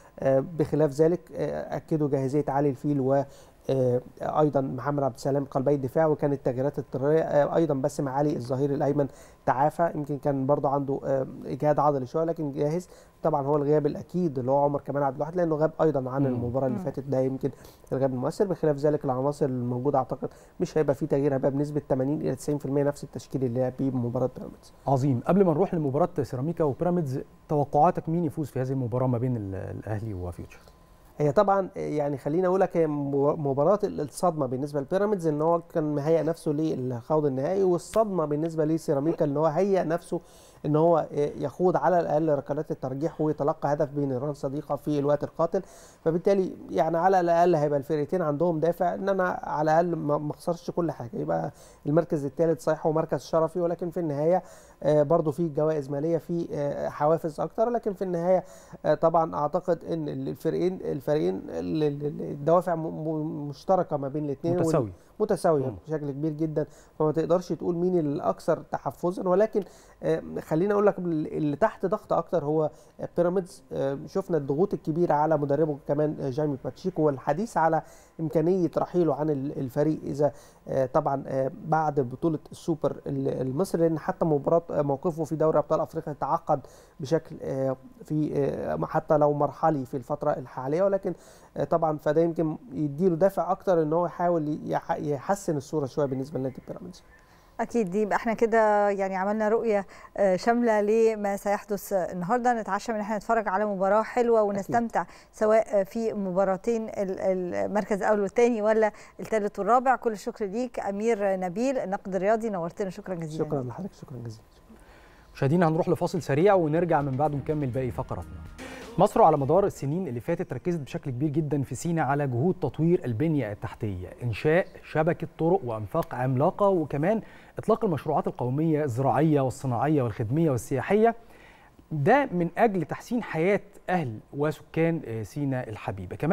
فبخلاف ذلك آه، اكدوا جاهزيه علي الفيل و آه، ايضا محمد عبد السلام قلبي الدفاع وكانت التغييرات اضطراريه آه، ايضا باسم علي الظهير الايمن تعافى يمكن كان برضه عنده آه، اجهاد عضلي شويه لكن جاهز طبعا هو الغياب الاكيد اللي هو عمر كمال عبد الواحد لانه غاب ايضا عن مم. المباراه اللي مم. فاتت ده يمكن الغياب المؤثر بخلاف ذلك العناصر الموجوده اعتقد مش هيبقى فيه تغيير هيبقى بنسبه 80 الى 90% نفس التشكيل اللي لعب بيه بمباراه بيراميدز عظيم قبل ما نروح لمباراه سيراميكا وبيراميدز توقعاتك مين يفوز في هذه المباراه ما بين ال- الاهلي وفيوتشر هي طبعا يعني خليني اقول لك هي مباراه الصدمه بالنسبه لبيراميدز ان هو كان مهيئ نفسه للخوض النهائي والصدمه بالنسبه لسيراميكا ان هو هيئ نفسه ان هو يخوض على الاقل ركلات الترجيح ويتلقى هدف بنيران صديقه في الوقت القاتل فبالتالي يعني على الاقل هيبقى الفرقتين عندهم دافع ان انا على الاقل ما ما اخسرش كل حاجه يبقى المركز الثالث صحيح هو مركز شرفي ولكن في النهايه آه، برضو في جوائز ماليه في آه، حوافز اكتر لكن في النهايه آه، طبعا اعتقد ان الفريقين الفريقين ال- ال- الدوافع م- م- مشتركه ما بين الاثنين متساوي متساويه مم. بشكل كبير جدا فما تقدرش تقول مين الاكثر تحفزا ولكن آه، خليني اقول لك اللي تحت ضغط اكتر هو بيراميدز آه، شفنا الضغوط الكبيره على مدربه كمان آه، جايمي باتشيكو والحديث على امكانيه رحيله عن ال- الفريق اذا آه، طبعا آه، بعد بطوله السوبر ال- المصري لان حتى مباراه آه، موقفه في دوري ابطال افريقيا تعقد بشكل آه، في آه، حتى لو مرحلي في الفتره الحاليه ولكن آه، طبعا فده يمكن يديله دافع اكتر ان هو يحاول يح- يحسن الصوره شويه بالنسبه لنادي بيراميدز اكيد دي يبقى احنا كده يعني عملنا رؤيه آه، شامله لما سيحدث النهارده نتعشى من ان احنا نتفرج على مباراه حلوه ونستمتع سواء في مباراتين ال- المركز الاول والثاني ولا الثالث والرابع كل الشكر ليك امير نبيل النقد الرياضي نورتنا شكرا جزيلا شكرا لحضرتك شكرا جزيلا مشاهدينا هنروح لفاصل سريع ونرجع من بعده نكمل باقي فقراتنا مصر على مدار السنين اللي فاتت ركزت بشكل كبير جدا في سيناء على جهود تطوير البنية التحتية إنشاء شبكة طرق وأنفاق عملاقة وكمان إطلاق المشروعات القومية الزراعية والصناعية والخدمية والسياحية ده من أجل تحسين حياة أهل وسكان آه، سيناء الحبيبة كمان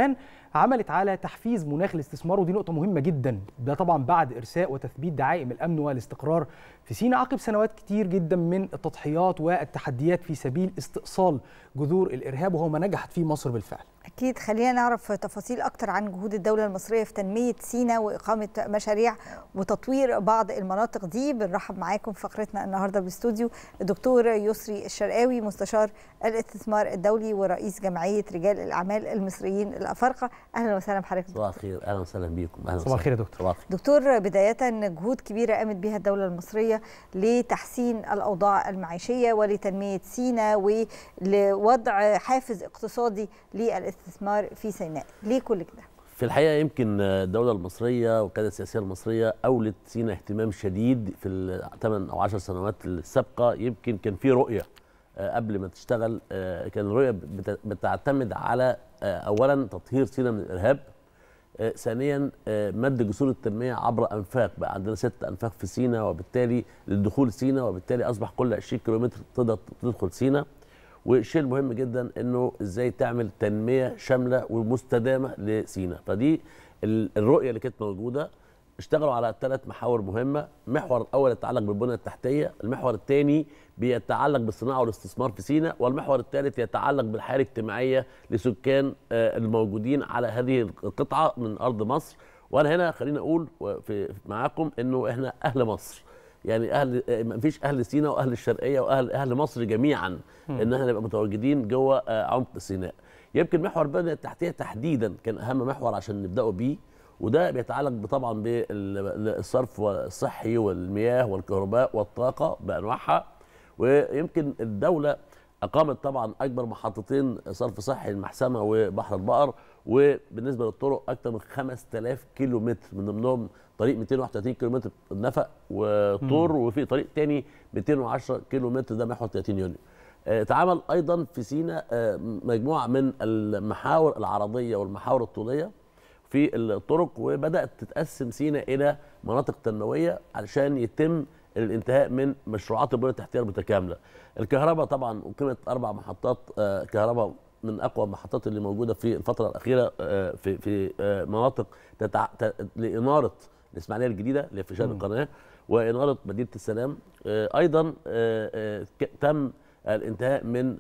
عملت على تحفيز مناخ الاستثمار ودي نقطه مهمه جدا ده طبعا بعد ارساء وتثبيت دعائم الامن والاستقرار في سيناء عقب سنوات كتير جدا من التضحيات والتحديات في سبيل استئصال جذور الارهاب وهو ما نجحت فيه مصر بالفعل أكيد خلينا نعرف تفاصيل أكتر عن جهود الدولة المصرية في تنمية سيناء وإقامة مشاريع وتطوير بعض المناطق دي بنرحب معاكم في فقرتنا النهاردة بالاستوديو الدكتور يسري الشرقاوي مستشار الاستثمار الدولي ورئيس جمعية رجال الأعمال المصريين الأفارقة أهلا وسهلا بحضرتك صباح الخير أهلا وسهلا بيكم أهلا صباح الخير يا دكتور صباح الخير دكتور بداية جهود كبيرة قامت بها الدولة المصرية لتحسين الأوضاع المعيشية ولتنمية سيناء ولوضع حافز اقتصادي للاستثمار في سيناء ليه كل كده؟ في الحقيقة يمكن الدولة المصرية والقيادة السياسية المصرية أولت سيناء اهتمام شديد في الثمان أو عشر سنوات السابقة يمكن كان في رؤية قبل ما تشتغل كان الرؤية بتعتمد على أولا تطهير سيناء من الإرهاب ثانيا مد جسور التنميه عبر انفاق بقى عندنا ست انفاق في سينا وبالتالي للدخول سينا وبالتالي اصبح كل 20 كيلومتر تقدر تدخل سينا والشيء المهم جدا انه ازاي تعمل تنميه شامله ومستدامه لسينا فدي الرؤيه اللي كانت موجوده اشتغلوا على ثلاث محاور مهمه المحور الاول يتعلق بالبنيه التحتيه المحور الثاني بيتعلق بالصناعه والاستثمار في سيناء والمحور الثالث يتعلق بالحياه الاجتماعيه لسكان الموجودين على هذه القطعه من ارض مصر وانا هنا خليني اقول في معاكم انه احنا اهل مصر يعني اهل ما فيش اهل سيناء واهل الشرقيه واهل اهل مصر جميعا ان احنا نبقى متواجدين جوه عمق سيناء يمكن محور البنيه التحتيه تحديدا كان اهم محور عشان نبداوا بيه وده بيتعلق طبعا بالصرف الصحي والمياه والكهرباء والطاقه بانواعها ويمكن الدوله اقامت طبعا اكبر محطتين صرف صحي المحسمه وبحر البقر وبالنسبه للطرق اكثر من 5000 كيلو متر من ضمنهم طريق 231 كيلو متر نفق وطور وفي طريق تاني 210 كيلو متر ده محور 30 يونيو اتعمل ايضا في سينا مجموعه من المحاور العرضيه والمحاور الطوليه في الطرق وبدات تتقسم سينا الى مناطق تنمويه علشان يتم الانتهاء من مشروعات البنيه التحتيه المتكامله. الكهرباء طبعا اقيمت اربع محطات كهرباء من اقوى المحطات اللي موجوده في الفتره الاخيره في في مناطق تتع... لاناره الاسماعيليه الجديده اللي في شرق القناه واناره مدينه السلام ايضا تم الانتهاء من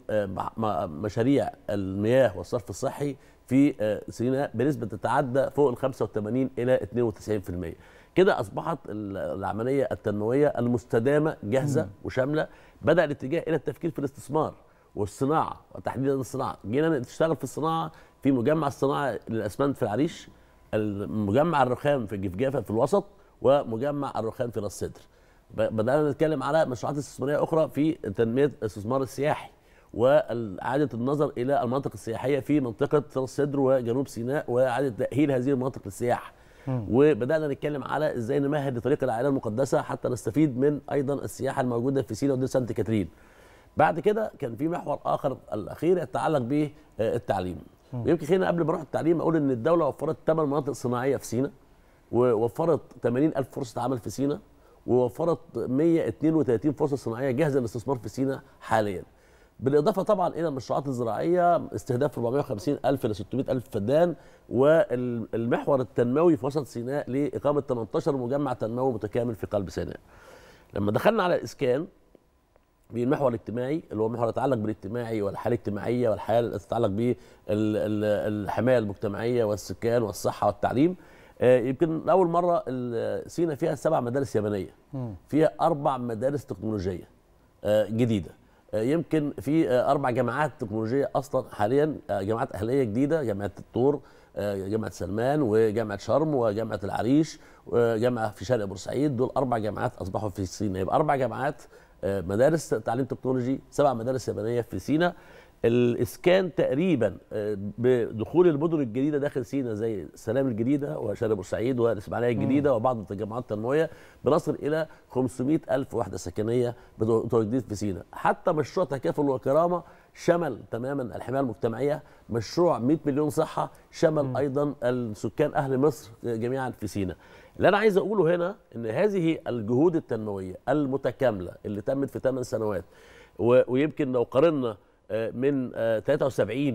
مشاريع المياه والصرف الصحي في سيناء بنسبه تتعدى فوق ال 85 الى 92% كده اصبحت العمليه التنمويه المستدامه جاهزه مم. وشامله بدا الاتجاه الى التفكير في الاستثمار والصناعه وتحديدا الصناعه جينا نشتغل في الصناعه في مجمع الصناعه للاسمنت في العريش مجمع الرخام في الجفجافه في الوسط ومجمع الرخام في راس سدر بدانا نتكلم على مشروعات استثماريه اخرى في تنميه الاستثمار السياحي واعاده النظر الى المناطق السياحيه في منطقه راس سدر وجنوب سيناء واعاده تاهيل هذه المناطق للسياحه وبدانا نتكلم على ازاي نمهد لطريق العائله المقدسه حتى نستفيد من ايضا السياحه الموجوده في سينا ودير سانت كاترين. بعد كده كان في محور اخر الاخير يتعلق بالتعليم. ويمكن خلينا قبل ما اروح التعليم اقول ان الدوله وفرت ثمان مناطق صناعيه في سينا ووفرت 80 الف فرصه عمل في سينا ووفرت 132 فرصه صناعيه جاهزه للاستثمار في سينا حاليا. بالاضافه طبعا الى المشروعات الزراعيه استهداف 450 الف ل 600 الف فدان والمحور التنموي في وسط سيناء لاقامه 18 مجمع تنموي متكامل في قلب سيناء. لما دخلنا على الاسكان بالمحور الاجتماعي اللي هو محور يتعلق بالاجتماعي والحياه الاجتماعيه والحياه التي تتعلق بالحمايه المجتمعيه والسكان والصحه والتعليم يمكن لاول مره سينا فيها سبع مدارس يابانيه فيها اربع مدارس تكنولوجيه جديده يمكن في اربع جامعات تكنولوجيه اصلا حاليا جامعات اهليه جديده جامعه الطور جامعه سلمان وجامعه شرم وجامعه العريش وجامعه في شرق بورسعيد دول اربع جامعات اصبحوا في سينا يبقى اربع جامعات مدارس تعليم تكنولوجي سبع مدارس يابانيه في سينا الاسكان تقريبا بدخول المدن الجديده داخل سينا زي سلام الجديده وشرق بورسعيد والاسماعيليه الجديده وبعض التجمعات التنمويه بنصل الى 500 الف وحده سكنيه متواجدين في سينا حتى مشروع تكافل وكرامه شمل تماما الحمايه المجتمعيه مشروع 100 مليون صحه شمل م. ايضا السكان اهل مصر جميعا في سينا اللي انا عايز اقوله هنا ان هذه الجهود التنمويه المتكامله اللي تمت في 8 سنوات ويمكن لو قارنا من 73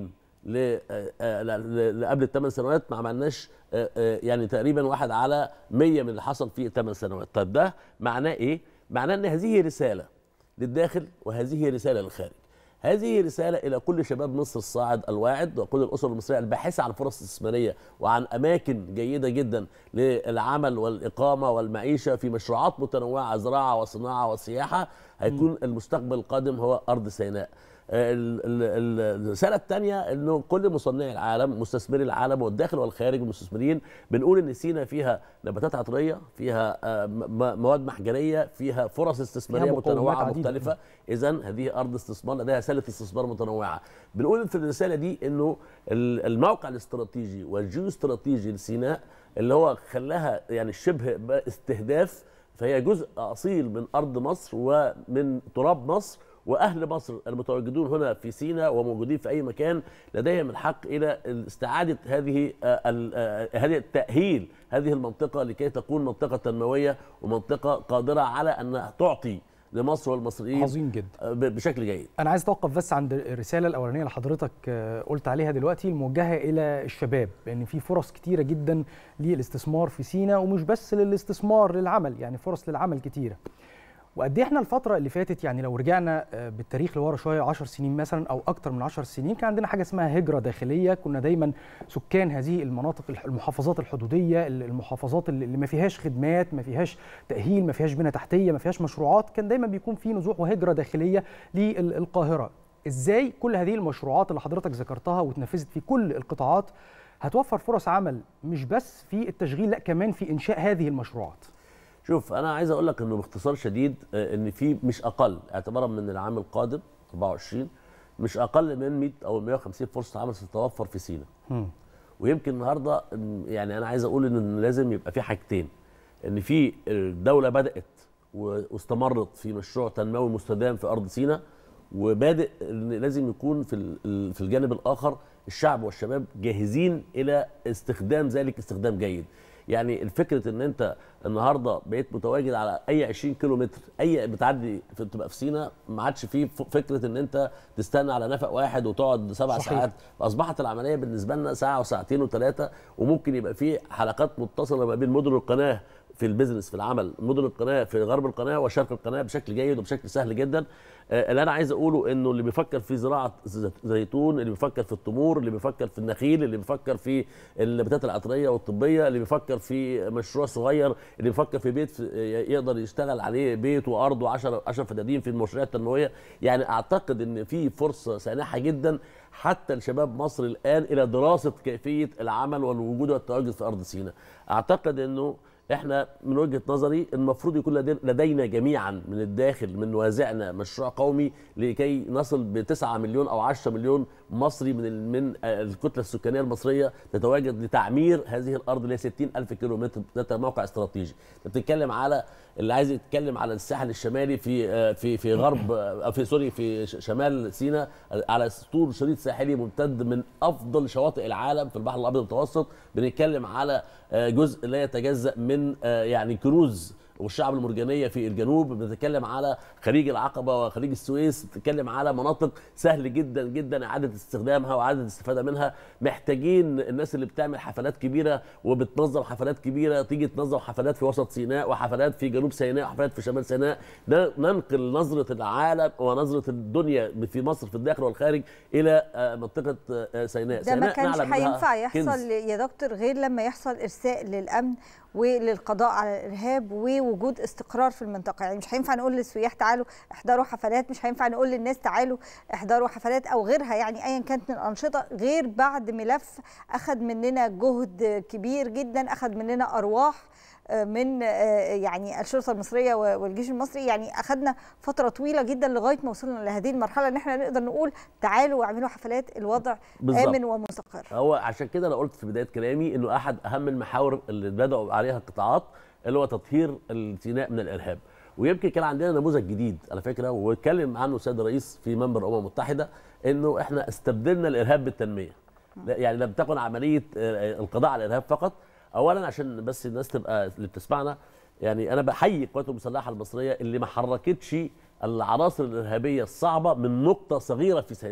ل- آه، آه، ل- ل- قبل الثمان سنوات ما عملناش آه، آه، يعني تقريبا واحد على 100 من اللي حصل في الثمان سنوات طيب ده معناه ايه معناه ان هذه رساله للداخل وهذه رساله للخارج هذه رسالة إلى كل شباب مصر الصاعد الواعد وكل الأسر المصرية الباحثة عن فرص استثمارية وعن أماكن جيدة جدا للعمل والإقامة والمعيشة في مشروعات متنوعة زراعة وصناعة وسياحة هيكون المستقبل القادم هو أرض سيناء ال- ال- ال- الرساله الثانيه انه كل مصنعي العالم مستثمري العالم والداخل والخارج المستثمرين بنقول ان سينا فيها نباتات عطريه فيها آه، م- م- مواد محجريه فيها فرص استثماريه فيها مقومات متنوعه عديدة. مختلفه اذا هذه ارض استثمار لديها سله استثمار متنوعه بنقول في الرساله دي انه ال- الموقع الاستراتيجي والجيو استراتيجي لسيناء اللي هو خلاها يعني شبه بقى استهداف فهي جزء اصيل من ارض مصر ومن تراب مصر واهل مصر المتواجدون هنا في سيناء وموجودين في اي مكان لديهم الحق الى استعاده هذه آه، ال- آه، هذه التاهيل هذه المنطقه لكي تكون منطقه تنمويه ومنطقه قادره على ان تعطي لمصر والمصريين عظيم جدا آه، ب- بشكل جيد انا عايز اتوقف بس عند الرساله الاولانيه اللي حضرتك آه، قلت عليها دلوقتي الموجهه الى الشباب لان في فرص كتيره جدا للاستثمار في سينا ومش بس للاستثمار للعمل يعني فرص للعمل كتيره وقد ايه احنا الفتره اللي فاتت يعني لو رجعنا آه، بالتاريخ لورا شويه 10 سنين مثلا او اكتر من 10 سنين كان عندنا حاجه اسمها هجره داخليه كنا دايما سكان هذه المناطق الح- المحافظات الحدوديه ال- المحافظات اللي اللي ما فيهاش خدمات ما فيهاش تاهيل ما فيهاش بنى تحتيه ما فيهاش مشروعات كان دايما بيكون في نزوح وهجره داخليه للقاهره ازاي كل هذه المشروعات اللي حضرتك ذكرتها واتنفذت في كل القطاعات هتوفر فرص عمل مش بس في التشغيل لا كمان في انشاء هذه المشروعات شوف انا عايز اقول لك انه باختصار شديد آه، ان في مش اقل اعتبارا من العام القادم 24 مش اقل من 100 او 150 فرصه عمل ستتوفر في سينا ويمكن النهارده م، يعني انا عايز اقول ان لازم يبقى في حاجتين ان في الدوله بدات و- واستمرت في مشروع تنموي مستدام في ارض سينا وبادئ ان لازم يكون في ال- ال- في الجانب الاخر الشعب والشباب جاهزين الى استخدام ذلك استخدام جيد يعني الفكره ان انت النهارده بقيت متواجد على اي 20 كيلو متر اي بتعدي في تبقى في سينا ما عادش فيه ف- فكره ان انت تستنى على نفق واحد وتقعد سبع صحيح. ساعات فاصبحت العمليه بالنسبه لنا ساعه وساعتين وثلاثه وممكن يبقى في حلقات متصله ما بين مدن القناه في البيزنس في العمل مدن القناه في غرب القناه وشرق القناه بشكل جيد وبشكل سهل جدا آه، اللي انا عايز اقوله انه اللي بيفكر في زراعه ز- زيتون اللي بيفكر في التمور اللي بيفكر في النخيل اللي بيفكر في النباتات العطريه والطبيه اللي بيفكر في مشروع صغير اللي بيفكر في بيت في يقدر يشتغل عليه بيت وارض و10 10 فدادين في المشاريع التنمويه يعني اعتقد ان في فرصه سانحه جدا حتى لشباب مصر الان الى دراسه كيفيه العمل والوجود والتواجد في ارض سيناء اعتقد انه احنا من وجهه نظري المفروض يكون لدينا, لدينا جميعا من الداخل من وازعنا مشروع قومي لكي نصل ب 9 مليون او 10 مليون مصري من ال- من آه، الكتله السكانيه المصريه تتواجد لتعمير هذه الارض اللي هي 60 الف كيلو متر ذات موقع استراتيجي انت بتتكلم على اللي عايز يتكلم على الساحل الشمالي في آه، في في غرب آه، في سوري في ش- شمال سيناء آه، على طول شريط ساحلي ممتد من افضل شواطئ العالم في البحر الابيض المتوسط بنتكلم على آه، جزء لا يتجزا من آه، يعني كنوز والشعب المرجانيه في الجنوب بنتكلم على خليج العقبه وخليج السويس بنتكلم على مناطق سهل جدا جدا اعاده استخدامها واعاده الاستفاده منها محتاجين الناس اللي بتعمل حفلات كبيره وبتنظم حفلات كبيره تيجي تنظم حفلات في وسط سيناء وحفلات في جنوب سيناء وحفلات في شمال سيناء ن- ننقل نظره العالم ونظره الدنيا في مصر في الداخل والخارج الى آه، منطقه آه، سيناء ده ما سيناء كانش نعلم إنها هينفع يحصل كنز. يا دكتور غير لما يحصل ارساء للامن وللقضاء على الارهاب ووجود استقرار في المنطقه يعني مش هينفع نقول للسياح تعالوا احضروا حفلات مش هينفع نقول للناس تعالوا احضروا حفلات او غيرها يعني ايا كانت من الانشطه غير بعد ملف اخذ مننا جهد كبير جدا اخذ مننا ارواح آه، من آه، يعني الشرطه المصريه والجيش المصري يعني اخذنا فتره طويله جدا لغايه ما وصلنا لهذه المرحله ان احنا نقدر نقول تعالوا واعملوا حفلات الوضع بالظبط. امن ومستقر هو عشان كده انا قلت في بدايه كلامي انه احد اهم المحاور اللي بداوا عليها القطاعات اللي هو تطهير السيناء من الارهاب ويمكن كان عندنا نموذج جديد على فكره واتكلم عنه السيد الرئيس في منبر الامم المتحده انه احنا استبدلنا الارهاب بالتنميه لا- يعني لم تكن عمليه آه، القضاء على الارهاب فقط اولا عشان بس الناس تبقى اللي بتسمعنا يعني انا بحيي القوات المسلحه المصريه اللي ما حركتش العناصر الارهابيه الصعبه من نقطه صغيره في سيناء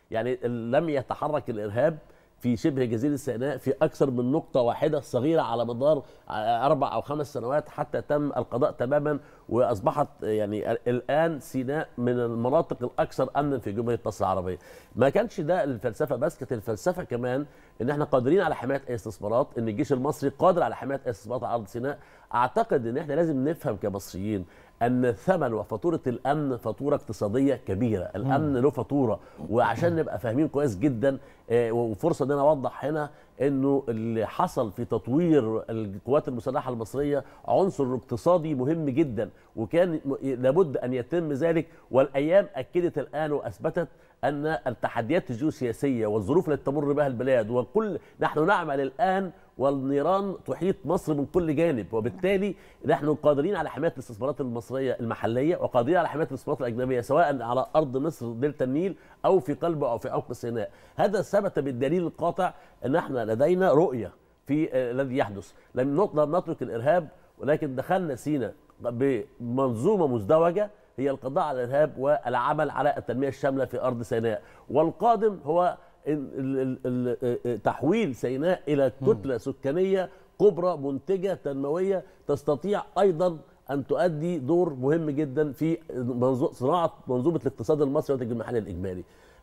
يعني لم يتحرك الارهاب في شبه جزيره سيناء في اكثر من نقطه واحده صغيره على مدار اربع او خمس سنوات حتى تم القضاء تماما واصبحت يعني الان سيناء من المناطق الاكثر امنا في جمهوريه مصر العربيه. ما كانش ده الفلسفه بس كانت الفلسفه كمان ان احنا قادرين على حمايه اي استثمارات ان الجيش المصري قادر على حمايه اي استثمارات على ارض سيناء اعتقد ان احنا لازم نفهم كمصريين ان ثمن وفاتوره الامن فاتوره اقتصاديه كبيره الامن له فاتوره وعشان نبقى فاهمين كويس جدا آه، وفرصه ان انا اوضح هنا انه اللي حصل في تطوير القوات المسلحه المصريه عنصر اقتصادي مهم جدا وكان م- لابد ان يتم ذلك والايام اكدت الان واثبتت ان التحديات الجيوسياسيه والظروف التي تمر بها البلاد وكل نحن نعمل الان والنيران تحيط مصر من كل جانب وبالتالي نحن قادرين على حمايه الاستثمارات المصريه المحليه وقادرين على حمايه الاستثمارات الاجنبيه سواء على ارض مصر دلتا النيل او في قلبه او في عمق سيناء هذا ثبت بالدليل القاطع ان احنا لدينا رؤيه في آه، الذي يحدث لم نط- لم نترك الارهاب ولكن دخلنا سيناء بمنظومه مزدوجه هي القضاء على الارهاب والعمل على التنميه الشامله في ارض سيناء والقادم هو ال- ال- ال- ال- تحويل سيناء الى كتله سكانيه كبرى منتجه تنمويه تستطيع ايضا ان تؤدي دور مهم جدا في منظو- صناعه منظومه الاقتصاد المصري والناتج المحلي الاجمالي.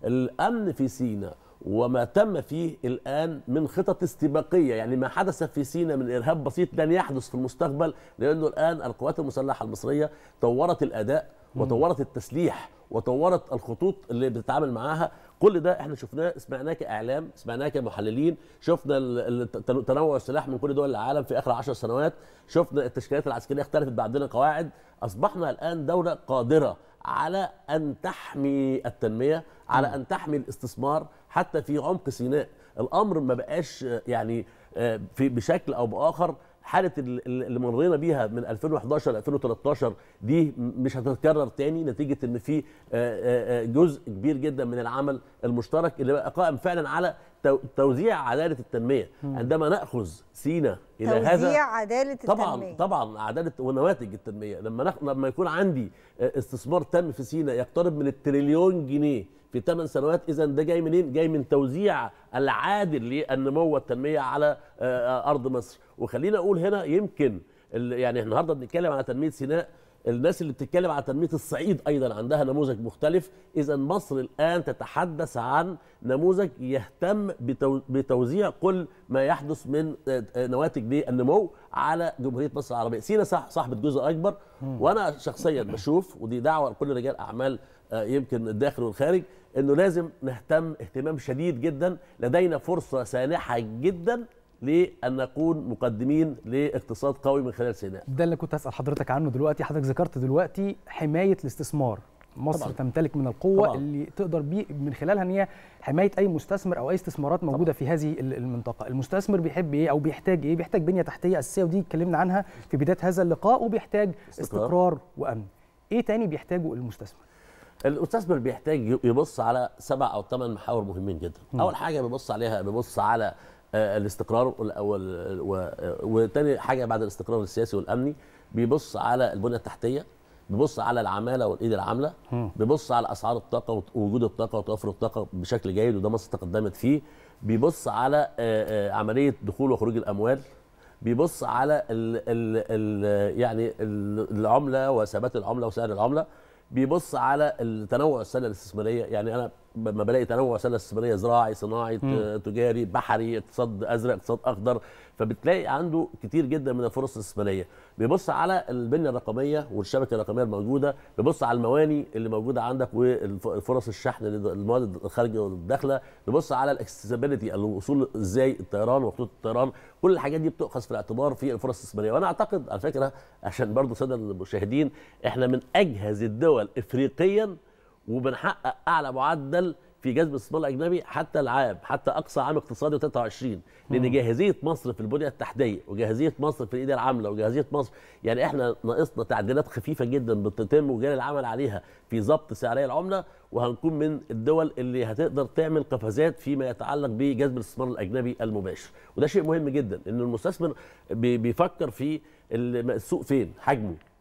الامن في سيناء وما تم فيه الان من خطط استباقيه يعني ما حدث في سيناء من ارهاب بسيط لن يحدث في المستقبل لانه الان القوات المسلحه المصريه طورت الاداء وطورت التسليح وطورت الخطوط اللي بتتعامل معاها كل ده احنا شفناه سمعناه كاعلام سمعناه كمحللين شفنا ال- ال- تنوع السلاح من كل دول العالم في اخر عشر سنوات شفنا التشكيلات العسكريه اختلفت بقى عندنا قواعد اصبحنا الان دوله قادره على ان تحمي التنميه على ان تحمي الاستثمار حتى في عمق سيناء الامر ما بقاش آه، يعني آه، في بشكل او باخر حاله ال- ال- اللي مرينا بيها من 2011 ل 2013 دي م- مش هتتكرر تاني نتيجه ان في آه، آه، آه، جزء كبير جدا من العمل المشترك اللي بقى قائم فعلا على تو- توزيع عداله التنميه مم. عندما ناخذ سينا الى هذا توزيع عداله طبعا التنميه طبعا عداله ونواتج التنميه لما نخ... لما يكون عندي آه، استثمار تم في سينا يقترب من التريليون جنيه في 8 سنوات اذا ده جاي منين؟ جاي من توزيع العادل للنمو والتنميه على آه، آه، ارض مصر وخلينا اقول هنا يمكن ال- يعني إحنا النهارده بنتكلم على تنميه سيناء الناس اللي بتتكلم على تنميه الصعيد ايضا عندها نموذج مختلف اذا مصر الان تتحدث عن نموذج يهتم بتو- بتوزيع كل ما يحدث من آه، آه، نواتج للنمو على جمهوريه مصر العربيه سينا صح صاحبه جزء اكبر وانا شخصيا بشوف ودي دعوه لكل رجال اعمال آه، يمكن الداخل والخارج انه لازم نهتم اهتمام شديد جدا لدينا فرصه سانحه جدا لان نكون مقدمين لاقتصاد قوي من خلال سيناء ده اللي كنت هسال حضرتك عنه دلوقتي حضرتك ذكرت دلوقتي حمايه الاستثمار مصر طبعاً. طبعا. تمتلك من القوه طبعاً. اللي تقدر بيه من خلالها ان هي حمايه اي مستثمر او اي استثمارات موجوده في هذه ال- المنطقه المستثمر بيحب ايه او بيحتاج ايه بيحتاج بنيه تحتيه اساسيه ودي اتكلمنا عنها في بدايه هذا اللقاء وبيحتاج استقرار. استقرار وامن ايه تاني بيحتاجه المستثمر المستثمر بيحتاج يبص على سبع او ثمان محاور مهمين جدا مم. اول حاجه بيبص عليها بيبص على آه، الاستقرار وال- وال- و- وتاني حاجه بعد الاستقرار السياسي والامني بيبص على البنيه التحتيه بيبص على العماله والايد العامله مم. بيبص على اسعار الطاقه ووجود الطاقه وتوفر الطاقه بشكل جيد وده مصر تقدمت فيه بيبص على آه، آه، عمليه دخول وخروج الاموال بيبص على ال ال ال يعني ال- العمله وثبات العمله وسعر العمله بيبص على التنوع السله الاستثماريه يعني انا لما بلاقي تنوع سله استثماريه زراعي صناعي مم. ت- تجاري بحري اقتصاد ازرق اقتصاد اخضر فبتلاقي عنده كتير جدا من الفرص الاستثماريه بيبص على البنيه الرقميه والشبكه الرقميه الموجوده بيبص على المواني اللي موجوده عندك وفرص الشحن للمواد الخارجه والداخله بيبص على الاكسسبيليتي الوصول ازاي الطيران وخطوط الطيران كل الحاجات دي بتؤخذ في الاعتبار في الفرص الاستثماريه وانا اعتقد على فكره عشان برضو ساده المشاهدين احنا من اجهز الدول افريقيا وبنحقق اعلى معدل في جذب الاستثمار الاجنبي حتى العام حتى اقصى عام اقتصادي 23 لان مم. جاهزيه مصر في البنيه التحتيه وجاهزيه مصر في الايد العامله وجاهزيه مصر يعني احنا ناقصنا تعديلات خفيفه جدا بتتم وجاري العمل عليها في ضبط سعريه العمله وهنكون من الدول اللي هتقدر تعمل قفزات فيما يتعلق بجذب الاستثمار الاجنبي المباشر وده شيء مهم جدا ان المستثمر بي- بيفكر في ال- السوق فين حجمه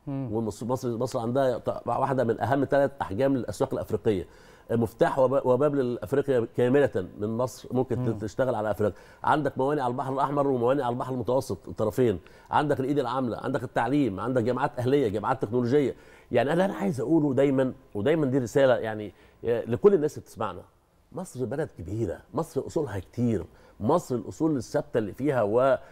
ومصر مصر مصر عندها ط- واحده من اهم ثلاث احجام الاسواق الافريقيه مفتاح وب- وباب لافريقيا كامله من مصر ممكن مم. ت- تشتغل على افريقيا عندك موانئ على البحر الاحمر وموانئ على البحر المتوسط الطرفين عندك الايد العامله عندك التعليم عندك جامعات اهليه جامعات تكنولوجيه يعني انا انا عايز اقوله دايما ودايما دي رساله يعني لكل الناس اللي بتسمعنا مصر بلد كبيره مصر اصولها كتير مصر الاصول الثابته اللي فيها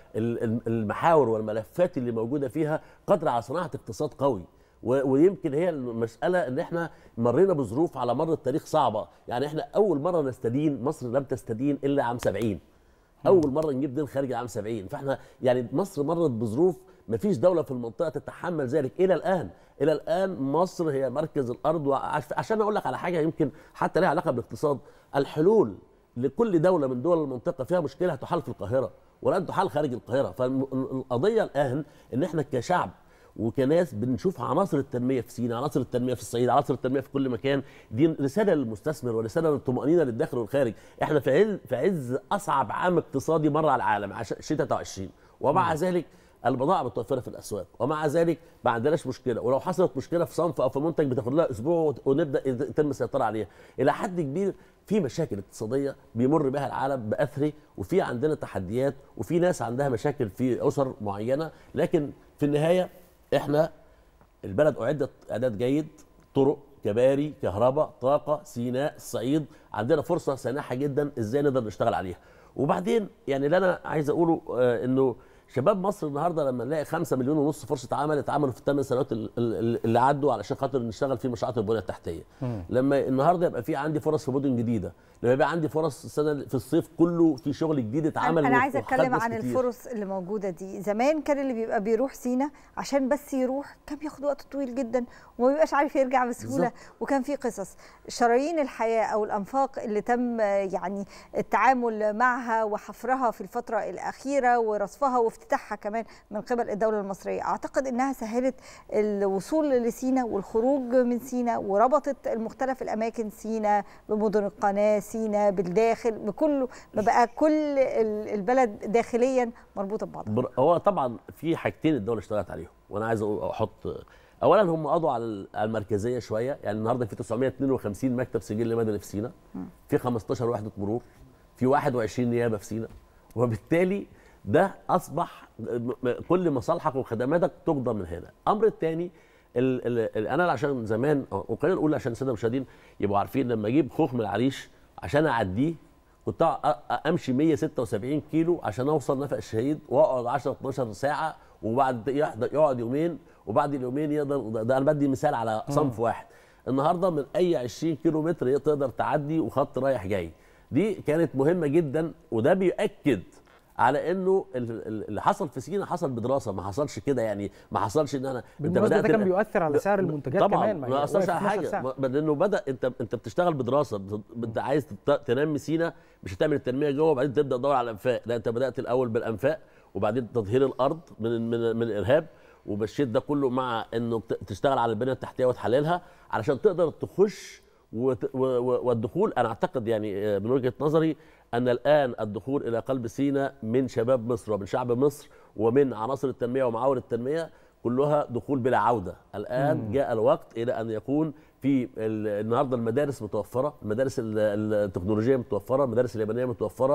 والمحاور والملفات اللي موجوده فيها قادره على صناعه اقتصاد قوي و- ويمكن هي المساله ان احنا مرينا بظروف على مر التاريخ صعبه يعني احنا اول مره نستدين مصر لم تستدين الا عام 70 اول مره نجيب دين خارجي عام 70 فاحنا يعني مصر مرت بظروف ما فيش دوله في المنطقه تتحمل ذلك الى الان الى الان مصر هي مركز الارض وعش- عشان اقول لك على حاجه يمكن حتى لها علاقه بالاقتصاد الحلول لكل دوله من دول المنطقه فيها مشكله تحل في القاهره ولن تحل خارج القاهره فالقضيه الان ان احنا كشعب وكناس بنشوف عناصر التنميه في سيناء عناصر التنميه في الصعيد عناصر التنميه في كل مكان دي رساله للمستثمر ورساله للطمانينه للداخل والخارج احنا في عز في عز اصعب عام اقتصادي مر على العالم عش- شتاء 23 ومع ذلك البضاعه متوفره في الاسواق ومع ذلك ما عندناش مشكله ولو حصلت مشكله في صنف او في منتج بتاخد لها اسبوع ونبدا يتم السيطره عليها الى حد كبير في مشاكل اقتصاديه بيمر بها العالم باثره وفي عندنا تحديات وفي ناس عندها مشاكل في اسر معينه لكن في النهايه احنا البلد اعدت اعداد جيد طرق كباري كهرباء طاقه سيناء الصعيد عندنا فرصه سانحه جدا ازاي نقدر نشتغل عليها وبعدين يعني اللي انا عايز اقوله آه انه شباب مصر النهارده لما نلاقي 5 مليون ونص فرصه عمل اتعملوا في الثمان سنوات ال- ال- اللي عدوا علشان خاطر نشتغل في مشروعات البنيه التحتيه لما النهارده يبقى في عندي فرص في مدن جديده لما يبقى عندي فرص السنه في الصيف كله في شغل جديد اتعمل انا عايزه وخد اتكلم ناس عن كتير. الفرص اللي موجوده دي زمان كان اللي بيبقى بيروح سينا عشان بس يروح كان بياخد وقت طويل جدا وما بيبقاش عارف يرجع بسهوله بالظبط. وكان في قصص شرايين الحياه او الانفاق اللي تم آه، يعني التعامل معها وحفرها في الفتره الاخيره ورصفها وافتتاحها كمان من قبل الدوله المصريه اعتقد انها سهلت الوصول لسينا والخروج من سينا وربطت المختلف الاماكن سينا بمدن القناه سينا بالداخل بكله ما بقى كل ال- البلد داخليا مربوطه ببعضها بر- هو طبعا في حاجتين الدوله اشتغلت عليهم وانا عايز أقول- احط اولا هم قضوا على ال- على المركزيه شويه يعني النهارده في 952 مكتب سجل مدني في سينا في 15 وحده مرور في 21 نيابه في سينا وبالتالي ده اصبح م- م- كل مصالحك وخدماتك تقضى من هنا الامر الثاني ال ال ال انا عشان زمان وخلينا نقول عشان الساده المشاهدين يبقوا عارفين لما اجيب خوخ من العريش عشان اعديه كنت أ- أ- امشي 176 كيلو عشان اوصل نفق الشهيد واقعد 10 12 ساعه وبعد يحضر- يقعد يومين وبعد اليومين يقدر ده- ده انا بدي مثال على صنف واحد النهارده من اي 20 كيلو متر تقدر تعدي وخط رايح جاي دي كانت مهمه جدا وده بيؤكد على انه ال- ال- اللي حصل في سينا حصل بدراسه ما حصلش كده يعني ما حصلش ان انا أنت بالمناسبة ده بدأت كان ال- بيؤثر على سعر المنتجات طبعا كمان، ما هي ما اثرش واقف على 12 حاجه ساعة. ما- لانه بدا انت انت بتشتغل بدراسه بت- انت عايز تت- تنمي سينا مش هتعمل التنميه جوه وبعدين تبدا تدور على الانفاق لا انت بدات الاول بالانفاق وبعدين تطهير الارض من من من الارهاب ومشيت ده كله مع انه ت- تشتغل على البنيه التحتيه وتحللها علشان تقدر تخش وت- و- و- والدخول انا اعتقد يعني آه، من وجهه نظري ان الان الدخول الى قلب سينا من شباب مصر ومن شعب مصر ومن عناصر التنميه ومعاور التنميه كلها دخول بلا عوده الان مم. جاء الوقت الى ان يكون في ال- النهارده المدارس متوفره المدارس ال- التكنولوجيه متوفره المدارس اليابانيه متوفره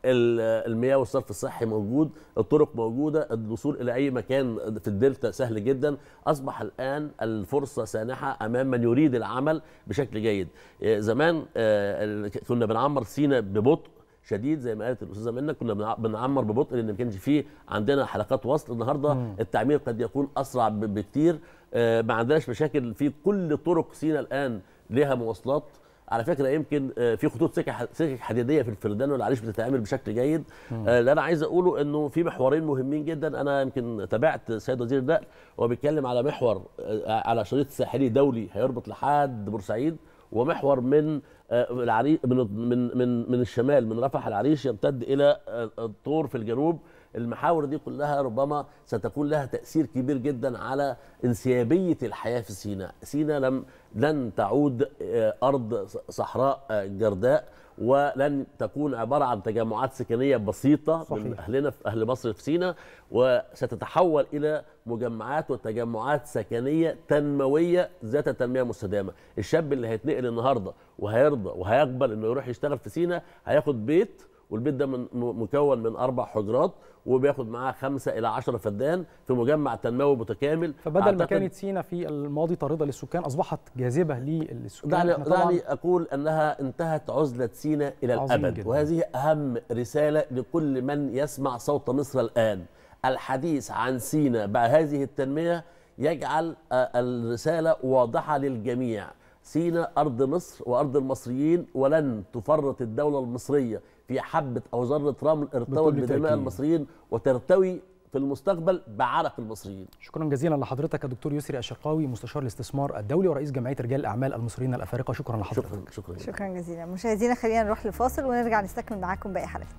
ال- المياه والصرف الصحي موجود الطرق موجوده الوصول الى اي مكان في الدلتا سهل جدا اصبح الان الفرصه سانحه امام من يريد العمل بشكل جيد آه، زمان آه، ال- كنا بنعمر سينا ببطء شديد زي ما قالت الاستاذه منى كنا بنع- بنعمر ببطء لان ما كانش فيه عندنا حلقات وصل النهارده مم. التعمير قد يكون اسرع ب- بكتير آه، ما عندناش مشاكل في كل طرق سينا الان لها مواصلات على فكره يمكن آه، في خطوط سكك ح- سكك حديديه في الفردان والعريش بتتعمل بشكل جيد مم. آه، اللي انا عايز اقوله انه في محورين مهمين جدا انا يمكن تابعت سيد وزير النقل وهو بيتكلم على محور آه، على شريط ساحلي دولي هيربط لحد بورسعيد ومحور من آه، العري من من من من الشمال من رفح العريش يمتد الى آه، الطور في الجنوب المحاور دي كلها ربما ستكون لها تاثير كبير جدا على انسيابيه الحياه في سيناء سيناء لم لن تعود آه، ارض صحراء آه، جرداء ولن تكون عباره عن تجمعات سكنيه بسيطه صحيح. من اهلنا في اهل مصر في سيناء وستتحول الى مجمعات وتجمعات سكنيه تنمويه ذات تنميه مستدامه الشاب اللي هيتنقل النهارده وهيرضى وهيقبل انه يروح يشتغل في سيناء هياخد بيت والبيت ده من مكون من اربع حجرات وبياخد معاه خمسة إلى عشرة فدان في مجمع تنموي متكامل فبدل ما كانت سينا في الماضي طاردة للسكان أصبحت جاذبة للسكان دعني, إحنا طبعاً دعني أقول أنها انتهت عزلة سينا إلى عظيم الأبد جداً. وهذه أهم رسالة لكل من يسمع صوت مصر الآن الحديث عن سينا بعد هذه التنمية يجعل آه، الرسالة واضحة للجميع سينا أرض مصر وأرض المصريين ولن تفرط الدولة المصرية في حبة أو ذرة رمل ارتوت بكل بدماء تأكيد. المصريين وترتوي في المستقبل بعرق المصريين شكرا جزيلا لحضرتك يا دكتور يسري الشرقاوي مستشار الاستثمار الدولي ورئيس جمعية رجال الأعمال المصريين الأفارقة شكرا لحضرتك شكرا شكرا شكرا جزيلا مشاهدينا خلينا نروح لفاصل ونرجع نستكمل معاكم باقي حلقتنا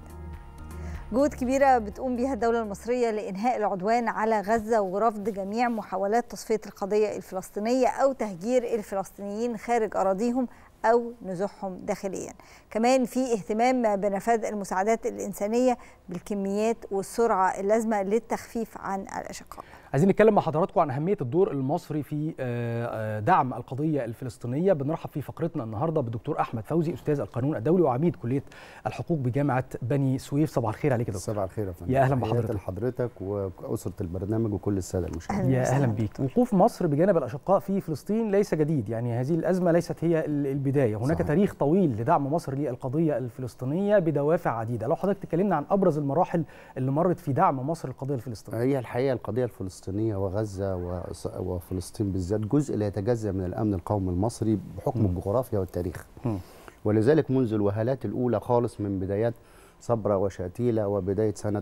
جهود كبيرة بتقوم بها الدولة المصرية لإنهاء العدوان على غزة ورفض جميع محاولات تصفية القضية الفلسطينية أو تهجير الفلسطينيين خارج أراضيهم أو نزوحهم داخليا كمان في اهتمام بنفاذ المساعدات الإنسانية بالكميات والسرعة اللازمة للتخفيف عن الأشقاء عايزين نتكلم مع حضراتكم عن أهمية الدور المصري في آه، آه، دعم القضية الفلسطينية بنرحب في فقرتنا النهاردة بالدكتور أحمد فوزي أستاذ القانون الدولي وعميد كلية الحقوق بجامعة بني سويف صباح الخير عليك يا دكتور صباح الخير يا فندم يا أهلا تحياتي بحضرتك لحضرتك واسره البرنامج وكل الساده المشاهدين يا اهلا بيك وقوف مصر بجانب الاشقاء في فلسطين ليس جديد يعني هذه الازمه ليست هي ال- البدايه هناك صحيح. تاريخ طويل لدعم مصر للقضيه الفلسطينيه بدوافع عديده لو حضرتك تكلمنا عن ابرز المراحل اللي مرت في دعم مصر للقضيه الفلسطينيه هي الحقيقه القضيه الفلسطينيه وغزه وص- وفلسطين بالذات جزء لا يتجزا من الامن القومي المصري بحكم مم. الجغرافيا والتاريخ مم. ولذلك منذ الوهلات الاولى خالص من بدايات صبرا وشاتيلا وبدايه سنه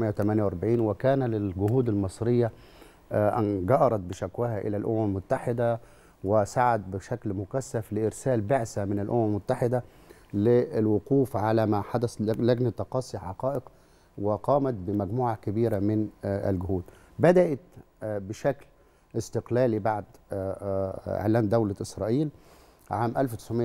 1948 وكان للجهود المصريه آه، ان جأرت بشكواها الى الامم المتحده وسعد بشكل مكثف لارسال بعثه من الامم المتحده للوقوف على ما حدث لجنه تقصي حقائق وقامت بمجموعه كبيره من آه، الجهود بدات آه، بشكل استقلالي بعد آه، آه، اعلان دوله اسرائيل عام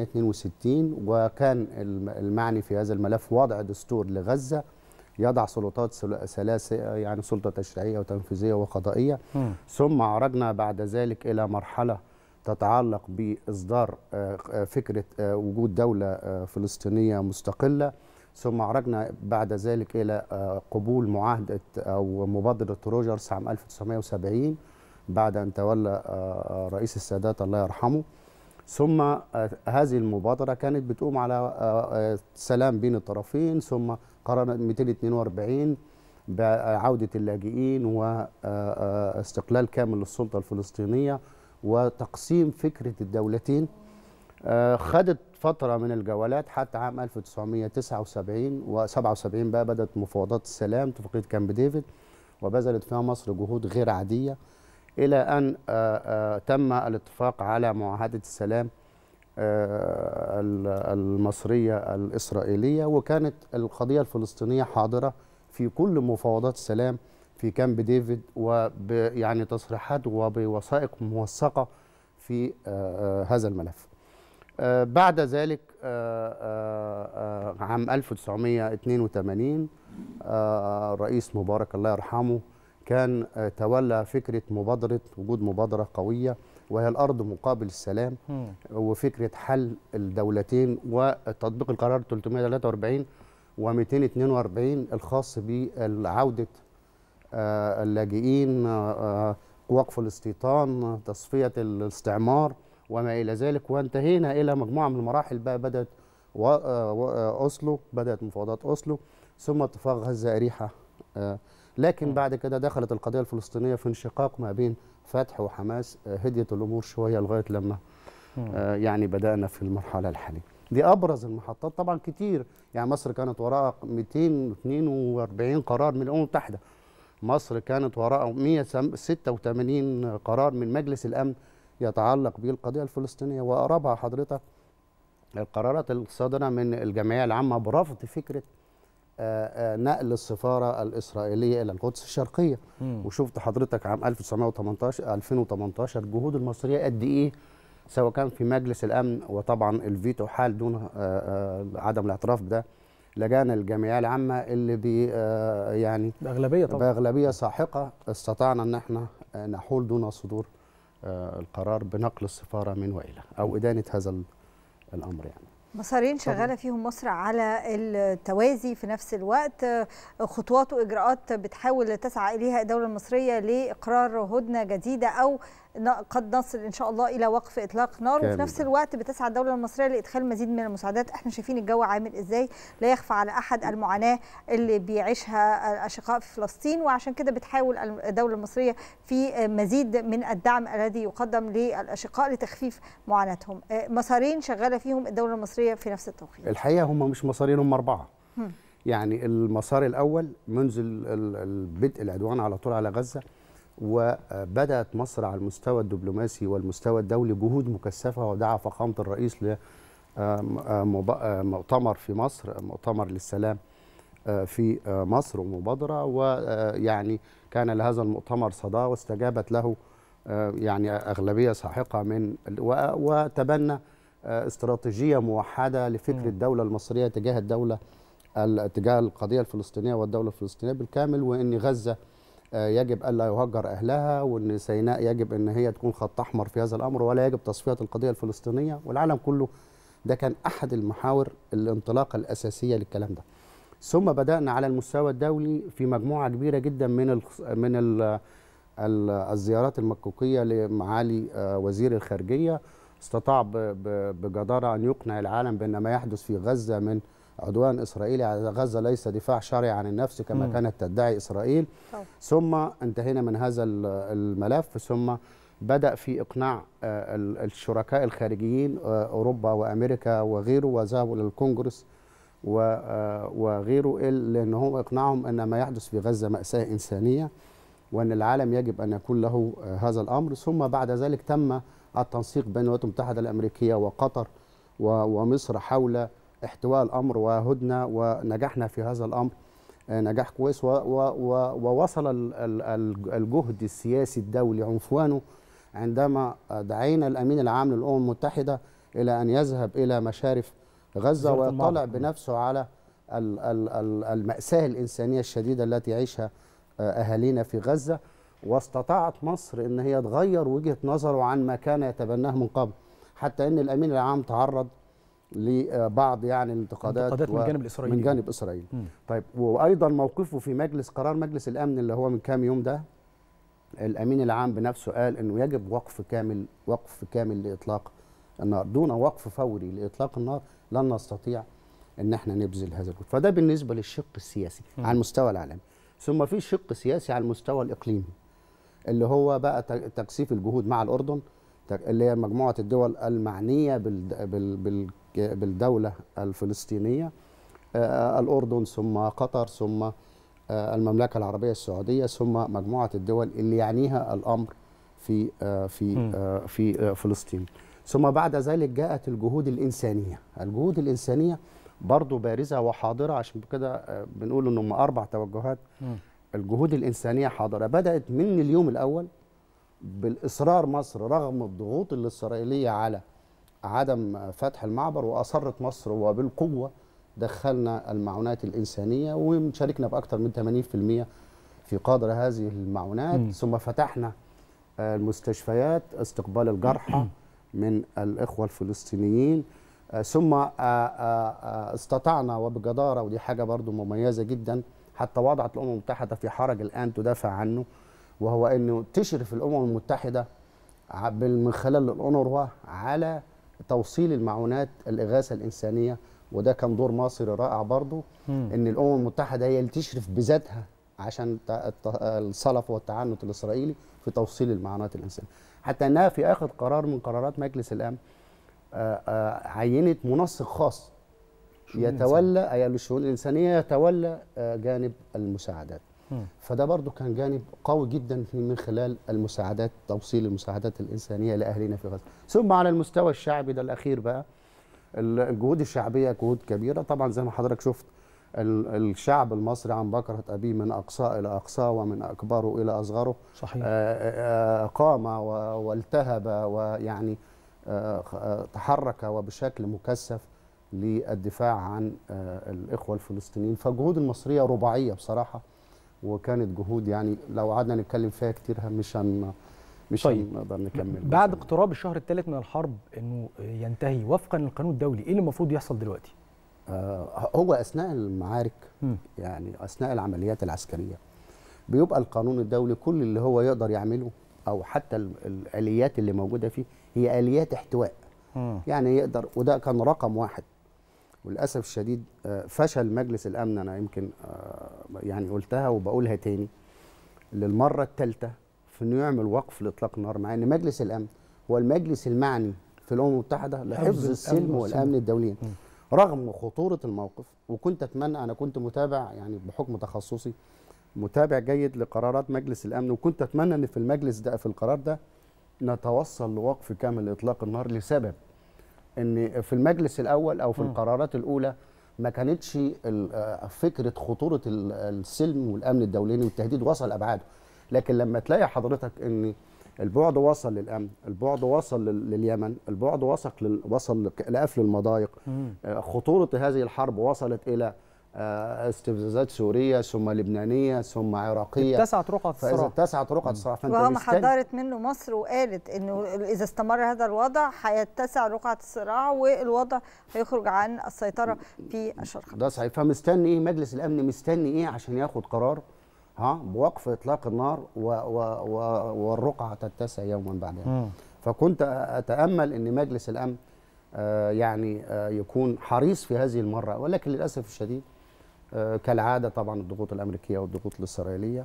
1962 وكان الم- المعني في هذا الملف وضع دستور لغزه يضع سلطات سل- ثلاثه يعني سلطه تشريعيه وتنفيذيه وقضائيه مم. ثم عرجنا بعد ذلك الى مرحله تتعلق باصدار آه، آه، فكره آه، وجود دوله آه، فلسطينيه مستقله ثم عرجنا بعد ذلك الى آه، قبول معاهده او مبادره روجرز عام 1970 بعد ان تولى آه، آه، رئيس السادات الله يرحمه ثم آه، هذه المبادره كانت بتقوم على آه، آه، سلام بين الطرفين ثم قرار 242 بعوده اللاجئين واستقلال كامل للسلطه الفلسطينيه وتقسيم فكره الدولتين آه، خدت فتره من الجولات حتى عام 1979 و77 بقى بدات مفاوضات السلام اتفاقيه كامب ديفيد وبذلت فيها مصر جهود غير عاديه الى ان آه، آه، تم الاتفاق على معاهده السلام آه، ال- المصريه الاسرائيليه وكانت القضيه الفلسطينيه حاضره في كل مفاوضات السلام في كامب ديفيد وب يعني تصريحات وبوثائق موثقه في آه، آه، هذا الملف. آه، بعد ذلك آه، آه، آه، عام 1982 آه، الرئيس مبارك الله يرحمه كان آه، تولى فكره مبادره وجود مبادره قويه وهي الارض مقابل السلام مم. وفكره حل الدولتين وتطبيق القرار 343 و242 الخاص بعوده آه، اللاجئين آه، آه، وقف الاستيطان آه، تصفيه الاستعمار وما الى ذلك وانتهينا الى مجموعه من المراحل بقى بدات و- آه، و- آه، اوسلو بدات مفاوضات اوسلو ثم اتفاق غزه اريحه آه، لكن بعد كده دخلت القضيه الفلسطينيه في انشقاق ما بين فتح وحماس آه، هديت الامور شويه لغايه لما آه، يعني بدانا في المرحله الحاليه دي ابرز المحطات طبعا كتير يعني مصر كانت وراء 242 قرار من الامم المتحده مصر كانت وراء 186 قرار من مجلس الامن يتعلق بالقضيه الفلسطينيه واقربها حضرتك القرارات الصادره من الجمعيه العامه برفض فكره آه، آه، نقل السفاره الاسرائيليه الى القدس الشرقيه مم. وشفت حضرتك عام 1918 2018 الجهود المصريه قد ايه سواء كان في مجلس الامن وطبعا الفيتو حال دون آه، آه، عدم الاعتراف بده لجان الجمعيه العامه اللي بي آه، يعني باغلبيه طبعا باغلبيه ساحقه استطعنا ان احنا آه، نحول دون صدور آه، القرار بنقل السفاره من والى او ادانه هذا ال- الامر يعني مسارين شغاله فيهم مصر على التوازي في نفس الوقت خطوات واجراءات بتحاول تسعى اليها الدوله المصريه لاقرار هدنه جديده او ن- قد نصل ان شاء الله الى وقف اطلاق نار وفي كامل نفس الوقت بتسعى الدوله المصريه لادخال مزيد من المساعدات احنا شايفين الجو عامل ازاي لا يخفى على احد المعاناه اللي بيعيشها الاشقاء في فلسطين وعشان كده بتحاول الدوله المصريه في مزيد من الدعم الذي يقدم للاشقاء لتخفيف معاناتهم مسارين شغاله فيهم الدوله المصريه في نفس التوقيت الحقيقه هم مش مسارين هم اربعه هم. يعني المسار الاول منذ ال- ال- البدء العدوان على طول على غزه وبدات مصر على المستوى الدبلوماسي والمستوى الدولي جهود مكثفه ودعا فخامه الرئيس ل آه، م- آه، مب- آه، مؤتمر في مصر مؤتمر للسلام آه، في آه، مصر ومبادره ويعني كان لهذا المؤتمر صدى واستجابت له آه، يعني اغلبيه ساحقه من ال- و- وتبنى آه، استراتيجيه موحده لفكر الدوله المصريه تجاه الدوله ال- تجاه القضيه الفلسطينيه والدوله الفلسطينيه بالكامل وان غزه آه، يجب الا يهجر اهلها وان سيناء يجب ان هي تكون خط احمر في هذا الامر ولا يجب تصفيه القضيه الفلسطينيه والعالم كله ده كان احد المحاور الانطلاقه الاساسيه للكلام ده ثم بدانا على المستوى الدولي في مجموعه كبيره جدا من ال من ال ال الزيارات المكوكيه لمعالي آه، وزير الخارجيه استطاع ب- ب- بجداره ان يقنع العالم بان ما يحدث في غزه من عدوان اسرائيلي على غزه ليس دفاع شرعي عن النفس كما مم. كانت تدعي اسرائيل طبعا. ثم انتهينا من هذا ال- الملف ثم بدا في اقناع آه، ال- الشركاء الخارجيين آه، اوروبا وامريكا وغيره وذهبوا للكونجرس و- آه، وغيره ال- لان هو اقناعهم ان ما يحدث في غزه ماساه انسانيه وان العالم يجب ان يكون له آه، هذا الامر ثم بعد ذلك تم التنسيق بين الولايات المتحده الامريكيه وقطر و- ومصر حول احتواء الامر وهدنه ونجحنا في هذا الامر آه، نجاح كويس و- و- و- ووصل ال- ال- ال- الجهد السياسي الدولي عنفوانه عندما دعينا الامين العام للامم المتحده الى ان يذهب الى مشارف غزه زيارة ويطلع المعبر. بنفسه على ال- ال- ال- المأساة الإنسانية الشديدة التي يعيشها آه، أهالينا في غزة واستطاعت مصر أن هي تغير وجهة نظره عن ما كان يتبناه من قبل حتى أن الأمين العام تعرض لبعض يعني الانتقادات انتقادات من و- جانب الإسرائيلي. من جانب إسرائيل مم. طيب وايضا موقفه في مجلس قرار مجلس الامن اللي هو من كام يوم ده الامين العام بنفسه قال انه يجب وقف كامل وقف كامل لاطلاق النار دون وقف فوري لاطلاق النار لن نستطيع ان احنا نبذل هذا الجهد فده بالنسبه للشق السياسي مم. على المستوى العالمي ثم في شق سياسي على المستوى الاقليمي اللي هو بقى ت- تكثيف الجهود مع الاردن تك- اللي هي مجموعه الدول المعنيه بال بال بال بالدوله الفلسطينيه آه، الأردن ثم قطر ثم آه، المملكة العربية السعودية ثم مجموعة الدول اللي يعنيها الأمر في آه، في مم. آه، في آه، فلسطين ثم بعد ذلك جاءت الجهود الإنسانية الجهود الإنسانية برضو بارزة وحاضرة عشان كده آه، بنقول إن هم أربع توجهات مم. الجهود الإنسانية حاضرة بدأت من اليوم الأول بالإصرار مصر رغم الضغوط الإسرائيلية على عدم فتح المعبر وأصرت مصر وبالقوة دخلنا المعونات الإنسانية وشاركنا بأكثر من 80% في قدر هذه المعونات مم. ثم فتحنا آه، المستشفيات استقبال الجرحى من الإخوة الفلسطينيين آه، ثم آه، آه، آه، استطعنا وبجدارة ودي حاجة برضو مميزة جدا حتى وضعت الأمم المتحدة في حرج الآن تدافع عنه وهو أنه تشرف الأمم المتحدة ع- بال- من خلال الأونروا على توصيل المعونات الإغاثة الإنسانية وده كان دور مصري رائع برضو مم. ان الامم المتحده هي اللي تشرف بذاتها عشان ت- الت- الصلف والتعنت الاسرائيلي في توصيل المعونات الانسانيه حتى انها في اخر قرار من قرارات مجلس الامن آه، آه، عينت منسق خاص شؤون يتولى أي الشؤون الانسانيه يتولى آه، جانب المساعدات مم. فده برضو كان جانب قوي جدا في- من خلال المساعدات توصيل المساعدات الانسانيه لاهلنا في غزه ثم على المستوى الشعبي ده الاخير بقى ال- الجهود الشعبيه جهود كبيره طبعا زي ما حضرتك شفت ال- الشعب المصري عن بكرة أبيه من أقصاه إلى أقصاه ومن أكبره إلى أصغره صحيح. آه، آه، قام و- والتهب ويعني آه، آه، تحرك وبشكل مكثف للدفاع عن آه، الإخوة الفلسطينيين فالجهود المصرية رباعية بصراحة وكانت جهود يعني لو قعدنا نتكلم فيها كتير مش هن مش طيب. هنقدر نكمل بعد اقتراب الشهر الثالث من الحرب انه ينتهي وفقا للقانون الدولي ايه اللي المفروض يحصل دلوقتي آه، هو اثناء المعارك يعني اثناء العمليات العسكريه بيبقى القانون الدولي كل اللي هو يقدر يعمله او حتى ال- الاليات اللي موجوده فيه هي اليات احتواء يعني يقدر وده كان رقم واحد وللاسف الشديد آه، فشل مجلس الامن انا يمكن آه، يعني قلتها وبقولها تاني للمره الثالثه في انه يعمل وقف لاطلاق النار مع ان مجلس الامن هو المجلس المعني في الامم المتحده لحفظ السلم والامن الدوليين رغم خطوره الموقف وكنت اتمنى انا كنت متابع يعني بحكم تخصصي متابع جيد لقرارات مجلس الامن وكنت اتمنى ان في المجلس ده في القرار ده نتوصل لوقف كامل لاطلاق النار لسبب ان في المجلس الاول او في مم. القرارات الاولى ما كانتش ال- آه، فكره خطوره ال- السلم والامن الدولي والتهديد وصل ابعاده لكن لما تلاقي حضرتك ان البعد وصل للامن البعد وصل لل- لليمن البعد وصل لل- وصل لك- لقفل المضايق آه، خطوره هذه الحرب وصلت الى آه، استفزازات سوريه ثم لبنانيه ثم عراقيه اتسعت رقعة فاذا الصراع. اتسعت رقعه الصراع فانت وهم مستني- حذرت منه مصر وقالت انه اذا استمر هذا الوضع هيتسع رقعه الصراع والوضع هيخرج عن السيطره في الشرق ده صحيح فمستني ايه مجلس الامن مستني ايه عشان ياخد قرار ها بوقف اطلاق النار و و و والرقعه تتسع يوما بعد يوم مم. فكنت اتامل ان مجلس الامن آه يعني آه يكون حريص في هذه المره ولكن للاسف الشديد آه كالعاده طبعا الضغوط الامريكيه والضغوط الاسرائيليه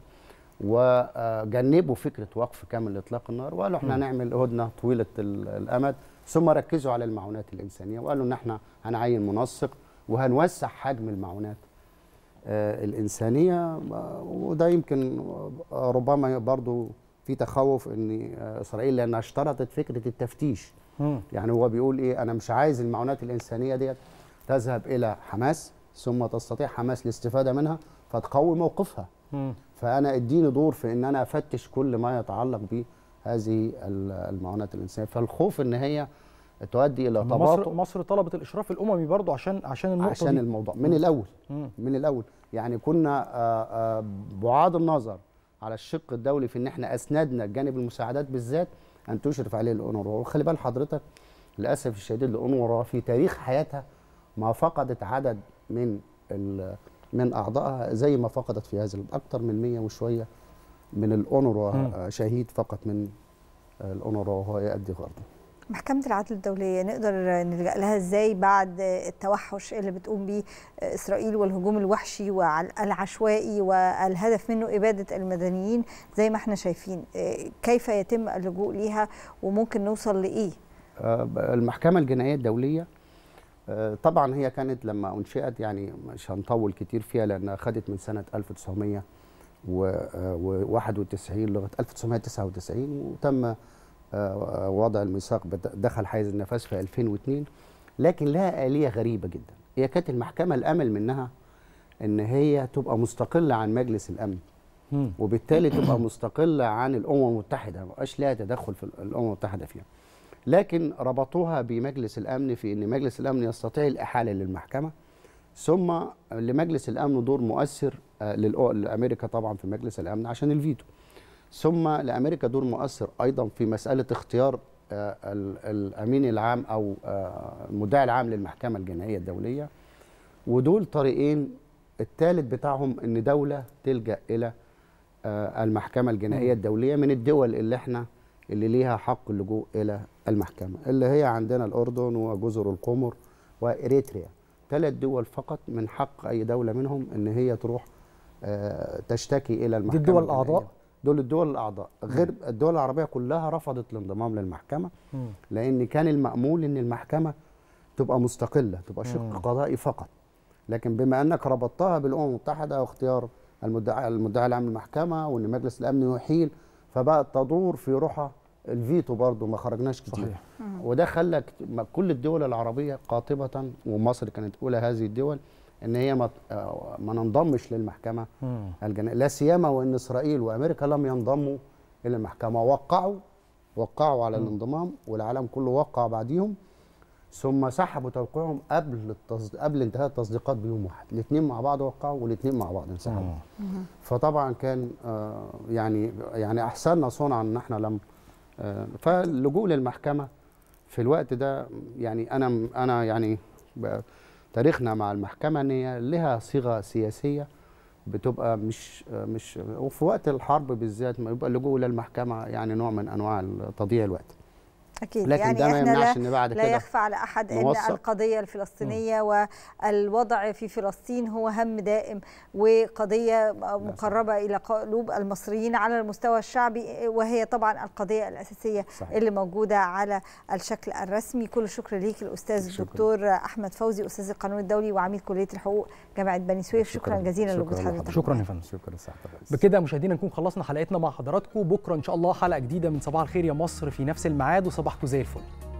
وجنبوا فكره وقف كامل اطلاق النار وقالوا احنا مم. هنعمل هدنه طويله ال- الامد ثم ركزوا على المعونات الانسانيه وقالوا ان احنا هنعين منسق وهنوسع حجم المعونات آه، الإنسانية آه، وده يمكن آه، ربما برضو في تخوف ان آه، اسرائيل لانها اشترطت فكره التفتيش مم. يعني هو بيقول ايه انا مش عايز المعونات الانسانيه ديت تذهب الى حماس ثم تستطيع حماس الاستفاده منها فتقوي موقفها مم. فانا اديني دور في ان انا افتش كل ما يتعلق بهذه ال- المعونات الانسانيه فالخوف ان هي تؤدي الى مصر تباطؤ مصر طلبت الاشراف الاممي برضو عشان عشان النقطه عشان دي. الموضوع من مم. الاول مم. من الاول يعني كنا آه، آه، بعاد النظر على الشق الدولي في ان احنا اسندنا جانب المساعدات بالذات ان تشرف عليه الاونروا وخلي بال حضرتك للاسف الشديد الاونروا في تاريخ حياتها ما فقدت عدد من ال- من اعضائها زي ما فقدت في هذا اكثر من 100 وشويه من الاونروا مم. آه، شهيد فقط من آه، الاونروا وهو يؤدي غرضه محكمة العدل الدولية نقدر نلجأ لها ازاي بعد التوحش اللي بتقوم به إسرائيل والهجوم الوحشي والعشوائي والهدف منه إبادة المدنيين زي ما احنا شايفين كيف يتم اللجوء ليها وممكن نوصل لإيه؟ آه، المحكمة الجنائية الدولية آه، طبعا هي كانت لما أنشئت يعني مش هنطول كتير فيها لأنها خدت من سنة 1991 لغاية 1999 وتم آه، وضع الميثاق بد- دخل حيز النفاذ في 2002 لكن لها آلية غريبة جدا هي كانت المحكمة الأمل منها إن هي تبقى مستقلة عن مجلس الأمن وبالتالي تبقى مستقلة عن الأمم المتحدة ما بقاش لها تدخل في الأمم المتحدة فيها لكن ربطوها بمجلس الأمن في أن مجلس الأمن يستطيع الإحالة للمحكمة ثم لمجلس الأمن دور مؤثر آه، للأو- لأمريكا طبعا في مجلس الأمن عشان الفيتو ثم لأمريكا دور مؤثر أيضا في مسألة اختيار آه، ال- الأمين العام أو آه، المدعي العام للمحكمة الجنائية الدولية ودول طريقين الثالث بتاعهم ان دوله تلجا الى آه، المحكمه الجنائيه الدوليه من الدول اللي احنا اللي ليها حق اللجوء الى المحكمه اللي هي عندنا الاردن وجزر القمر واريتريا ثلاث دول فقط من حق اي دوله منهم ان هي تروح آه، تشتكي الى المحكمه الدول الجنائية. الأعضاء؟ دول الدول الاعضاء غير الدول العربيه كلها رفضت الانضمام للمحكمه مم. لان كان المامول ان المحكمه تبقى مستقله تبقى شق مم. قضائي فقط لكن بما انك ربطتها بالامم المتحده واختيار المدعي المدعي العام للمحكمه وان مجلس الامن يحيل فبقت تدور في روحها الفيتو برضه ما خرجناش كتير صحيح. وده خلى كت- ما كل الدول العربيه قاطبه ومصر كانت اولى هذه الدول ان هي ما آه، ما ننضمش للمحكمه الجنائيه لا سيما وان اسرائيل وامريكا لم ينضموا الى المحكمه وقعوا وقعوا على الانضمام والعالم كله وقع بعديهم ثم سحبوا توقيعهم قبل التصد... قبل انتهاء التصديقات بيوم واحد الاثنين مع بعض وقعوا والاثنين مع بعض انسحبوا فطبعا كان آه، يعني يعني احسننا صنعا ان احنا لم آه، فاللجوء للمحكمه في الوقت ده يعني انا انا يعني ب- تاريخنا مع المحكمه ان هي لها صيغه سياسيه بتبقى مش آه، مش وفي وقت الحرب بالذات ما يبقى اللجوء للمحكمه يعني نوع من انواع تضييع الوقت اكيد لكن يعني ده ما احنا يمنعش لا, إن بعد لا كده يخفى على احد ان نوثق. القضيه الفلسطينيه والوضع في فلسطين هو هم دائم وقضيه مقربه الى قلوب المصريين على المستوى الشعبي وهي طبعا القضيه الاساسيه صحيح. اللي موجوده على الشكل الرسمي كل الشكر ليك الاستاذ شكراً. الدكتور احمد فوزي استاذ القانون الدولي وعميد كليه الحقوق جامعه بني سويف شكرا, جزيلا لوجود حضرتك شكرا يا فندم شكرا سعاده بكده مشاهدينا نكون خلصنا حلقتنا مع حضراتكم بكره ان شاء الله حلقه جديده من صباح الخير يا مصر في نفس الميعاد وصباحكم زي الفل